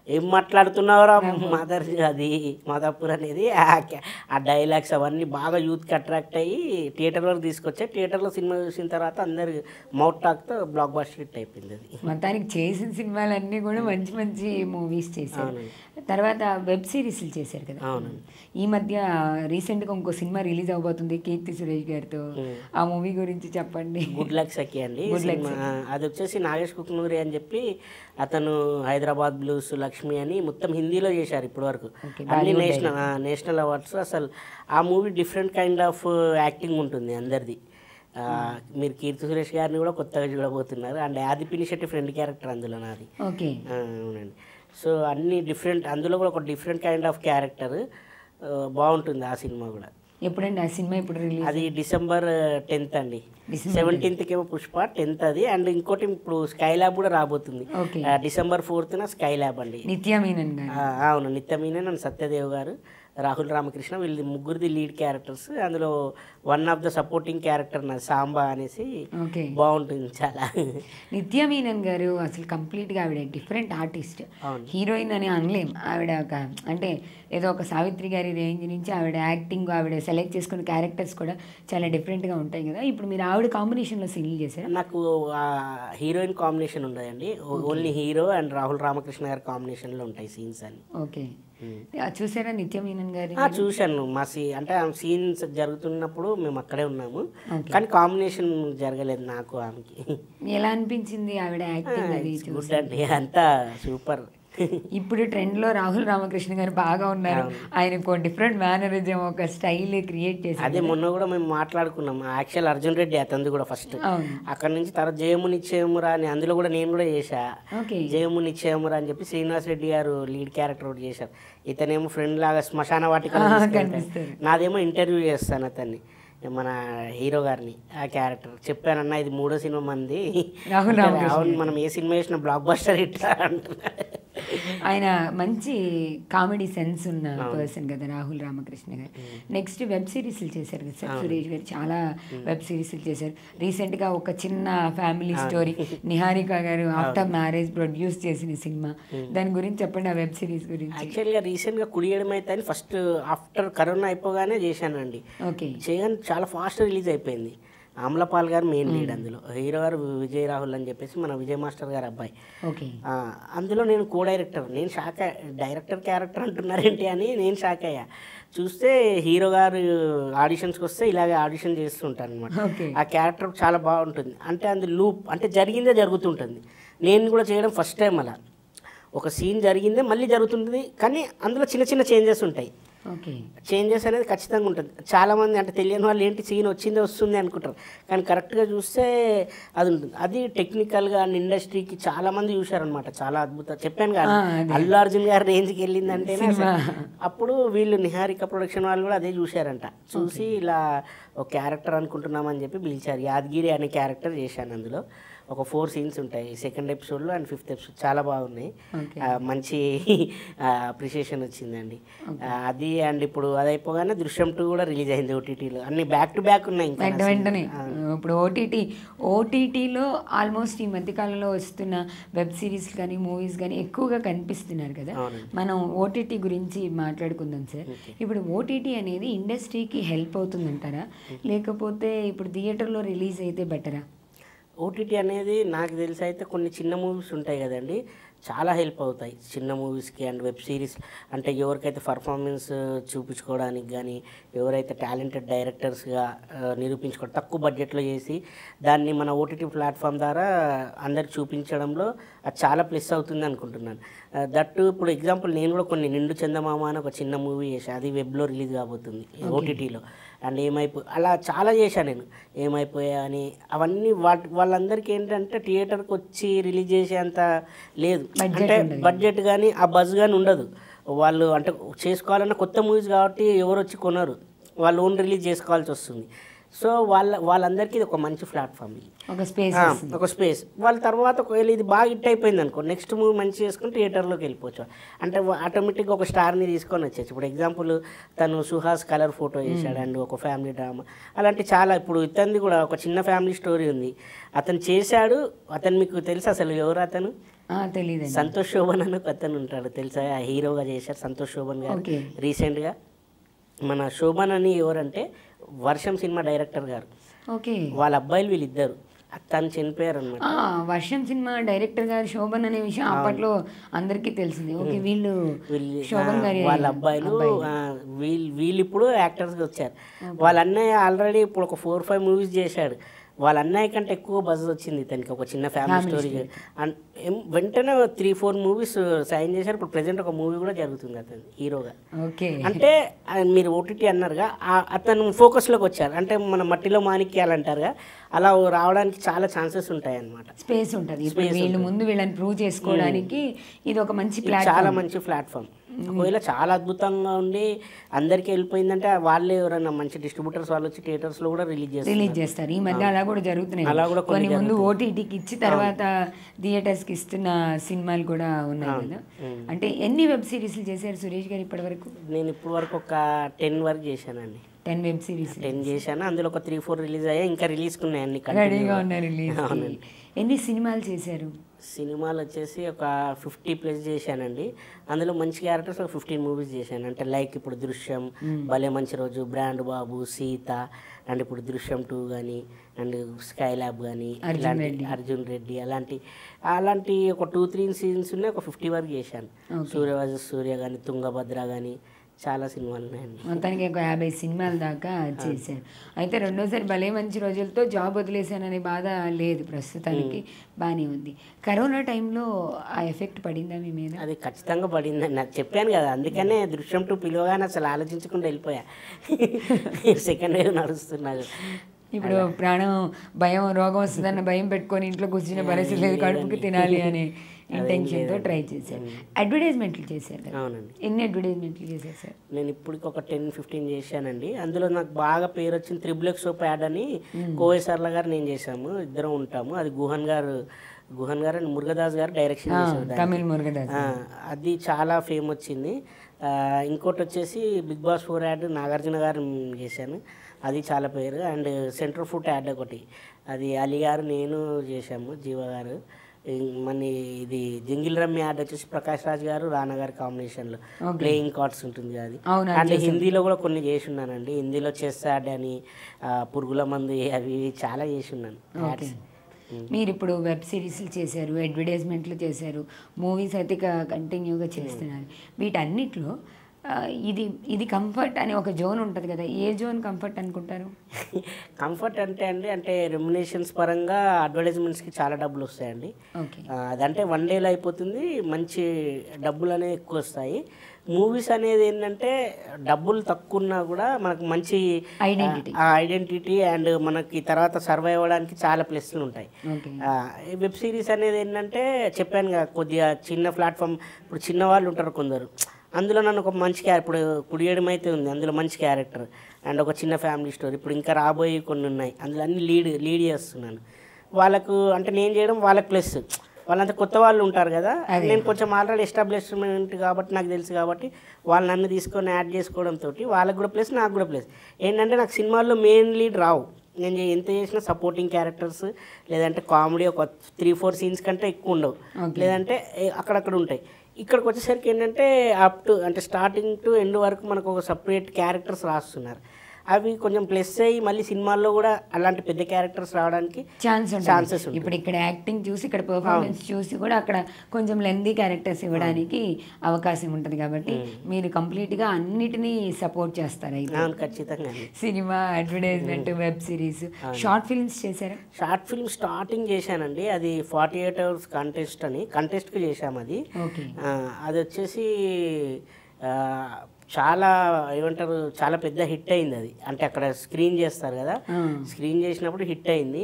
ఏం మాట్లాడుతున్నావురా మదర్ అది మాదాపూర్ అనేది ఆ క్యా- ఆ డైలాగ్స్ అవన్నీ బాగా యూత్కి అట్రాక్ట్ అయ్యి థియేటర్ వరకు తీసుకొచ్చా థియేటర్లో సినిమా చూసిన తర్వాత అందరు మౌత్ టాక్తో బ్లాక్ బస్టర్ హిట్ అయిపోయింది అది మొత్తానికి చేసిన సినిమాలన్నీ కూడా మంచి మంచి మూవీస్ చేశారు తర్వాత వెబ్ సిరీస్లు చేశారు కదా అవునండి. ఈ మధ్య రీసెంట్గా ఇంకో సినిమా రిలీజ్ అవబోతుంది కీర్తి సురేష్ గారితో ఆ మూవీ గురించి చెప్పండి గుడ్ లక్ సఖి అండి సినిమా అది వచ్చేసి నాగేష్ కుక్నూరి అని చెప్పి అతను హైదరాబాద్ బ్లూస్ లక్ష్మి అని మొత్తం హిందీలో చేశారు ఇప్పటి వరకు Okay, అన్ని నేషనల్ నేషనల్ అవార్డ్స్ అసలు ఆ movie different kind of acting ఉంటుంది అందరిది ఆ, మీరు కీర్తి సురేష్ గారిని కూడా కొత్తగా చూడబోతున్నారు అండ్ ఆది పినిషెట్టి ఫ్రెండ్ క్యారెక్టర్ అందులో నాది ఓకే ఆ, అవునండి సో అన్ని డిఫరెంట్ అందులో కూడా ఒక డిఫరెంట్ కైండ్ ఆఫ్ క్యారెక్టర్ బాగుంటుంది ఆ సినిమా కూడా ఎప్పుడండి ఆ సినిమా ఇప్పుడు రిలీజ్ అది డిసెంబర్ టెన్త్ అండి డిసెంబర్ సెవెంటీన్త్ ఏమో పుష్ప టెన్త్ అది అండ్ ఇంకోటి ఇప్పుడు స్కై ల్యాబ్ కూడా రాబోతుంది ఓకే ఆ, డిసెంబర్ ఫోర్త్న స్కై ల్యాబ్ అండి నిత్యా మీనన్ గారు ఆ, అవును నిత్యమీనే నన్ను సత్యదేవ్ గారు రాహుల్ రామకృష్ణ వీళ్ళది ముగ్గురిది లీడ్ క్యారెక్టర్స్ అందులో one of the supporting character నా సాంబా అనేసి ఓకే బాగుంటుంది చాలా నిత్యా మీనన్ గారు అసలు కంప్లీట్గా ఆవిడ డిఫరెంట్ ఆర్టిస్ట్ అవును హీరోయిన్ అని అనలేం ఆవిడ ఒక అంటే ఏదో ఒక సావిత్రి గారి రేంజ్ నుంచి ఆవిడ యాక్టింగ్ ఆవిడ సెలెక్ట్ చేసుకున్న క్యారెక్టర్స్ కూడా చాలా డిఫరెంట్గా ఉంటాయి కదా ఇప్పుడు మీరు ఆవిడ కాంబినేషన్లో సీన్లు చేశారు నాకు ఆ హీరోయిన్ కాంబినేషన్ ఉండదండి only hero and Rahul Ramakrishna గారి కాంబినేషన్లో ఉంటాయి సీన్స్ అని ఓకే ఆ, చూసారా నిత్య మీనన్ గారి ఆ, చూశాను మా సీ అంటే ఆ సీన్స్ జరుగుతున్నప్పుడు మేము అక్కడే ఉన్నాము Okay. కానీ కాంబినేషన్ జరగలేదు నాకు ఆమెకి ఎలా అనిపించింది ఆవిడ యాక్టింగ్ అది చూసి? గుడ్ అండి అంతా సూపర్ ఇప్పుడు ట్రెండ్లో రాహుల్ రామకృష్ణ గారు బాగా ఉన్నారు ఆయనకు డిఫరెంట్ మేనరిజం ఒక స్టైల్ క్రియేట్ చేశారు అదే మొన్న కూడా మేము మాట్లాడుకున్నాం యాక్చువల్ అర్జున్ రెడ్డి అతనిది కూడా ఫస్ట్ అవును అక్కడ నుంచి తర్వాత జయము నిశ్చయమురా అని అందులో కూడా నేను కూడా చేశా ఓకే జయము నిశ్చయమురా అని చెప్పి శ్రీనివాస్ రెడ్డి గారు లీడ్ క్యారెక్టర్ ఒకటి చేశారు ఇతనేమో ఫ్రెండ్ లాగా శ్మశాన వాటికలో ఆ, తీసుకెళ్తాడు. కనిపిస్తారు. నాదేమో ఇంటర్వ్యూ చేస్తాను అతన్ని మన హీరో గారిని ఆ క్యారెక్టర్ చెప్పానన్నా ఇది మూడో సినిమా మంది రాహుల్ రామకృష్ణ అవును మనం ఏ సినిమా చేసిన బ్లాక్ బస్టర్ ఇట్లా అంటున్నారు ఆయన మంచి కామెడీ సెన్స్ ఉన్న పర్సన్ కదా రాహుల్ రామకృష్ణ గారు నెక్స్ట్ వెబ్ సిరీస్లు చేశారు కదా సార్ సురేష్ గారు చాలా వెబ్ సిరీస్లు చేశారు రీసెంట్గా ఒక చిన్న ఫ్యామిలీ స్టోరీ నిహారిక గారు ఆఫ్టర్ మ్యారేజ్ ప్రొడ్యూస్ చేసిన సినిమా దాని గురించి చెప్పండి ఆ వెబ్ సిరీస్ గురించి యాక్చువల్గా రీసెంట్గా కుడియడం అయితే అని ఫస్ట్ ఆఫ్టర్ కరోనా అయిపోగానే చేశానండి ఓకే చేయగానే చాలా ఫాస్ట్ రిలీజ్ అయిపోయింది అమలపాల్ గారు మెయిన్ లీడ్ అందులో హీరో గారు విజయ్ రాహుల్ అని చెప్పేసి మన విజయ్ మాస్టర్ గారు అబ్బాయి ఓకే ఆ, అందులో నేను కో డైరెక్టర్ నేను షాక్ అయ్యా డైరెక్టర్ క్యారెక్టర్ అంటున్నారేంటి అని నేను షాక్ అయ్యా చూస్తే హీరో గారు ఆడిషన్స్కి వస్తే ఇలాగే ఆడిషన్ చేస్తుంటాను అనమాట ఓకే ఆ క్యారెక్టర్ చాలా బాగుంటుంది అంటే అందు లూప్ అంటే జరిగిందే జరుగుతుంటుంది నేను కూడా చేయడం ఫస్ట్ టైం అలా ఒక సీన్ జరిగిందే మళ్ళీ జరుగుతుంది కానీ అందులో చిన్న చిన్న చేంజెస్ ఉంటాయి ఓకే చేంజెస్ అనేది ఖచ్చితంగా ఉంటుంది చాలామంది అంటే తెలియని వాళ్ళు ఏంటి సీన్ వచ్చిందే వస్తుంది అనుకుంటారు కానీ కరెక్ట్గా చూస్తే అది ఉంటుంది అది టెక్నికల్గా అండ్ ఇండస్ట్రీకి చాలామంది చూశారనమాట చాలా అద్భుతం చెప్పాను కదా ఆ, అదే. అల్లు అర్జున్ గారి రేంజ్కి వెళ్ళిందంటే అప్పుడు వీళ్ళు నిహారిక ప్రొడక్షన్ వాళ్ళు కూడా అదే చూశారంట చూసి ఇలా ఒక క్యారెక్టర్ అనుకుంటున్నామని చెప్పి పిలిచారు యాదగిరి అనే క్యారెక్టర్ చేశాను అందులో ఒక ఫోర్ సీన్స్ ఉంటాయి సెకండ్ ఎపిసోడ్లో అండ్ ఫిఫ్త్ ఎపిసోడ్ చాలా బాగున్నాయి ఓకే ఆ, మంచి అప్రిషియేషన్ వచ్చిందండి ఆ, అది అండ్ ఇప్పుడు అది అయిపోగానే దృశ్యం టూ కూడా రిలీజ్ అయింది ఓటీటీలో అన్ని బ్యాక్ టు బ్యాక్ ఉన్నాయి ఇంకా వెంట వెంటనే ఇప్పుడు ఓటీటీ ఓటీటీలో ఆల్మోస్ట్ ఈ మధ్యకాలంలో వస్తున్న వెబ్ సిరీస్ కానీ మూవీస్ కానీ ఎక్కువగా కనిపిస్తున్నారు కదా అవునండి. మనం ఓటీటీ గురించి మాట్లాడుకుందాం సార్ ఇప్పుడు ఓటీటీ అనేది ఇండస్ట్రీకి హెల్ప్ అవుతుందంటారా లేకపోతే ఇప్పుడు థియేటర్లో రిలీజ్ అయితే బెటరా ఓటీటీ అనేది నాకు తెలిసి అయితే కొన్ని చిన్న మూవీస్ ఉంటాయి కదండి చాలా హెల్ప్ అవుతాయి చిన్న మూవీస్కి అండ్ వెబ్ సిరీస్ అంటే ఎవరికైతే పర్ఫార్మెన్స్ చూపించుకోవడానికి కానీ ఎవరైతే టాలెంటెడ్ డైరెక్టర్స్గా నిరూపించుకోవడం తక్కువ బడ్జెట్లో చేసి దాన్ని మన ఓటీటీ ప్లాట్ఫామ్ ద్వారా అందరికి చూపించడంలో అది చాలా ప్లస్ అవుతుంది అనుకుంటున్నాను దట్టు ఇప్పుడు ఎగ్జాంపుల్ నేను కూడా కొన్ని నిండు చందమామ అని ఒక చిన్న మూవీ చేశాను అది వెబ్లో రిలీజ్ కాబోతుంది ఓటీటీలో అండ్ ఏమైపో అలా చాలా చేశాను నేను ఏమైపోయా అని అవన్నీ వాటి వాళ్ళందరికీ ఏంటంటే థియేటర్కి వచ్చి రిలీజ్ చేసేంత లేదు Budget అంటే ఉండదు. బడ్జెట్ కానీ ఆ బజ్ కానీ ఉండదు వాళ్ళు అంటే చేసుకోవాలన్న కొత్త మూవీస్ కాబట్టి ఎవరు వచ్చి కొనరు వాళ్ళు ఓన్ రిలీజ్ చేసుకోవాల్సి వస్తుంది సో వాళ్ళ వాళ్ళందరికీ ఇది ఒక మంచి ప్లాట్ఫామ్ ఇది ఒక స్పేస్ ఆ, ఒక స్పేస్ వాళ్ళ తర్వాత ఒకవేళ ఇది బాగా హిట్ అయిపోయింది అనుకో నెక్స్ట్ మూవీ మంచి చేసుకుని థియేటర్లోకి వెళ్ళిపోవచ్చు అంటే ఆటోమేటిక్గా ఒక స్టార్ని తీసుకొని వచ్చేసి ఇప్పుడు ఎగ్జాంపుల్ తను సుహాస్ కలర్ ఫోటో చేశాడు అండ్ ఒక ఫ్యామిలీ డ్రామా అలాంటి చాలా ఇప్పుడు ఇతనిది కూడా ఒక చిన్న ఫ్యామిలీ స్టోరీ ఉంది అతను చేశాడు అతను మీకు తెలుసు అసలు ఎవరు అతను తెలియదండి సంతోష్ శోభన్ అని ఒక అతను ఉంటాడు తెలుసా ఆ హీరోగా చేశారు సంతోష్ శోభన్ గారు ఓకే రీసెంట్గా మన శోభన్ అని ఎవరంటే వర్షం సినిమా డైరెక్టర్ గారు ఓకే వాళ్ళ అబ్బాయిలు వీళ్ళిద్దరు తను చనిపోయారు అనమాట ఆ, వర్షం సినిమా డైరెక్టర్ గారు శోభన్ అనే విషయం అప్పట్లో అందరికీ తెలిసింది ఓకే వీళ్ళు వీళ్ళు శోభన్ ఆ, గారి వాళ్ళ అబ్బాయిలు ఆ, వీళ్ళు వీళ్ళు ఇప్పుడు యాక్టర్స్గా వచ్చారు వాళ్ళ అన్నయ్య ఆల్రెడీ ఇప్పుడు ఒక ఫోర్ ఫైవ్ మూవీస్ చేశాడు వాళ్ళ అన్నయ్య కంటే ఎక్కువ బజ్ వచ్చింది ఇతనికి ఒక చిన్న ఫ్యామిలీ స్టోరీ అండ్ ఏం- వెంటనే త్రీ ఫోర్ మూవీస్ సైన్ చేశారు ఇప్పుడు ప్రెసెంట్ ఒక మూవీ కూడా జరుగుతుంది అతను హీరోగా ఓకే అంటే ఆ, మీరు ఓటీటీ అన్నారుగా ఆ- అతను ఫోకస్లోకి వచ్చారు అంటే మన మట్టిలో మాణిక్యాలు అంటారుగా అలా రావడానికి చాలా ఛాన్సెస్ ఉంటాయి అన్నమాట స్పేస్ ఉంటుంది ఇప్పుడు వీళ్ళు ముందు వీళ్ళని ప్రూవ్ చేసుకోవడానికి ఇది ఒక మంచి ఇది ప్లాట్ఫామ్ చాలా మంచి ప్లాట్ఫామ్ ఒకవేళ చాలా అద్భుతంగా ఉండి అందరికీ వెళ్ళిపోయిందంటే వాళ్ళే ఎవరైనా మంచి డిస్ట్రిబ్యూటర్స్ వాళ్ళు వచ్చి థియేటర్స్ లో కూడా రిలీజ్ చేస్తారు రిలీజ్ చేస్తారు ఈ మధ్య అలా కూడా జరుగుతున్నాయి అలా కూడా కొన్ని కొన్ని ముందు ఓటీటీకి ఇచ్చి తర్వాత థియేటర్స్ కి ఇస్తున్న సినిమాలు కూడా ఉన్నాయి కదా అంటే ఎన్ని వెబ్ సిరీస్లు చేశారు సురేష్ గారు ఇప్పటి వరకు నేను ఇప్పుడు వరకు ఒక టెన్ వరకు చేశానండి టెన్ వెబ్ సిరీస్ టెన్ చేశాను అందులో ఒక త్రీ ఫోర్ రిలీజ్ అయ్యాయి ఇంకా రిలీజ్ ఉన్నాయి అన్ని రెడీగా continue. ఉన్నారు రిలీజ్ ఎన్ని సినిమాలు చేశారు సినిమాలు వచ్చేసి ఒక ఫిఫ్టీ ప్లస్ చేశానండి అందులో మంచి క్యారెక్టర్స్ ఒక ఫిఫ్టీన్ మూవీస్ చేశాను అంటే లైక్ ఇప్పుడు దృశ్యం భలే మంచి రోజు బ్రాండ్ బాబు సీత అండ్ ఇప్పుడు దృశ్యం టూ కానీ అండ్ స్కై ల్యాబ్ కానీ ఇలాంటి అర్జున్ రెడ్డి అలాంటి అలాంటి ఒక టూ త్రీ సీన్స్ ఉన్నాయి ఒక ఫిఫ్టీ వరకు చేశాను సూర్య వర్సెస్ సూర్య కానీ తుంగభద్ర కానీ చాలా సినిమాలు ఉన్నాయండి మొత్తానికి ఒక యాభై సినిమాల దాకా చేశారు అయితే రెండోసారి భలే మంచి రోజులతో జాబ్ వదిలేశాననే బాధ లేదు ప్రస్తుతానికి బాగానే ఉంది కరోనా టైంలో ఆ ఎఫెక్ట్ పడిందా మీ మీద అది ఖచ్చితంగా పడింది నాకు చెప్పాను కదా అందుకనే దృశ్యం టూ పిలువగానే అసలు ఆలోచించకుండా వెళ్ళిపోయా సెకండ్ వేవ్ నడుస్తున్నది ఇప్పుడు ప్రాణం భయం రోగం వస్తుందన్న భయం పెట్టుకొని ఇంట్లో కూర్చునే పరిస్థితి లేదు కడుపుకి తినాలి అనే ఇంటెన్షన్తో ట్రై చేశారు అడ్వర్టైజ్మెంట్లు చేశారు కదా అవునండి ఎన్ని అడ్వర్టైజ్మెంట్లు చేశారు సార్ నేను ఇప్పటికి ఒక టెన్ ఫిఫ్టీన్ చేశానండి అందులో నాకు బాగా పేరు వచ్చింది త్రిబుల్ ఎక్స్ సోప్ యాడ్ అని కోవేసర్ల గారు నేను చేశాము ఇద్దరం ఉంటాము అది గుహన్ గారు గుహన్ గారు అండ్ మురుగదాస్ గారు డైరెక్షన్ చేశారు దాన్ని. తమిళ్ మురుగదాస్ ఆ, అది చాలా ఫేమ్ వచ్చింది ఆ, ఇంకోటి వచ్చేసి Bigg Boss four ad Nagarjuna గారు చేశాను అది చాలా పేరు అండ్ సెంట్రల్ ఫుడ్ యాడ్ ఒకటి అది అలీ గారు నేను చేశాము జీవ గారు ఇం- మన ఇది జంగిల్ రమ్మి యాడ్ వచ్చేసి ప్రకాష్ రాజ్ గారు రానా గారి కాంబినేషన్లో ప్లేయింగ్ కార్డ్స్ ఉంటుంది అది అవును అండ్ హిందీలో కూడా కొన్ని చేసి ఉన్నానండి హిందీలో చెస్ యాడ్ అని ఆ, పురుగుల మందు అవి ఇవి చాలా చేసి ఉన్నాను యాడ్స్ మీరు ఇప్పుడు వెబ్ సిరీస్లు చేశారు అడ్వర్టైజ్మెంట్లు చేశారు మూవీస్ అయితే కంటిన్యూగా చేస్తున్నారు వీటన్నిటిలో ఆ, ఇది ఇది కంఫర్ట్ అనే ఒక జోన్ ఉంటుంది కదా ఏ జోన్ కంఫర్ట్ అనుకుంటారు కంఫర్ట్ అంటే అండి అంటే రెమ్యునేషన్స్ పరంగా అడ్వర్టైజ్మెంట్స్కి చాలా డబ్బులు వస్తాయండి ఓకే ఆ, అదంటే వన్ డేలో అయిపోతుంది మంచి డబ్బులు అనేవి ఎక్కువ వస్తాయి మూవీస్ అనేది ఏంటంటే డబ్బులు తక్కువ ఉన్నా కూడా మనకు మంచి ఐడెంటిటీ ఐడెంటిటీ అండ్ మనకి తర్వాత సర్వైవ్ అవ్వడానికి చాలా ప్లస్లు ఉంటాయి ఓకే వెబ్ సిరీస్ అనేది ఏంటంటే చెప్పాను కదా కొద్దిగా చిన్న ప్లాట్ఫామ్ ఇప్పుడు చిన్న వాళ్ళు ఉంటారు కొందరు అందులో నన్ను ఒక మంచి క్యారెక్టర్ ఇప్పుడు కుడియడం అయితే ఉంది అందులో మంచి క్యారెక్టర్ అండ్ ఒక చిన్న ఫ్యామిలీ స్టోరీ ఇప్పుడు ఇంకా రాబోయే కొన్ని ఉన్నాయి అందులో అన్ని లీడ్ లీడ్ చేస్తున్నాను వాళ్ళకు అంటే నేను చేయడం వాళ్ళకి ప్లస్ వాళ్ళంతా కొత్త వాళ్ళు ఉంటారు కదా నేను కొంచెం ఆల్రెడీ ఎస్టాబ్లిష్మెంట్ కాబట్టి నాకు తెలుసు కాబట్టి వాళ్ళు నన్ను తీసుకొని యాడ్ చేసుకోవడంతో వాళ్ళకి కూడా ప్లస్ నాకు కూడా ప్లస్ ఏంటంటే నాకు సినిమాల్లో మెయిన్ లీడ్ రావు నేను చే- ఎంత చేసినా సపోర్టింగ్ క్యారెక్టర్స్ లేదంటే కామెడీ ఒక త్రీ ఫోర్ సీన్స్ కంటే ఎక్కువ ఉండవు లేదంటే ఏ- అక్కడక్కడ ఉంటాయి ఇక్కడికి వచ్చేసరికి ఏంటంటే అప్ టు అంటే స్టార్టింగ్ టు ఎండ్ వరకు మనకు ఒక సపరేట్ క్యారెక్టర్స్ రాస్తున్నారు అవి కొంచెం ప్లస్ అయ్యి మళ్ళీ సినిమాల్లో కూడా అలాంటి పెద్ద క్యారెక్టర్స్ రావడానికి ఛాన్స్ Chances ఉంటుంది ఇప్పుడు ఇక్కడ యాక్టింగ్ చూసి ఇక్కడ పర్ఫార్మెన్స్ చూసి కూడా అక్కడ కొంచెం లెందీ క్యారెక్టర్స్ ఇవ్వడానికి అవకాశం ఉంటుంది కాబట్టి మీరు కంప్లీట్గా అన్నిటినీ సపోర్ట్ చేస్తారు అయితే అవును ఖచ్చితంగా అండి సినిమా advertisement web series short films చేశారా షార్ట్ ఫిల్మ్ స్టార్టింగ్ చేశానండి అది ఫార్టీ ఎయిట్ అవర్స్ కంటెస్ట్ అని కంటెస్ట్కి చేశాము అది ఓకే ఆ, అది వచ్చేసి ఆ, చాలా ఏమంటారు చాలా పెద్ద హిట్ అయింది అది అంటే అక్కడ స్క్రీన్ చేస్తారు కదా స్క్రీన్ చేసినప్పుడు హిట్ అయింది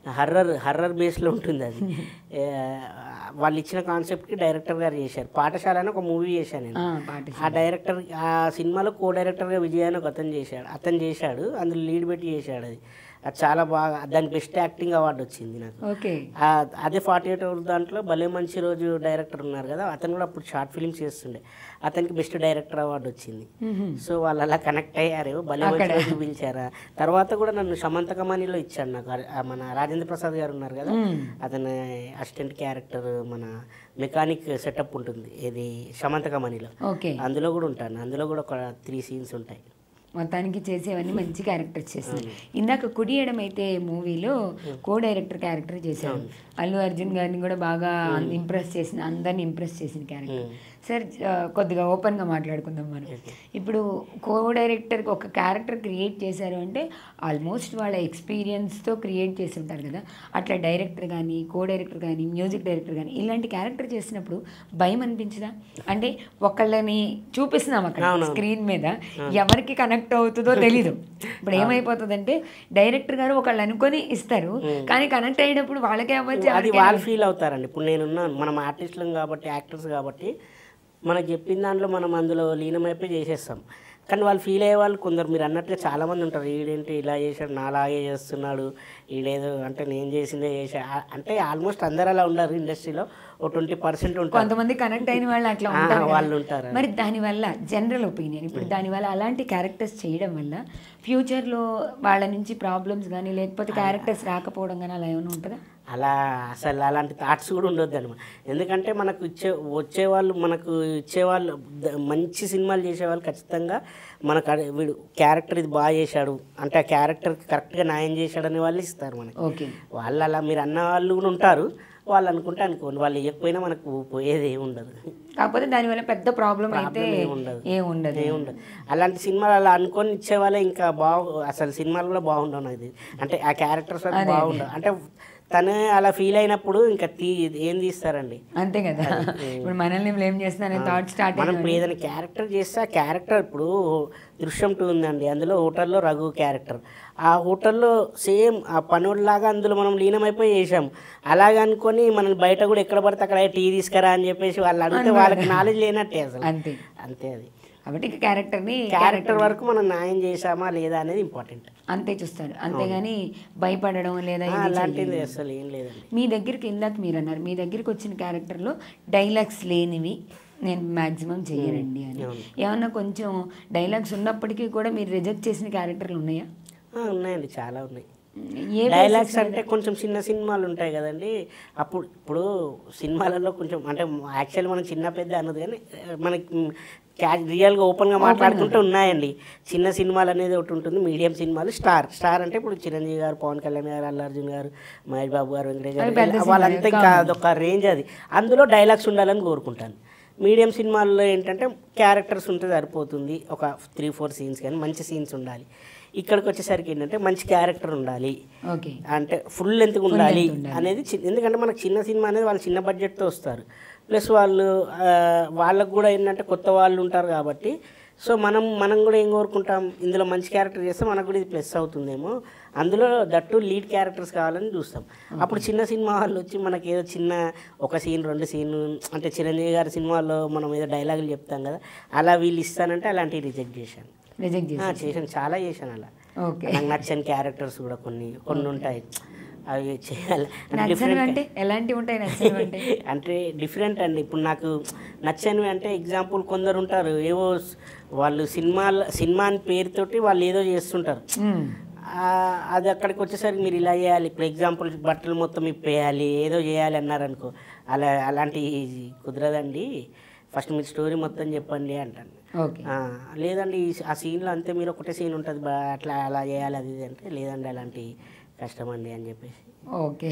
హర్రర్ హర్రర్ బేస్లో ఉంటుంది అది ఏ, వాళ్ళు ఇచ్చిన కాన్సెప్ట్కి డైరెక్టర్ గారు చేశారు పాఠశాల అని ఒక మూవీ చేశాను నేను ఆ, పాట ఆ డైరెక్టర్ ఆ సినిమాలో కో డైరెక్టర్గా విజయ్ అని ఒక అతను చేశాడు అతను చేశాడు అందులో లీడ్ పెట్టి చేశాడు అది అది చాలా బాగా దానికి బెస్ట్ యాక్టింగ్ అవార్డు వచ్చింది నాకు ఓకే ఆ, అదే ఫార్టీ ఎయిట్ అవర్స్ దాంట్లో భలే మంచి రోజు డైరెక్టర్ ఉన్నారు కదా అతను కూడా అప్పుడు షార్ట్ ఫిల్మ్స్ చేస్తుండే అతనికి బెస్ట్ డైరెక్టర్ అవార్డు వచ్చింది మ్మ్. సో వాళ్ళు అలా కనెక్ట్ అయ్యారు భలే మంచి రోజు పిలిచారా తర్వాత కూడా నన్ను సమంతకమణిలో ఇచ్చాడు నాకు ఆ- ఆ మన రాజేంద్ర ప్రసాద్ గారు ఉన్నారు కదా మ్మ్. అతని అసిస్టెంట్ క్యారెక్టర్ మన మెకానిక్ సెటప్ ఉంటుంది ఇది సమంతకమణిలో ఓకే అందులో కూడా ఉంటాను అందులో కూడా ఒక త్రీ సీన్స్ ఉంటాయి మొత్తానికి చేసేవన్నీ మంచి క్యారెక్టర్స్ చేసింది ఇందాక కుడియడం అయితే మూవీలో కో డైరెక్టర్ క్యారెక్టర్ చేశాడు అల్లు అర్జున్ గారిని కూడా బాగా ఇంప్రెస్ చేసిన అందరిని ఇంప్రెస్ చేసిన క్యారెక్టర్ సార్ ఆ, కొద్దిగా ఓపెన్గా మాట్లాడుకుందాం మనం ఇప్పుడు కో డైరెక్టర్కి ఒక క్యారెక్టర్ క్రియేట్ చేశారు అంటే ఆల్మోస్ట్ వాళ్ళ ఎక్స్పీరియన్స్తో క్రియేట్ చేసి ఉంటారు కదా అట్లా డైరెక్టర్ కానీ కో డైరెక్టర్ కానీ మ్యూజిక్ డైరెక్టర్ కానీ ఇలాంటి క్యారెక్టర్ చేసినప్పుడు భయం అనిపించదా అంటే ఒకళ్ళని చూపిస్తున్నాం అక్కడ స్క్రీన్ మీద ఎవరికి కనెక్ట్ అవుతుందో తెలీదు ఇప్పుడు ఏమైపోతుందంటే డైరెక్టర్ గారు ఒకళ్ళు అనుకొని ఇస్తారు కానీ కనెక్ట్ అయ్యేటప్పుడు వాళ్ళకే అవ్వచ్చు అది వాళ్ళు ఫీల్ అవుతారండి ఇప్పుడు నేనున్నాను మనం ఆర్టిస్టులం కాబట్టి యాక్టర్స్ కాబట్టి మనకు చెప్పిన దాంట్లో మనం అందులో లీనమైపోయి చేసేస్తాం కానీ వాళ్ళు ఫీల్ అయ్యే వాళ్ళు కొందరు మీరు అన్నట్టుగా చాలామంది ఉంటారు ఈడేంటి ఇలా చేశాడు నాలాగే చేస్తున్నాడు ఈడేదో అంటే నేను చేసిందే చేసా ఆ- అంటే ఆల్మోస్ట్ అందరు అలా ఉండరు ఇండస్ట్రీలో ఓ ట్వంటీ పర్సెంట్ ఉంటారు కొంతమంది కనెక్ట్ అయిన వాళ్ళు అట్లా ఆ, ఉంటారు కదా. వాళ్ళు ఉంటారు మరి దానివల్ల జనరల్ ఒపీనియన్ ఇప్పుడు దానివల్ల అలాంటి క్యారెక్టర్స్ చేయడం వల్ల ఫ్యూచర్లో వాళ్ళ నుంచి ప్రాబ్లమ్స్ కానీ లేకపోతే క్యారెక్టర్స్ రాకపోవడం కానీ అలా ఏమైనా ఉంటుందా అలా అసలు అలాంటి థాట్స్ కూడా ఉండొద్దు అనమాట ఎందుకంటే మనకు ఇచ్చే వచ్చేవాళ్ళు మనకు ఇచ్చేవాళ్ళు ద- మంచి సినిమాలు చేసేవాళ్ళు ఖచ్చితంగా మనకు అడే- వీడు క్యారెక్టర్ ఇది బాగా చేశాడు అంటే ఆ క్యారెక్టర్కి కరెక్ట్గా న్యాయం చేశాడు అనే వాళ్ళు ఇస్తారు మనకి ఓకే వాళ్ళు అలా మీరు అన్న వాళ్ళు కూడా ఉంటారు వాళ్ళు అనుకుంటే అనుకోండి వాళ్ళు ఇవ్వకపోయినా మనకు పోయేది ఏమి ఉండదు కాకపోతే దానివల్ల పెద్ద ప్రాబ్లం అయితే Problem ఏం ఉండదు. ఏం ఉండదు ఏమి ఉండదు అలాంటి సినిమాలు అలా అనుకొని ఇచ్చేవాళ్ళే ఇంకా బాగు అసలు సినిమాలు కూడా బాగుండవు నాకు తెలిసి. అంటే ఆ క్యారెక్టర్స్ అది బాగుండవు అంటే తనే అలా ఫీల్ అయినప్పుడు ఇంకా తీ ఏం తీస్తారండి అంతే కదా ఇప్పుడు మనల్ని బ్లేమ్ చేస్తున్నా థాట్ స్టార్ట్ మనం ఇప్పుడు ఏదైనా క్యారెక్టర్ చేస్తే ఆ క్యారెక్టర్ ఇప్పుడు దృశ్యం టూ ఉందండి అందులో హోటల్లో రఘు క్యారెక్టర్ ఆ హోటల్లో సేమ్ ఆ పనుల్లాగా అందులో మనం లీనమైపోయి చేసాం అలాగ అనుకొని మనం బయట కూడా ఎక్కడ పడితే అక్కడ టీ తీసుకురా అని చెప్పేసి వాళ్ళు అడిగితే వాళ్ళకి నాలెడ్జ్ లేనట్టే అసలు అంతే అంతే అది కాబట్టి ఇక క్యారెక్టర్ని క్యారెక్టర్ వరకు మనం న్యాయం చేసామా లేదా అనేది ఇంపార్టెంట్ అంతే చూస్తాడు అంతేగాని భయపడడం లేదా ఇది అలాంటిది అసలు ఏం లేదండి మీ దగ్గరికి ఇందాక మీరు అన్నారు మీ దగ్గరికి వచ్చిన క్యారెక్టర్లో డైలాగ్స్ లేనివి నేను మ్యాక్సిమం చెయ్యనండి అని ఏమన్నా కొంచెం డైలాగ్స్ ఉన్నప్పటికీ కూడా మీరు రిజెక్ట్ చేసిన క్యారెక్టర్లు ఉన్నాయా ఆ, ఉన్నాయండి చాలా ఉన్నాయి ఏ డైలాగ్స్ అంటే కొంచెం చిన్న సినిమాలు ఉంటాయి కదండి అప్పుడు ఇప్పుడు సినిమాలలో కొంచెం అంటే యాక్చువల్ మనం చిన్న పెద్ద అన్నది కానీ మనకి క్యాష్ రియల్గా ఓపెన్గా మాట్లాడుకుంటూ ఉన్నాయండి చిన్న సినిమాలు అనేది ఒకటి ఉంటుంది మీడియం సినిమాలు స్టార్ స్టార్ అంటే ఇప్పుడు చిరంజీవి గారు పవన్ కళ్యాణ్ గారు అల్లు అర్జున్ గారు మహేష్ బాబు గారు వెంకటేష్ గారు వాళ్ళంతా ఇంకా అదొక రేంజ్ అది అందులో డైలాగ్స్ ఉండాలని కోరుకుంటాను మీడియం సినిమాల్లో ఏంటంటే క్యారెక్టర్స్ ఉంటే సరిపోతుంది ఒక త్రీ ఫోర్ సీన్స్ కానీ మంచి సీన్స్ ఉండాలి ఇక్కడికి వచ్చేసరికి ఏంటంటే మంచి క్యారెక్టర్ ఉండాలి ఓకే అంటే ఫుల్ లెంత్ ఉండాలి అనేది చి- ఎందుకంటే మనకు చిన్న సినిమా అనేది వాళ్ళు చిన్న బడ్జెట్తో వస్తారు ప్లస్ వాళ్ళు ఆ, వాళ్ళకు కూడా ఏంటంటే కొత్త వాళ్ళు ఉంటారు కాబట్టి సో మనం మనం కూడా ఏం కోరుకుంటాం ఇందులో మంచి క్యారెక్టర్ చేస్తే మనకు కూడా ఇది ప్లస్ అవుతుందేమో అందులో దట్టు లీడ్ క్యారెక్టర్స్ కావాలని చూస్తాం అప్పుడు చిన్న సినిమా వాళ్ళు వచ్చి మనకి ఏదో చిన్న ఒక సీన్ రెండు సీన్ అంటే చిరంజీవి గారి సినిమాలో మనం ఏదో డైలాగులు చెప్తాం కదా అలా వీళ్ళు ఇస్తానంటే అలాంటివి రిజెక్ట్ చేశాను రిజెక్ట్ చేసి ఆ, చేశాను చాలా చేశాను అలా ఓకే నాకు నచ్చని క్యారెక్టర్స్ కూడా కొన్ని కొన్ని ఉంటాయి అవి చేయాలి అంటే నచ్చనివి different- అంటే ఎలాంటివి ఉంటాయి నచ్చనివి అంటే అంటే డిఫరెంట్ అండి ఇప్పుడు నాకు నచ్చనివి అంటే ఎగ్జాంపుల్ కొందరు ఉంటారు ఏవో స్- వాళ్ళు సినిమాల సినిమా అని పేరుతోటి వాళ్ళు ఏదో చేస్తుంటారు మ్మ్. ఆ, అది అక్కడికి వచ్చేసరికి మీరు ఇలా చేయాలి ఇప్పుడు ఎగ్జాంపుల్ బట్టలు మొత్తం ఇప్పేయాలి ఏదో చేయాలి అన్నారనుకో అలా అలాంటి కుదరదండి ఫస్ట్ మీరు స్టోరీ మొత్తం చెప్పండి అంటాను ఓకే ఆ, లేదండి ఈ- ఆ సీన్లో అంతే మీరు ఒకటే సీన్ ఉంటుంది బా అట్లా అలా చేయాలి అది ఇది అంటే లేదండి అలాంటి కష్టం అండి అని చెప్పేసి ఓకే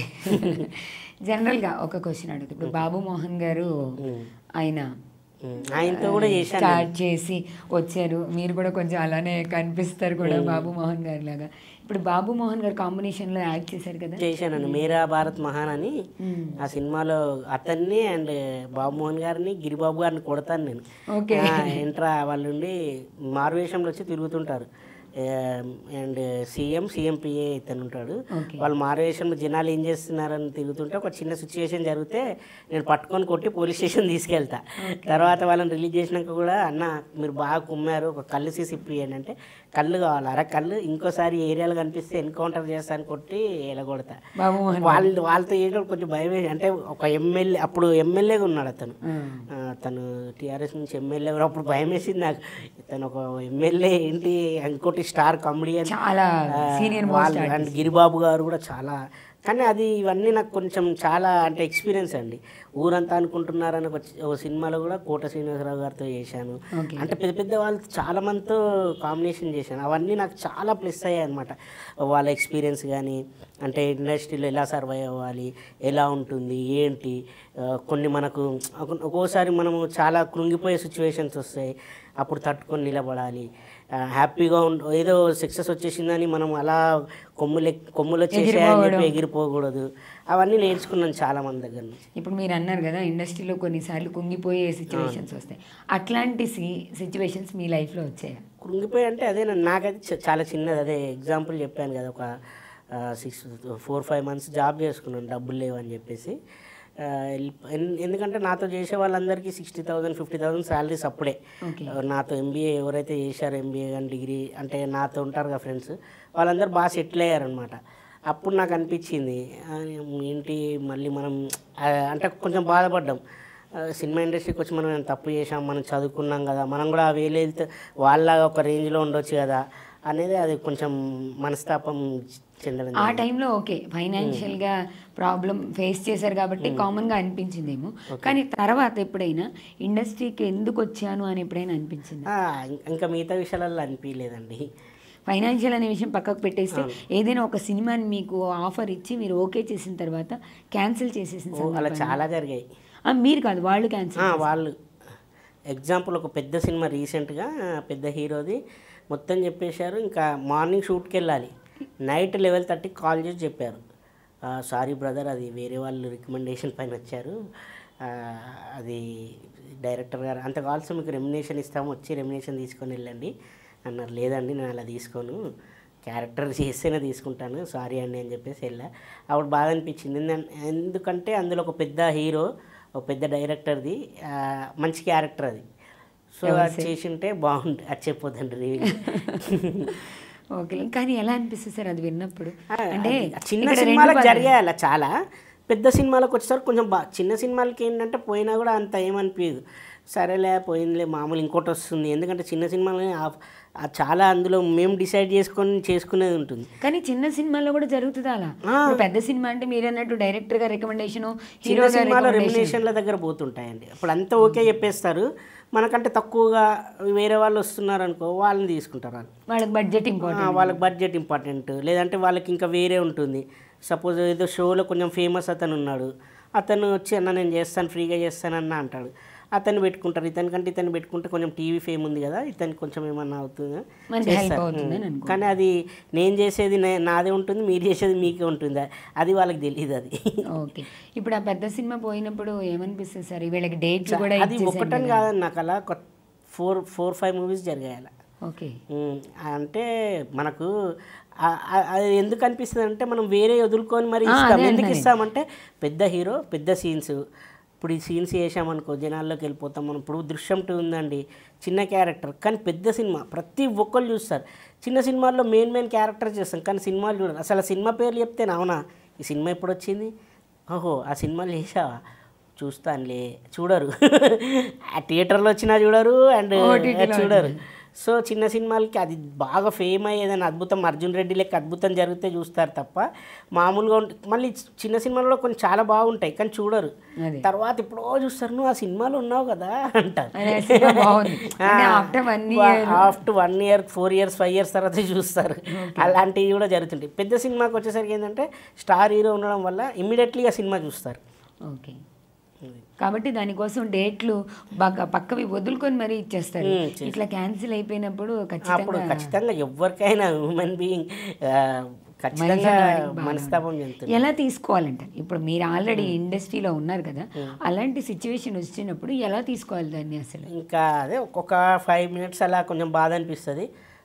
జనరల్గా ఒక క్వశ్చన్ అడుగుతా ఇప్పుడు బాబు మోహన్ గారు ఆయన ఉమ్, ఆయనతో కూడా చేశాను స్టార్ట్ చేసి వచ్చారు మీరు కూడా కొంచెం అలానే కనిపిస్తారు కూడా బాబు మోహన్ గారి లాగా ఇప్పుడు బాబు మోహన్ గారు కాంబినేషన్లో యాక్ట్ చేశారు కదా చేశానండి మేరా భారత్ మహాన్ అని మ్మ్. ఆ సినిమాలో అతన్ని అండ్ బాబు మోహన్ గారిని గిరిబాబు గారిని కొడతాను నేను ఓకే ఆ, ఏంట్రా వాళ్ళు ఉండి మారువేషంలో వచ్చి తిరుగుతుంటారు అండ్ సీఎం సీఎంపీఏ ఇతను ఉంటాడు ఓకే వాళ్ళు మారవేషంలో జనాలు ఏం చేస్తున్నారని తిరుగుతుంటే ఒక చిన్న సిచ్యువేషన్ జరిగితే నేను పట్టుకొని కొట్టి పోలీస్ స్టేషన్ తీసుకెళ్తా తర్వాత వాళ్ళని రిలీజ్ చేసినాక కూడా అన్న మీరు బాగా కుమ్మారు ఒక కళ్ళు సీసి ఇప్పియండి అంటే కళ్ళు కావాలి అర కళ్ళు ఇంకోసారి ఏరియాలో కనిపిస్తే ఎన్కౌంటర్ చేస్తాను కొట్టి ఎలగొడతా బాబు మోహన్ వాళ్ళు వాళ్ళతో ఏంటో కొంచెం భయం వేసి- అంటే ఒక ఎమ్మెల్యే అప్పుడు ఎమ్మెల్యేగా ఉన్నాడు అతను ఆ. ఆ, తను టీఆర్ఎస్ నుంచి ఎమ్మెల్యే కూడా అప్పుడు భయం వేసింది నాకు తను ఒక ఎమ్మెల్యే ఏంటి ఇంకోటి స్టార్ కామెడియన్ చాలా సీనియర్ మోస్ట్ అండ్ గిరిబాబు గారు కూడా చాలా కానీ అది ఇవన్నీ నాకు కొంచెం చాలా అంటే ఎక్స్పీరియన్స్ అండి ఊరంతా అనుకుంటున్నారని ఒక చి- ఒక సినిమాలో కూడా కోట శ్రీనివాసరావు గారితో చేశాను ఓకే అంటే పెద్ద పెద్ద వాళ్ళు చాలా మందితో కాంబినేషన్ చేశాను అవన్నీ నాకు చాలా ప్లస్ అయ్యాయి అనమాట వాళ్ళ ఎక్స్పీరియన్స్ కానీ అంటే ఇండస్ట్రీలో ఎలా సర్వైవ్ అవ్వాలి ఎలా ఉంటుంది ఏంటి ఆ, కొన్ని మనకు ఒక- ఒక్కోసారి మనము చాలా కృంగిపోయే సిచ్యువేషన్స్ వస్తాయి అప్పుడు తట్టుకొని నిలబడాలి ఆ, హ్యాపీగా ఉండ ఏదో సక్సెస్ వచ్చేసిందని మనం అలా కొమ్ములు ఎక్- కొమ్ములు వచ్చేసాయని చెప్పి ఎగిరిపోకూడదు అవన్నీ నేర్చుకున్నాను చాలా మంది దగ్గర నుంచి ఇప్పుడు మీరు అన్నారు కదా ఇండస్ట్రీలో కొన్నిసార్లు కుంగిపోయే సిచ్యువేషన్స్ వస్తాయి అట్లాంటి సిచ్యువేషన్స్ మీ లైఫ్లో వచ్చాయా కృంగిపోయి అంటే అదే నా- నాకైతే చ- చాలా చిన్నది అదే ఎగ్జాంపుల్ చెప్పాను కదా ఒక six four five months job చేసుకున్నాను డబ్బులు లేవని చెప్పేసి ఆ, వెళ్ళి- ఎన్- ఎందుకంటే నాతో చేసే వాళ్ళందరికీ sixty thousand fifty thousand salaries అప్పుడే ఓకే ఆ, నాతో ఎంబీఏ ఎవరైతే చేశారో ఎంబీఏ కానీ డిగ్రీ అంటే నాతో ఉంటారు కదా ఫ్రెండ్స్ వాళ్ళందరూ బాగా సెటిల్ అయ్యారనమాట అప్పుడు నాకు అనిపించింది ఆ, ఏంటి మళ్ళీ మనం ఆ, అంటే కొంచెం బాధపడ్డాం ఆ, సినిమా ఇండస్ట్రీకి వచ్చి మనం ఏమైనా తప్పు చేసాం మనం చదువుకున్నాం కదా మనం కూడా ఆ వేలు వెళ్తే వాళ్ళ ఒక రేంజ్లో ఉండొచ్చు కదా అనేది అది కొంచెం మనస్తాపం చెందడం ఆ టైంలో ఓకే ఫైనాన్షియల్గా ప్రాబ్లం ఫేస్ చేశారు కాబట్టి కామన్గా అనిపించిందేమో కానీ తర్వాత ఎప్పుడైనా ఇండస్ట్రీకి ఎందుకు వచ్చాను అని ఎప్పుడైనా అనిపించింది ఆ, ఇం- ఇంకా మిగతా విషయాలలో అనిపించలేదండి ఫైనాన్షియల్ అనే విషయం పక్కకు పెట్టేస్తే ఏదైనా ఒక సినిమాని మీకు ఆఫర్ ఇచ్చి మీరు ఓకే చేసిన తర్వాత క్యాన్సిల్ చేసేసిన ఓ, అలా చాలా జరిగాయి ఆ, మీరు కాదు వాళ్ళు క్యాన్సిల్ ఆ, వాళ్ళు ఎగ్జాంపుల్ ఒక పెద్ద సినిమా రీసెంట్గా పెద్ద హీరోది మొత్తం చెప్పేశారు ఇంకా మార్నింగ్ షూట్కి వెళ్ళాలి నైట్ లెవెల్ థర్టీకి కాల్ చేసి చెప్పారు సారీ బ్రదర్ అది వేరే వాళ్ళు రికమెండేషన్ పైన వచ్చారు ఆ, అది డైరెక్టర్ గారు అంత కావాల్సి మీకు రెమినేషన్ ఇస్తాము వచ్చి రెమినేషన్ తీసుకొని వెళ్ళండి అన్నారు లేదండి నేను అలా తీసుకోను క్యారెక్టర్ చేస్తేనే తీసుకుంటాను సారీ అండి అని చెప్పేసి వెళ్ళా అప్పుడు బాధ అనిపించింది ఎందు- ఎందుకంటే అందులో ఒక పెద్ద హీరో ఒక పెద్ద డైరెక్టర్ది ఆ, మంచి క్యారెక్టర్ అది సో అది చేసింటే బాగుంటుంది అది చెప్పొద్దండి రివ్యూ ఓకే కానీ ఎలా అనిపిస్తుంది సార్ అది విన్నప్పుడు అంటే చిన్న ఇక్కడ రెండు సినిమాలకు పదాలు. జరిగాయి అలా చాలా పెద్ద సినిమాలకు వచ్చేసరికి కొంచెం బా చిన్న సినిమాలకి ఏంటంటే పోయినా కూడా అంత ఏమనిపించదు సరేలే పోయిందిలే మామూలు ఇంకోటి వస్తుంది ఎందుకంటే చిన్న సినిమాలు చాలా అందులో మేము డిసైడ్ చేసుకొని చేసుకునేది ఉంటుంది కానీ చిన్న సినిమాలో కూడా జరుగుతుంది అలా ఇప్పుడు పెద్ద సినిమా అంటే మీరు అన్నట్టు డైరెక్టర్ గారి రికమెండేషన్ చిన్న హీరో గారి సినిమాలో recommendation. రెమినేషన్ల దగ్గర పోతుంటాయండి అప్పుడు అంతా ఓకే చెప్పేస్తారు మనకంటే తక్కువగా వేరే వాళ్ళు వస్తున్నారు అనుకో వాళ్ళని తీసుకుంటారు వాళ్ళు వాళ్ళకి బడ్జెట్ ఆ, ఇంపార్టెంట్ వాళ్ళకి బడ్జెట్ ఇంపార్టెంట్ లేదంటే వాళ్ళకి ఇంకా వేరే ఉంటుంది సపోజ్ ఏదో షోలో కొంచెం ఫేమస్ అతను ఉన్నాడు అతను వచ్చి అన్న నేను చేస్తాను ఫ్రీగా చేస్తానన్న అంటాడు అతన్ని పెట్టుకుంటారు ఇతనికంటే ఇతను పెట్టుకుంటే కొంచెం టీవీ ఫేమ్ ఉంది కదా ఇతనికి కొంచెం ఏమన్నా అవుతుంది మంచి హెల్ప్ అవుతుంది అని అనుకో కానీ అది నేను చేసేది నే- నాదే ఉంటుంది మీరు చేసేది మీకే ఉంటుంది అది వాళ్ళకి తెలియదు అది ఓకే ఇప్పుడు ఆ పెద్ద సినిమా పోయినప్పుడు ఏమనిపిస్తుంది సార్ వీళ్ళకి డేట్లు కూడా అది ఇచ్చేసాను ఒకటని కదా. కాదని నాకు అలా ఫోర్ ఫోర్ ఫైవ్ మూవీస్ జరిగాయి అలా ఓకే ఉమ్, అంటే మనకు ఆ- ఆ- అది ఎందుకు అనిపిస్తుంది అంటే మనం వేరే వదులుకొని మరి ఆ, ఇస్తాం అదే ఎందుకు అన్నది. ఇస్తామంటే పెద్ద హీరో పెద్ద సీన్స్ ఇప్పుడు ఈ సీన్స్ చేసామనుకో జనాల్లోకి వెళ్ళిపోతాం మనం ఇప్పుడు దృశ్యం టూ ఉందండి చిన్న క్యారెక్టర్ కానీ పెద్ద సినిమా ప్రతి ఒక్కళ్ళు చూస్తారు చిన్న సినిమాల్లో మెయిన్ మెయిన్ క్యారెక్టర్ చేస్తాం కానీ సినిమాలు చూడరు అసలు ఆ సినిమా పేర్లు చెప్తే అవునా ఈ సినిమా ఎప్పుడు వచ్చింది ఓహో ఆ సినిమాలు చేసావా చూస్తానులే చూడరు ఆ థియేటర్లో వచ్చినా చూడరు అండ్ OTT లో చూడరు సో చిన్న సినిమాలకి అది బాగా ఫేమ్ అయ్యేదని అద్భుతం అర్జున్ రెడ్డి లెక్క అద్భుతం జరిగితే చూస్తారు తప్ప మామూలుగా ఉంటే మళ్ళీ చిన్న సినిమాల్లో కొన్ని చాలా బాగుంటాయి కానీ చూడరు అదే తర్వాత ఎప్పుడో చూస్తారు నువ్వు ఆ సినిమాలో ఉన్నావు కదా అంటారు అదే సినిమా బాగుంది అంటే after one year after one year four years five years తర్వాత చూస్తారు అలాంటివి కూడా జరుగుతుంటాయి పెద్ద సినిమాకి వచ్చేసరికి ఏంటంటే స్టార్ హీరో ఉండడం వల్ల ఇమ్మీడియట్లీ ఆ సినిమా చూస్తారు ఓకే కాబట్టి దానికోసం డేట్లు బాగా పక్కవి వదులుకొని మరీ ఇచ్చేస్తారు ఉమ్, చేస్తారు. ఇట్లా క్యాన్సిల్ అయిపోయినప్పుడు అప్పుడు ఖచ్చితంగా ఖచ్చితంగా ఎవరికైనా హ్యూమన్ బీయింగ్ ఖచ్చితంగా మనస్తాపం చెందుతుంది ఎలా తీసుకోవాలంట ఇప్పుడు మీరు ఆల్రెడీ ఇండస్ట్రీలో ఉన్నారు కదా అలాంటి సిచ్యువేషన్ వచ్చినప్పుడు ఎలా తీసుకోవాలి దాన్ని అసలు ఇంకా అదే ఒక్కొక్క ఫైవ్ మినిట్స్ అలా కొంచెం బాధ అనిపిస్తుంది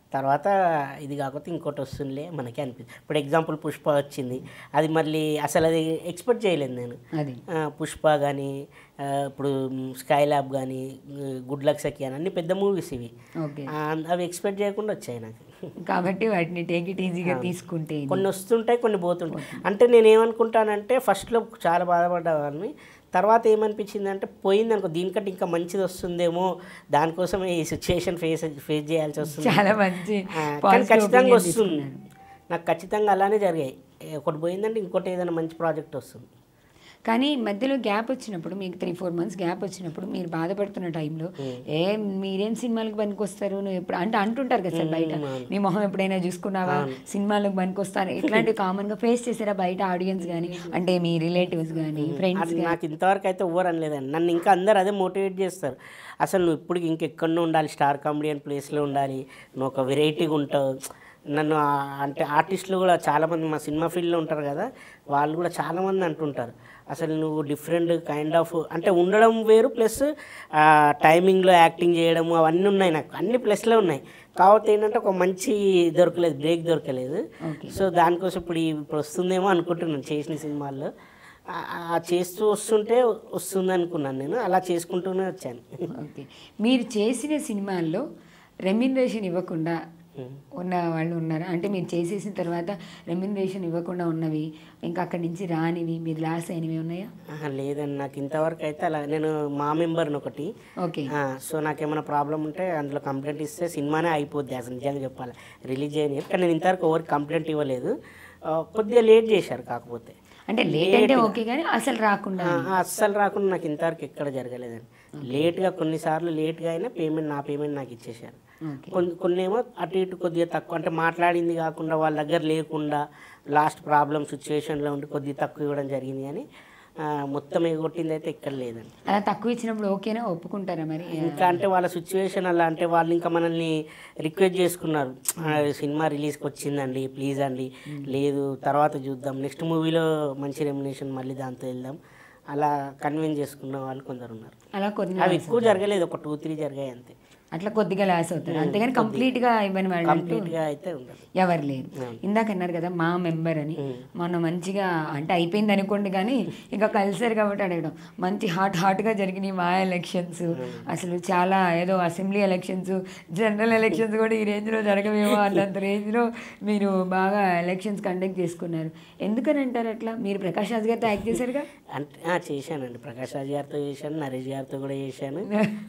తర్వాత ఇది కాకపోతే ఇంకోటి వస్తుందిలే మనకే అనిపిస్తుంది ఇప్పుడు ఎగ్జాంపుల్ పుష్ప వచ్చింది అది మళ్ళీ అసలు అది ఎక్స్పెక్ట్ చేయలేదు నేను అది ఆ, పుష్ప కానీ ఇప్పుడు స్కై ల్యాబ్ కానీ గుడ్ లక్ సఖి అని అన్ని పెద్ద మూవీస్ ఇవి ఓకే ఆ, అవి ఎక్స్పెక్ట్ చేయకుండా వచ్చాయి నాకు కాబట్టి వాటిని టేక్ ఇట్ ఈజీగా తీసుకుంటే ఇది. కొన్ని వస్తుంటాయి కొన్ని పోతుంటాయి అంటే నేను ఏమనుకుంటానంటే ఫస్ట్లో చాలా బాధపడ్డవాడిని తర్వాత ఏమనిపించింది అంటే పోయింది అనుకో దీనికంటే ఇంకా మంచిది వస్తుందేమో దానికోసం ఈ సిచ్యుయేషన్ ఫేస్ ఫేస్ చేయాల్సి వస్తుంది చాలా మంచి ఆ, కానీ positive ఖచ్చితంగా opinion వస్తుంది తీసుకున్నారు. నాకు ఖచ్చితంగా అలానే జరిగాయి ఏ, ఒకటి పోయిందంటే ఇంకోటి ఏదైనా మంచి ప్రాజెక్ట్ వస్తుంది కానీ మధ్యలో గ్యాప్ వచ్చినప్పుడు మీకు త్రీ ఫోర్ మంత్స్ గ్యాప్ వచ్చినప్పుడు మీరు బాధపడుతున్న టైంలో ఏ మీరేం సినిమాలకు పనికొస్తారు నువ్వు ఎప్పుడు అంటే అంటుంటారు కదా సార్ బయట నీ మొహం ఎప్పుడైనా చూసుకున్నావా సినిమాలకు పనికొస్తాను ఇట్లాంటివి కామన్గా ఫేస్ చేసారా బయట ఆడియన్స్ కానీ అంటే మీ రిలేటివ్స్ కానీ ఫ్రెండ్స్ అది నాకు ఇంతవరకు అయితే ఎవ్వరు అనలేదండి నన్ను ఇంకా అందరు అదే మోటివేట్ చేస్తారు అసలు నువ్వు ఇప్పుడు ఇంకెక్కడో ఉండాలి స్టార్ కామెడియన్ ప్లేస్లో ఉండాలి నువ్వు ఒక వెరైటీగా ఉంటావు నన్ను ఆ- అంటే ఆర్టిస్టులు కూడా చాలామంది మా సినిమా ఫీల్డ్లో ఉంటారు కదా వాళ్ళు కూడా చాలామంది అంటుంటారు అసలు నువ్వు డిఫరెంట్ కైండ్ ఆఫ్ అంటే ఉండడం వేరు ప్లస్ టైమింగ్లో యాక్టింగ్ చేయడము అవన్నీ ఉన్నాయి నాకు అన్ని ప్లస్లో ఉన్నాయి కాకపోతే ఏంటంటే ఒక మంచి దొరకలేదు బ్రేక్ దొరకలేదు ఓకే సో దానికోసం ఇప్పుడు ఈ- ఇప్పుడు వస్తుందేమో అనుకుంటున్నాను చేసిన సినిమాల్లో ఆ- ఆ చేస్తూ వస్తుంటే వస్తుంది అనుకున్నాను నేను అలా చేసుకుంటూనే వచ్చాను ఓకే మీరు చేసిన సినిమాల్లో రెమ్యునరేషన్ ఇవ్వకుండా ఉన్న వాళ్ళు ఉన్నారా అంటే మీరు చేసేసిన తర్వాత రెమ్యునరేషన్ ఇవ్వకుండా ఉన్నవి ఇంకా అక్కడి నుంచి రానివి మీరు లాస్ అయినవి ఉన్నాయా ఆహా, లేదండి నాకు ఇంతవరకు అయితే అలా నేను మా మెంబర్ని ఒకటి ఓకే ఆ, సో నాకేమైనా ప్రాబ్లం ఉంటే అందులో కంప్లైంట్ ఇస్తే సినిమానే అయిపోద్ది అసలు నిజంగా చెప్పాలి రిలీజ్ చేయని కానీ నేను ఇంతవరకు ఎవరికి కంప్లైంట్ ఇవ్వలేదు ఆ, కొద్దిగా లేట్ చేశారు కాకపోతే అంటే లేట్ అంటే ఓకే కానీ అసలు రాకుండా ఆ, ఆ, అస్సలు రాకుండా నాకు ఇంతవరకు ఎక్కడ జరగలేదండి లేట్గా కొన్నిసార్లు లేట్గా అయినా పేమెంట్ నా పేమెంట్ నాకు ఇచ్చేశారు ఓకే కొన్ని కొన్ని ఏమో అటు ఇటు కొద్దిగా తక్కువ అంటే మాట్లాడింది కాకుండా వాళ్ళ దగ్గర లేకుండా లాస్ట్ ప్రాబ్లం సిచ్యువేషన్లో ఉండి కొద్దిగా తక్కువ ఇవ్వడం జరిగింది కానీ ఆ, మొత్తం ఎగొట్టింది అయితే ఇక్కడ లేదండి అలా తక్కువ ఇచ్చినప్పుడు ఓకేనా ఒప్పుకుంటారా మరి ఇంకా అంటే వాళ్ళ సిచ్యువేషన్ అలా అంటే వాళ్ళు ఇంకా మనల్ని రిక్వెస్ట్ చేసుకున్నారు "ఆ, సినిమా రిలీజ్కి వచ్చిందండి ప్లీజ్ అండి లేదు తర్వాత చూద్దాం నెక్స్ట్ మూవీలో మంచి రెమ్యునేషన్ మళ్ళీ దాంతో వెళ్దాం అలా కన్విన్స్ చేసుకున్న వాళ్ళు కొందరు ఉన్నారు అలా కొన్ని అవి ఎక్కువ జరగలేదు ఒక టూ త్రీ జరిగాయి అంతే అట్లా కొద్దిగా లాస్ అవుతారు అంతేగాని కంప్లీట్గా ఇవ్వని వాళ్ళు అంటూ కంప్లీట్గా అయితే ఉండదు ఎవరు లేరు ఇందాక అన్నారు కదా మా మెంబర్ అని మొన్న మంచిగా అంటే అయిపోయింది అనుకోండి కానీ ఇంకా కలిసారు కాబట్టి అడగడం మంచి హాట్ హాట్గా జరిగినాయి మా ఎలక్షన్స్ అసలు చాలా ఏదో అసెంబ్లీ ఎలక్షన్స్ జనరల్ ఎలక్షన్స్ కూడా ఈ రేంజ్లో జరగవేమో అన్నంత రేంజ్లో మీరు బాగా ఎలక్షన్స్ కండక్ట్ చేసుకున్నారు ఎందుకని అంటారు అట్లా మీరు ప్రకాష్ రాజ్ గారితో యాక్ట్ చేశారుగా అంటే ఆ, చేశానండి ప్రకాష్ రాజ్ గారితో చేశాను నరేష్ గారితో కూడా చేశాను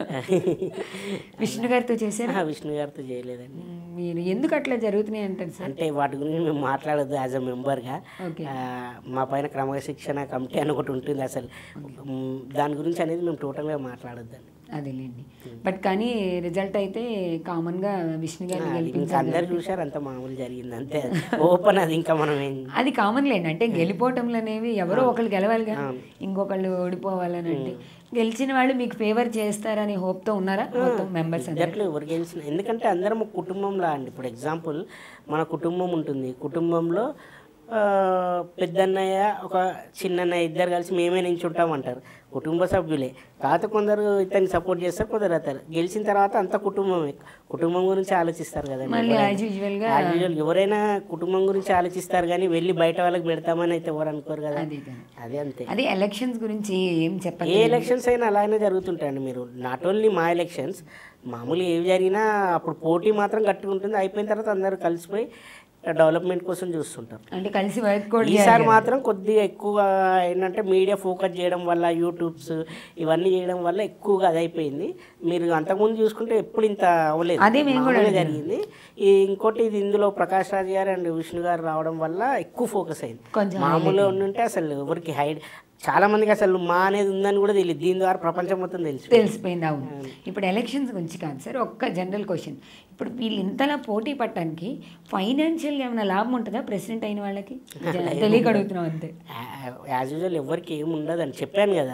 విష్ణు గారితో చేశారు ఆ, విష్ణు గారితో చేయలేదండి మీరు ఎందుకు అట్లా జరుగుతున్నాయి అంటారు సార్ అంటే వాటి గురించి మేము మాట్లాడద్దు యాజ్ అ మెంబర్గా ఓకే మా పైన క్రమశిక్షణ కమిటీ అని ఒకటి ఉంటుంది అసలు మ్, దాని గురించి అనేది మేము టోటల్గా మాట్లాడొద్దండి అదేలేండి బట్ కానీ రిజల్ట్ అయితే కామన్గా విష్ణు గారిని ఇంకా గెలిపించారు అందరు చూశారు అంత మామూలు జరిగింది అంతే ఓపెన్ అది ఇంకా మనం ఏం అది కామన్ లేండి అంటే గెలిపోవటంలు అనేవి ఎవరో ఒకళ్ళు గెలవాలిగా అవును. ఇంకొకళ్ళు ఓడిపోవాలని అంటే గెలిచిన వాళ్ళు మీకు ఫేవర్ చేస్తారనే హోప్తో ఉన్నారా మొత్తం మెంబర్స్ అందరు ఇద్దట్లో ఎవరు గెలిచిన ఎందుకంటే అందరం ఒక కుటుంబంలా అండి ఇప్పుడు ఎగ్జాంపుల్ మన కుటుంబం ఉంటుంది కుటుంబంలో ఆ, పెద్దన్నయ్య ఒక చిన్నన్నయ్య ఇద్దరు కలిసి మేమే నించుంటాం అంటారు కుటుంబ సభ్యులే కాకపోతే కొందరు ఇతన్ని సపోర్ట్ చేస్తారు కొందరు అవుతారు గెలిచిన తర్వాత అంత కుటుంబమే కుటుంబం గురించి ఆలోచిస్తారు కదండి మళ్ళీ ఎవరైనా. యాజ్ యూజువల్గా As usual ఎవరైనా కుటుంబం గురించి ఆలోచిస్తారు కానీ వెళ్ళి బయట వాళ్ళకి పెడతామని అయితే ఎవరు అనుకోరు కదా అదే కదా అదే అంతే అదే ఎలక్షన్స్ గురించి ఏం ఏ చెప్పాలి ఎలక్షన్స్ అయినా అలానే జరుగుతుంటాయండి మీరు నాట్ ఓన్లీ మా ఎలక్షన్స్ మామూలుగా ఏవి జరిగినా అప్పుడు పోటీ మాత్రం గట్టిగా ఉంటుంది అయిపోయిన తర్వాత అందరూ కలిసిపోయి డెవలప్మెంట్ కోసం చూస్తుంటారు అంటే కలిసి వర్క్ కూడా ఈసారి మాత్రం కొద్దిగా ఎక్కువగా ఏంటంటే మీడియా ఫోకస్ చేయడం వల్ల యూట్యూబ్స్ ఇవన్నీ చేయడం వల్ల ఎక్కువగా అది అయిపోయింది మీరు అంతకుముందు చూసుకుంటే ఎప్పుడు ఇంత అవ్వలేదు అదే మేము కూడా మామూలుగా జరిగింది ఈ ఇంకోటి ఇది ఇందులో ప్రకాష్ రాజ్ గారు అండ్ విష్ణు గారు రావడం వల్ల ఎక్కువ ఫోకస్ అయింది కొంచెం మామూలుగా ఉండుంటే అసలు ఎవరికి హైడ్ చాలా మందికి అసలు మా అనేది ఉందని కూడా తెలియదు దీని ద్వారా ప్రపంచం మొత్తం తెలిసి తెలిసిపోయింది అవును ఇప్పుడు ఎలక్షన్స్ గురించి కాదు సార్ ఒక్క జనరల్ క్వశ్చన్ ఇప్పుడు వీళ్ళు ఇంతలా పోటీ పట్టడానికి ఫైనాన్షియల్ ఏమైనా లాభం ఉంటుందా ప్రెసిడెంట్ అయిన వాళ్ళకి జ- తెలియక అడుగుతున్నాం అంతే యాజ్ యూజువల్ ఎవరికి ఏమి ఉండదు అని చెప్పాను కదా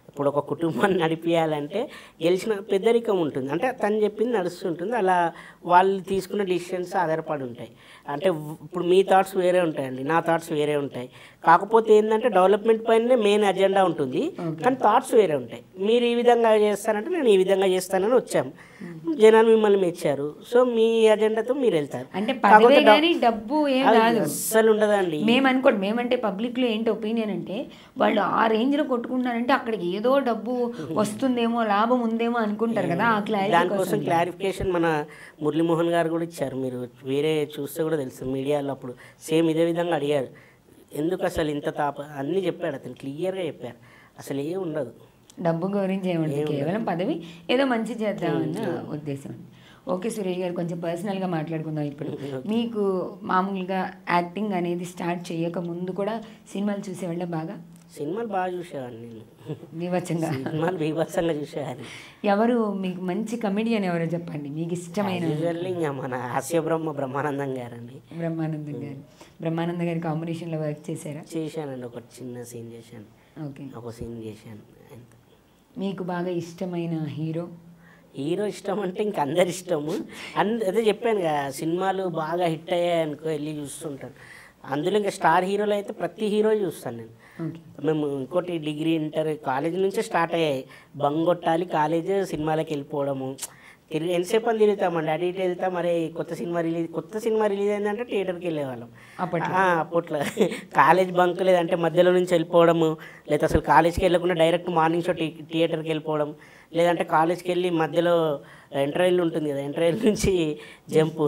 ఇప్పుడు ఒక కుటుంబాన్ని నడిపించాలంటే గెలిచిన పెద్దరికం ఉంటుంది అంటే తను చెప్పింది నడుస్తుంటుంది అలా వాళ్ళు తీసుకున్న డిసిషన్స్ ఆధారపడి ఉంటాయి అంటే వ్- ఇప్పుడు మీ థాట్స్ వేరే ఉంటాయండి నా థాట్స్ వేరే ఉంటాయి కాకపోతే ఏంటంటే డెవలప్మెంట్ పైనే మెయిన్ అజెండా ఉంటుంది కానీ థాట్స్ వేరే ఉంటాయి మీరు ఈ విధంగా చేస్తారంటే నేను ఈ విధంగా చేస్తానని వచ్చాము జనాలు మిమ్మల్ని మెచ్చారు సో మీ అజెండాతో మీరు వెళ్తారు అంటే కాకపోతే పదవే డెవ- కానీ డబ్బు ఏం అది కాదు అస్సలు ఉండదండి మేము అనుకోండి మేమంటే పబ్లిక్లో ఏంటి ఒపీనియన్ అంటే వాళ్ళు ఆ రేంజ్లో కొట్టుకుంటున్నారంటే అక్కడికి ఏదో డబ్బు వస్తుందేమో లాభం ఉందేమో అనుకుంటారు కదా ఆ క్లారిటీ దానికోసం క్లారిఫికేషన్ మన మురళీమోహన్ గారు కూడా ఇచ్చారు మీరు వేరే చూస్తే కూడా తెలుసు మీడియాలో అప్పుడు సేమ్ ఇదే విధంగా అడిగారు ఎందుకు అసలు ఇంత తాప అన్నీ చెప్పాడు అతను క్లియర్గా చెప్పారు అసలు ఏం ఉండదు డబ్బు గురించి ఏముండదు కేవలం పదవి ఏదో మంచి చేద్దామన్న ఉద్దేశం ఓకే సురేష్ గారు కొంచెం పర్సనల్గా మాట్లాడుకుందాం ఇప్పుడు మీకు మామూలుగా యాక్టింగ్ అనేది స్టార్ట్ చేయక ముందు కూడా సినిమాలు చూసేవాళ్ళ బాగా సినిమాలు బాగా చూసేవాడిని నేను నీవచ్చంగా సినిమాలు బీభత్సంగా చూసేవాడిని ఎవరు మీకు మంచి కమెడియన్ ఎవరో చెప్పండి మీకు ఇష్టమైన యూజువల్లీ ఇంకా మన హాస్య బ్రహ్మ బ్రహ్మానందం గారండి బ్రహ్మానందం గారు బ్రహ్మానంద గారి కాంబినేషన్లో వర్క్ చేశారా చేశానండి ఒక చిన్న సీన్ చేశాను ఓకే ఒక సీన్ చేశాను అంతే మీకు బాగా ఇష్టమైన హీరో హీరో ఇష్టం అంటే ఇంక అందరి ఇష్టము అన్ అదే చెప్పాను కదా సినిమాలు బాగా హిట్ అయ్యాయి అనుకో వెళ్ళి చూస్తుంటాను అందులో ఇంకా స్టార్ హీరోలు అయితే ప్రతి హీరో చూస్తాను నేను ఓకే మేము ఇంకోటి డిగ్రీ ఇంటర్ కాలేజ్ నుంచే స్టార్ట్ అయ్యాయి బంగొట్టాలి కాలేజ్ సినిమాలకు వెళ్ళిపోవడము తిరిగి ఎంతసేపు అని తిరుగుతామండి అటు ఇటు వెళ్తాం మరి కొత్త సినిమా రిలీజ్ కొత్త సినిమా రిలీజ్ అయిందంటే థియేటర్కి వెళ్ళేవాళ్ళం అప్పట్లో ఆ, అప్పట్లో కాలేజ్ బంక్ లేదంటే మధ్యలో నుంచి వెళ్ళిపోవడము లేదా అసలు కాలేజ్కి వెళ్ళకుండా డైరెక్ట్ మార్నింగ్ షో థి- థియేటర్కి వెళ్ళిపోవడం లేదంటే కాలేజ్కి వెళ్ళి మధ్యలో ఎంట్రైల్ ఉంటుంది కదా ఎంట్రైల్ నుంచి జంపు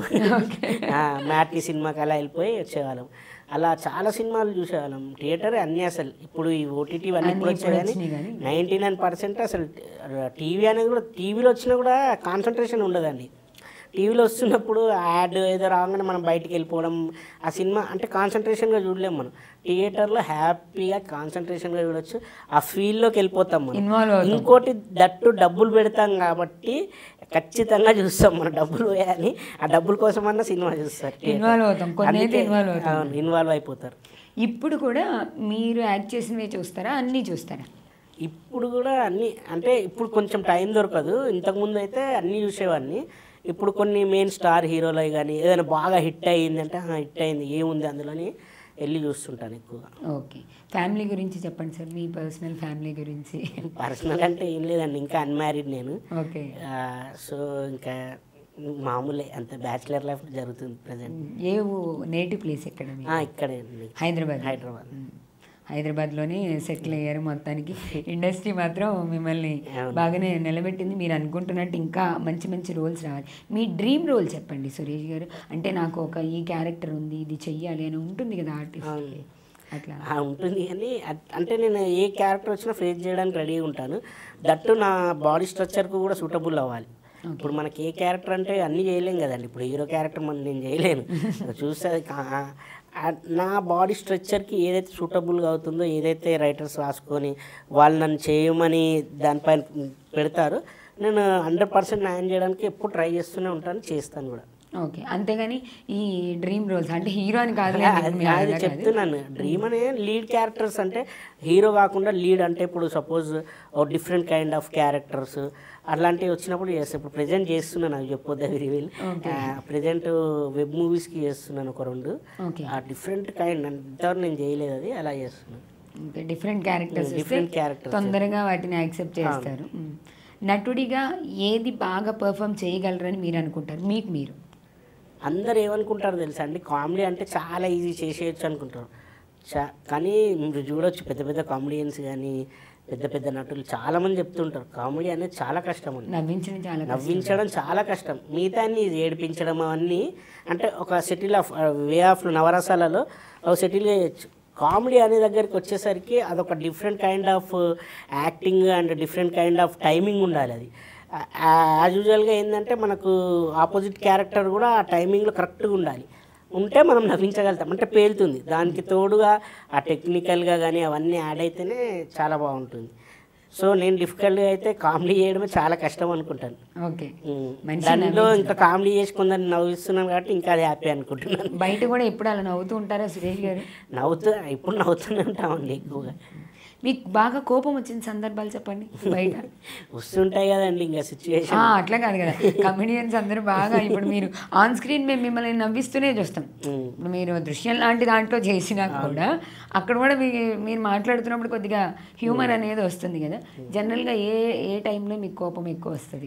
మ్యాట్కి సినిమాకి అలా వెళ్ళిపోయి వచ్చేవాళ్ళం అలా చాలా సినిమాలు చూసేవాళ్ళం థియేటర్ అన్నీ అసలు ఇప్పుడు ఈ ఓటీటీ అన్నీ అన్నీ ఇప్పుడు వచ్చాయి కానీ వచ్చినాయి కానీ. నైంటీ నైన్ పర్సెంట్ అసలు టీవీ అనేది కూడా టీవీలో వచ్చినా కూడా కాన్సన్ట్రేషన్ ఉండదండి టీవీలో వస్తున్నప్పుడు యాడ్ ఏదో రాగానే మనం బయటికి వెళ్ళిపోవడం ఆ సినిమా అంటే కాన్సన్ట్రేషన్గా చూడలేం మనం థియేటర్లో హ్యాపీగా కాన్సన్ట్రేషన్గా చూడొచ్చు ఆ ఫీల్డ్లోకి వెళ్ళిపోతాం మనం ఇన్వాల్వ్ అవుతాం ఇంకోటి దట్టు డబ్బులు పెడతాం కాబట్టి ఖచ్చితంగా చూస్తాం మన డబ్బులు వేయాలి ఆ డబ్బుల కోసమన్నా సినిమా చూస్తారు ఇన్వాల్వ్ అవుతాం కొన్ని అయితే ఇన్వాల్వ్ అవుతాం ఇన్వాల్వ్ అయిపోతారు ఇప్పుడు కూడా మీరు యాక్ట్ చేసినవే చూస్తారా అన్నీ చూస్తారా ఇప్పుడు కూడా అన్ని అంటే ఇప్పుడు కొంచెం టైం దొరకదు ఇంతకుముందు అయితే అన్నీ చూసేవాడిని ఇప్పుడు కొన్ని మెయిన్ స్టార్ హీరోలు కానీ ఏదైనా బాగా హిట్ అయ్యిందంటే హిట్ అయింది ఏముంది అందులోని వెళ్ళి చూస్తుంటాను ఎక్కువగా ఓకే ఫ్యామిలీ గురించి చెప్పండి సార్ మీ పర్సనల్ ఫ్యామిలీ గురించి పర్సనల్ అంటే ఏం లేదండి ఇంకా అన్మ్యారీడ్ నేను ఓకే సో ఇంకా మామూలే అంత బ్యాచిలర్ లైఫ్ జరుగుతుంది ప్రజెంట్ ఏ నేటివ్ ప్లేస్ ఎక్కడ మీ ఇక్కడే అండి హైదరాబాద్ హైదరాబాద్ మ్. హైదరాబాద్లోనే సెటిల్ అయ్యారు మొత్తానికి ఇండస్ట్రీ మాత్రం మిమ్మల్ని అవును. బాగానే నిలబెట్టింది మీరు అనుకుంటున్నట్టు ఇంకా మంచి మంచి రోల్స్ రావాలి మీ డ్రీమ్ రోల్ చెప్పండి సురేష్ గారు అంటే నాకు ఒక ఈ క్యారెక్టర్ ఉంది ఇది చెయ్యాలి అని ఉంటుంది కదా ఆర్టిస్ట్ అవును. అట్లా ఆ, ఉంటుంది కానీ అట్- అంటే నేను ఏ క్యారెక్టర్ వచ్చినా ఫేస్ చేయడానికి రెడీగా ఉంటాను దట్టు నా బాడీ స్ట్రక్చర్కు కూడా సూటబుల్ అవ్వాలి ఇప్పుడు మనకి ఏ క్యారెక్టర్ అంటే అన్నీ చేయలేం కదండి ఇప్పుడు హీరో క్యారెక్టర్ మనం నేను చేయలేను చూస్తే అది కా- ఆ- నా బాడీ స్ట్రక్చర్కి ఏదైతే సూటబుల్గా అవుతుందో ఏదైతే రైటర్స్ రాసుకొని వాళ్ళు నన్ను చేయమని దానిపైన పెడతారో నేను హండ్రెడ్ పర్సెంట్ న్యాయం చేయడానికి ఎప్పుడు ట్రై చేస్తూనే ఉంటాను చేస్తాను కూడా ఓకే అంతేగాని ఈ డ్రీమ్ రోల్స్ అంటే హీరో అని కాదు అది అది చెప్తున్నాను డ్రీమ్ అనే లీడ్ క్యారెక్టర్స్ అంటే హీరో కాకుండా లీడ్ అంటే ఇప్పుడు సపోజ్ ఓ డిఫరెంట్ కైండ్ ఆఫ్ క్యారెక్టర్స్ అలాంటివి వచ్చినప్పుడు చేస్తాను ఇప్పుడు ప్రజెంట్ చేస్తున్నాను అవి చెప్పొద్దు అవి రివీల్ ప్రజెంట్ వెబ్ మూవీస్కి చేస్తున్నాను ఒక రెండు ఓకే ఆ డిఫరెంట్ కైండ్ అంతవరకు నేను చేయలేదు అది అలా చేస్తున్నాను డిఫరెంట్ క్యారెక్టర్స్ డిఫరెంట్ క్యారెక్టర్స్ తొందరగా వాటిని యాక్సెప్ట్ చేస్తారు మ్. నటుడిగా ఏది బాగా పర్ఫామ్ చేయగలరని మీరు అనుకుంటారు మీకు మీరు అందరు ఏమనుకుంటారు తెలుసా అండి కామెడీ అంటే చాలా ఈజీ చేసేయచ్చు అనుకుంటారు చా కానీ మీరు చూడొచ్చు పెద్ద పెద్ద కామెడియన్స్ కానీ పెద్ద పెద్ద నటులు చాలా మంది చెప్తుంటారు కామెడీ అనేది చాలా కష్టం అండి నవ్వించడం చాలా కష్టం. నవ్వించడం చాలా కష్టం మిగతాన్ని ఏడిపించడం అవన్నీ అంటే ఒక సెటిల్ ఆఫ్ వే ఆఫ్ నవరసాలలో ఒక సెటిల్ చేయొచ్చు కామెడీ అనే దగ్గరికి వచ్చేసరికి అదొక different kind of acting and different kind of timing ఉండాలి అది యాజ్ యూజువల్గా ఏంటంటే మనకు ఆపోజిట్ క్యారెక్టర్ కూడా ఆ టైమింగ్లో కరెక్ట్గా ఉండాలి ఉంటే మనం నవ్వించగలుగుతాం అంటే పేలుతుంది దానికి తోడుగా ఆ టెక్నికల్గా కానీ అవన్నీ యాడ్ అయితేనే చాలా బాగుంటుంది సో నేను డిఫికల్ట్గా అయితే కామెడీ చేయడమే చాలా కష్టం అనుకుంటాను ఓకే ఉమ్. మనిషి దానిలో ఇంకా కామెడీ చేసి కొందరు నవ్విస్తున్నాను కాబట్టి ఇంకా అది హ్యాపీ అనుకుంటున్నాను బయట కూడా ఎప్పుడు అలా నవ్వుతూ ఉంటారా సురేష్ గారు నవ్వుతూ ఇప్పుడు నవ్వుతూనే ఉంటామండి ఎక్కువగా మీకు బాగా కోపం వచ్చిన సందర్భాలు చెప్పండి బయట వస్తుంటాయి కదండి ఇంకా సిచ్యువేషన్ ఆ, అట్లా కాదు కదా కమెడియన్స్ అందరూ బాగా ఇప్పుడు మీరు ఆన్ స్క్రీన్ మేము మిమ్మల్ని నవ్విస్తూనే చూస్తాం ఇప్పుడు మీరు దృశ్యం లాంటి దాంట్లో చేసినా కూడా అక్కడ కూడా మీ మీరు మాట్లాడుతున్నప్పుడు కొద్దిగా హ్యూమర్ అనేది వస్తుంది కదా జనరల్గా ఏ ఏ టైంలో మీకు కోపం ఎక్కువ వస్తుంది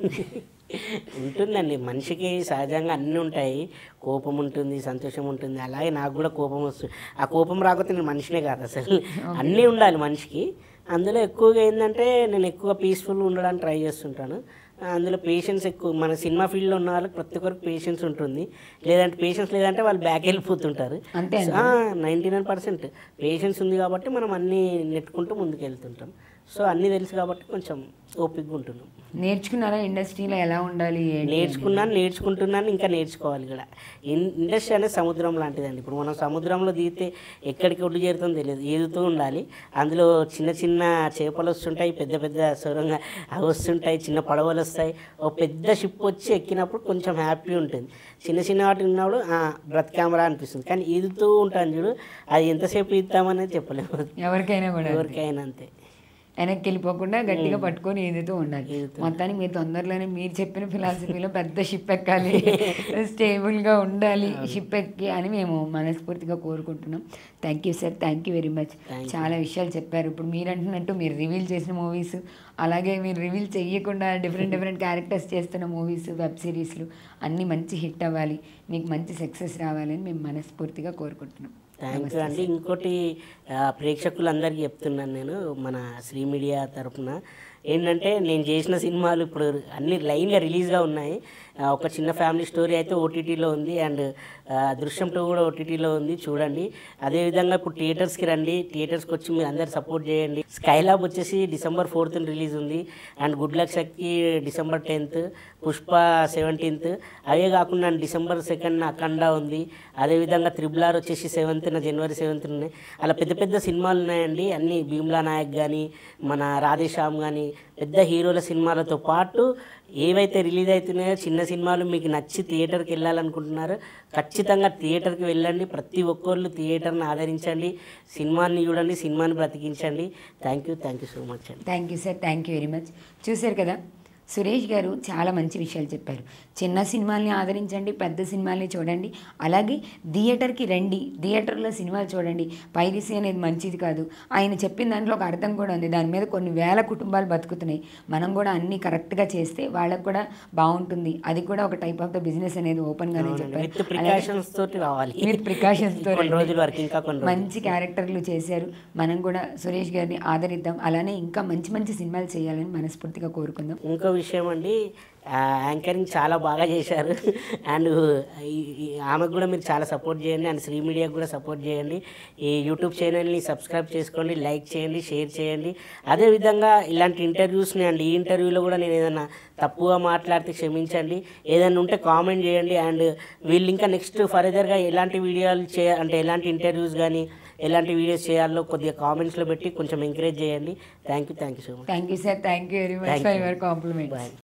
ఉంటుందండి మనిషికి సహజంగా అన్నీ ఉంటాయి కోపం ఉంటుంది సంతోషం ఉంటుంది అలాగే నాకు కూడా కోపం వస్తుంది ఆ కోపం రాకపోతే నేను మనిషినే కాదు అసలు అన్నీ ఉండాలి మనిషికి అందులో ఎక్కువగా ఏంటంటే నేను ఎక్కువ పీస్ఫుల్ ఉండడానికి ట్రై చేస్తుంటాను ఆ, అందులో పేషెన్స్ ఎక్కువ మన సినిమా ఫీల్డ్లో ఉన్న వాళ్ళకి ప్రతి ఒక్కరికి పేషెన్స్ ఉంటుంది లేదంటే పేషెన్స్ లేదంటే వాళ్ళు బ్యాక్ వెళ్ళిపోతుంటారు అంతే నైంటీ నైన్ పర్సెంట్ పేషెన్స్ ఉంది కాబట్టి మనం అన్నీ నెట్టుకుంటూ ముందుకు వెళ్తుంటాం సో అన్నీ తెలుసు కాబట్టి కొంచెం ఓపికగా ఉంటున్నాం నేర్చుకున్నారా ఇండస్ట్రీలో ఎలా ఉండాలి ఏంటి? నేర్చుకున్నాను నేర్చుకుంటున్నాను ఇంకా నేర్చుకోవాలి కూడా ఇన్- ఇండస్ట్రీ అనేది సముద్రం లాంటిదండి ఇప్పుడు మనం సముద్రంలో దిగితే ఎక్కడికి ఒడ్డు చేరుతుందో తెలియదు ఈదుతూ ఉండాలి అందులో చిన్న చిన్న చేపలు వస్తుంటాయి పెద్ద పెద్ద సొరంగా అవి వస్తుంటాయి చిన్న పడవలు వస్తాయి ఓ పెద్ద షిప్ వచ్చి ఎక్కినప్పుడు కొంచెం హ్యాపీ ఉంటుంది చిన్న చిన్న వాటి ఉన్నప్పుడు "ఆ, బ్రతికామరా అనిపిస్తుంది కానీ ఈదుతూ ఉంటాను చూడు అది ఎంతసేపు ఈదుతామనేది చెప్పలేము ఎవరికైనా కూడా ఎవరికైనా అంతే వెనక్కి వెళ్ళిపోకుండా గట్టిగా పట్టుకొని ఈదుతూ ఉండాలి మొత్తానికి మీరు తొందరలోనే మీరు చెప్పిన ఫిలాసఫీలో పెద్ద షిప్ ఎక్కాలి స్టేబుల్గా ఉండాలి షిప్ ఎక్కి అని మేము మనస్ఫూర్తిగా కోరుకుంటున్నాం thank you sir thank you very much చాలా విషయాలు చెప్పారు ఇప్పుడు మీరు అంటున్నట్టు మీరు రివీల్ చేసిన మూవీస్ అలాగే మీరు రివీల్ చేయకుండా డిఫరెంట్ డిఫరెంట్ క్యారెక్టర్స్ చేస్తున్న మూవీస్ వెబ్ సిరీస్లు అన్నీ మంచి హిట్ అవ్వాలి మీకు మంచి సక్సెస్ రావాలని మేము మనస్ఫూర్తిగా కోరుకుంటున్నాం థ్యాంక్ యూ అండి ఇంకోటి ఆ, ప్రేక్షకులందరికీ చెప్తున్నాను నేను మన శ్రీ మీడియా తరపున ఏంటంటే నేను చేసిన సినిమాలు ఇప్పుడు అన్ని లైన్గా రిలీజ్గా ఉన్నాయి ఆ, ఒక చిన్న ఫ్యామిలీ స్టోరీ అయితే ఓటీటీలో ఉంది అండ్ దృశ్యం టూ కూడా ఓటీటీలో ఉంది చూడండి అదేవిధంగా ఇప్పుడు థియేటర్స్కి రండి థియేటర్స్కి వచ్చి మీరు అందరు సపోర్ట్ చేయండి స్కైలాబ్ వచ్చేసి డిసెంబర్ ఫోర్త్ రిలీజ్ ఉంది and good luck Shakti December tenth Pushpa seventeenth అవే కాకుండా డిసెంబర్ సెకండ్ అఖండ ఉంది అదేవిధంగా త్రిబుల్ ఆర్ వచ్చేసి సెవెంత్న జనవరి సెవెంత్ ఉన్నాయి అలా పెద్ద పెద్ద సినిమాలు ఉన్నాయండి అన్ని భీమ్లా నాయక్ కానీ మన రాధేశ్యామ్ కానీ పెద్ద హీరోల సినిమాలతో పాటు ఏవైతే రిలీజ్ అవుతున్నాయో చిన్న సినిమాలు మీకు నచ్చి థియేటర్కి వెళ్ళాలనుకుంటున్నారో ఖచ్చితంగా థియేటర్కి వెళ్ళండి ప్రతి ఒక్కళ్ళు థియేటర్ని ఆదరించండి సినిమాని చూడండి సినిమాని బ్రతికించండి thank you thank you so much అండి thank you sir thank you very much చూశారు కదా సురేష్ గారు చాలా మంచి విషయాలు చెప్పారు చిన్న సినిమాల్ని ఆదరించండి పెద్ద సినిమాల్ని చూడండి అలాగే థియేటర్కి రండి థియేటర్లో సినిమాలు చూడండి పైరసీ అనేది మంచిది కాదు ఆయన చెప్పిన దాంట్లో ఒక అర్థం కూడా ఉంది దాని మీద కొన్ని వేల కుటుంబాలు బతుకుతున్నాయి మనం కూడా అన్నీ కరెక్ట్గా చేస్తే వాళ్ళకు కూడా బాగుంటుంది అది కూడా ఒక టైప్ ఆఫ్ ద బిజినెస్ అనేది ఓపెన్గానే విత్ చెప్పారు ప్రికాషన్స్ తోటి రావాలి విత్ ప్రికాషన్స్తో కొన్ని రోజుల వరకు ఇంకా కొన్ని రోజులు మంచి క్యారెక్టర్లు చేశారు మనం కూడా సురేష్ గారిని ఆదరిద్దాం అలానే ఇంకా మంచి మంచి సినిమాలు చేయాలని మనస్ఫూర్తిగా కోరుకుందాం ఇంకో విషయం అండి ఆ, యాంకరింగ్ చాలా బాగా చేశారు అండ్ ఈ- ఈ ఆమెకు కూడా మీరు చాలా సపోర్ట్ చేయండి అండ్ శ్రీ మీడియాకి కూడా సపోర్ట్ చేయండి ఈ యూట్యూబ్ ఛానల్ని సబ్స్క్రైబ్ చేసుకోండి లైక్ చేయండి షేర్ చేయండి అదేవిధంగా ఇలాంటి ఇంటర్వ్యూస్ని అండి ఈ ఇంటర్వ్యూలో కూడా నేను ఏదైనా తప్పుగా మాట్లాడితే క్షమించండి ఏదైనా ఉంటే కామెంట్ చేయండి అండ్ వీళ్ళు ఇంకా నెక్స్ట్ ఫర్దర్గా ఎలాంటి వీడియోలు చే అంటే ఎలాంటి ఇంటర్వ్యూస్ కానీ ఎలాంటి వీడియోస్ చేయాలో కొద్దిగా కామెంట్స్లో పెట్టి కొంచెం ఎంకరేజ్ చేయండి thank you thank you so much thank you sir thank you very much Thank for you. Your compliment bye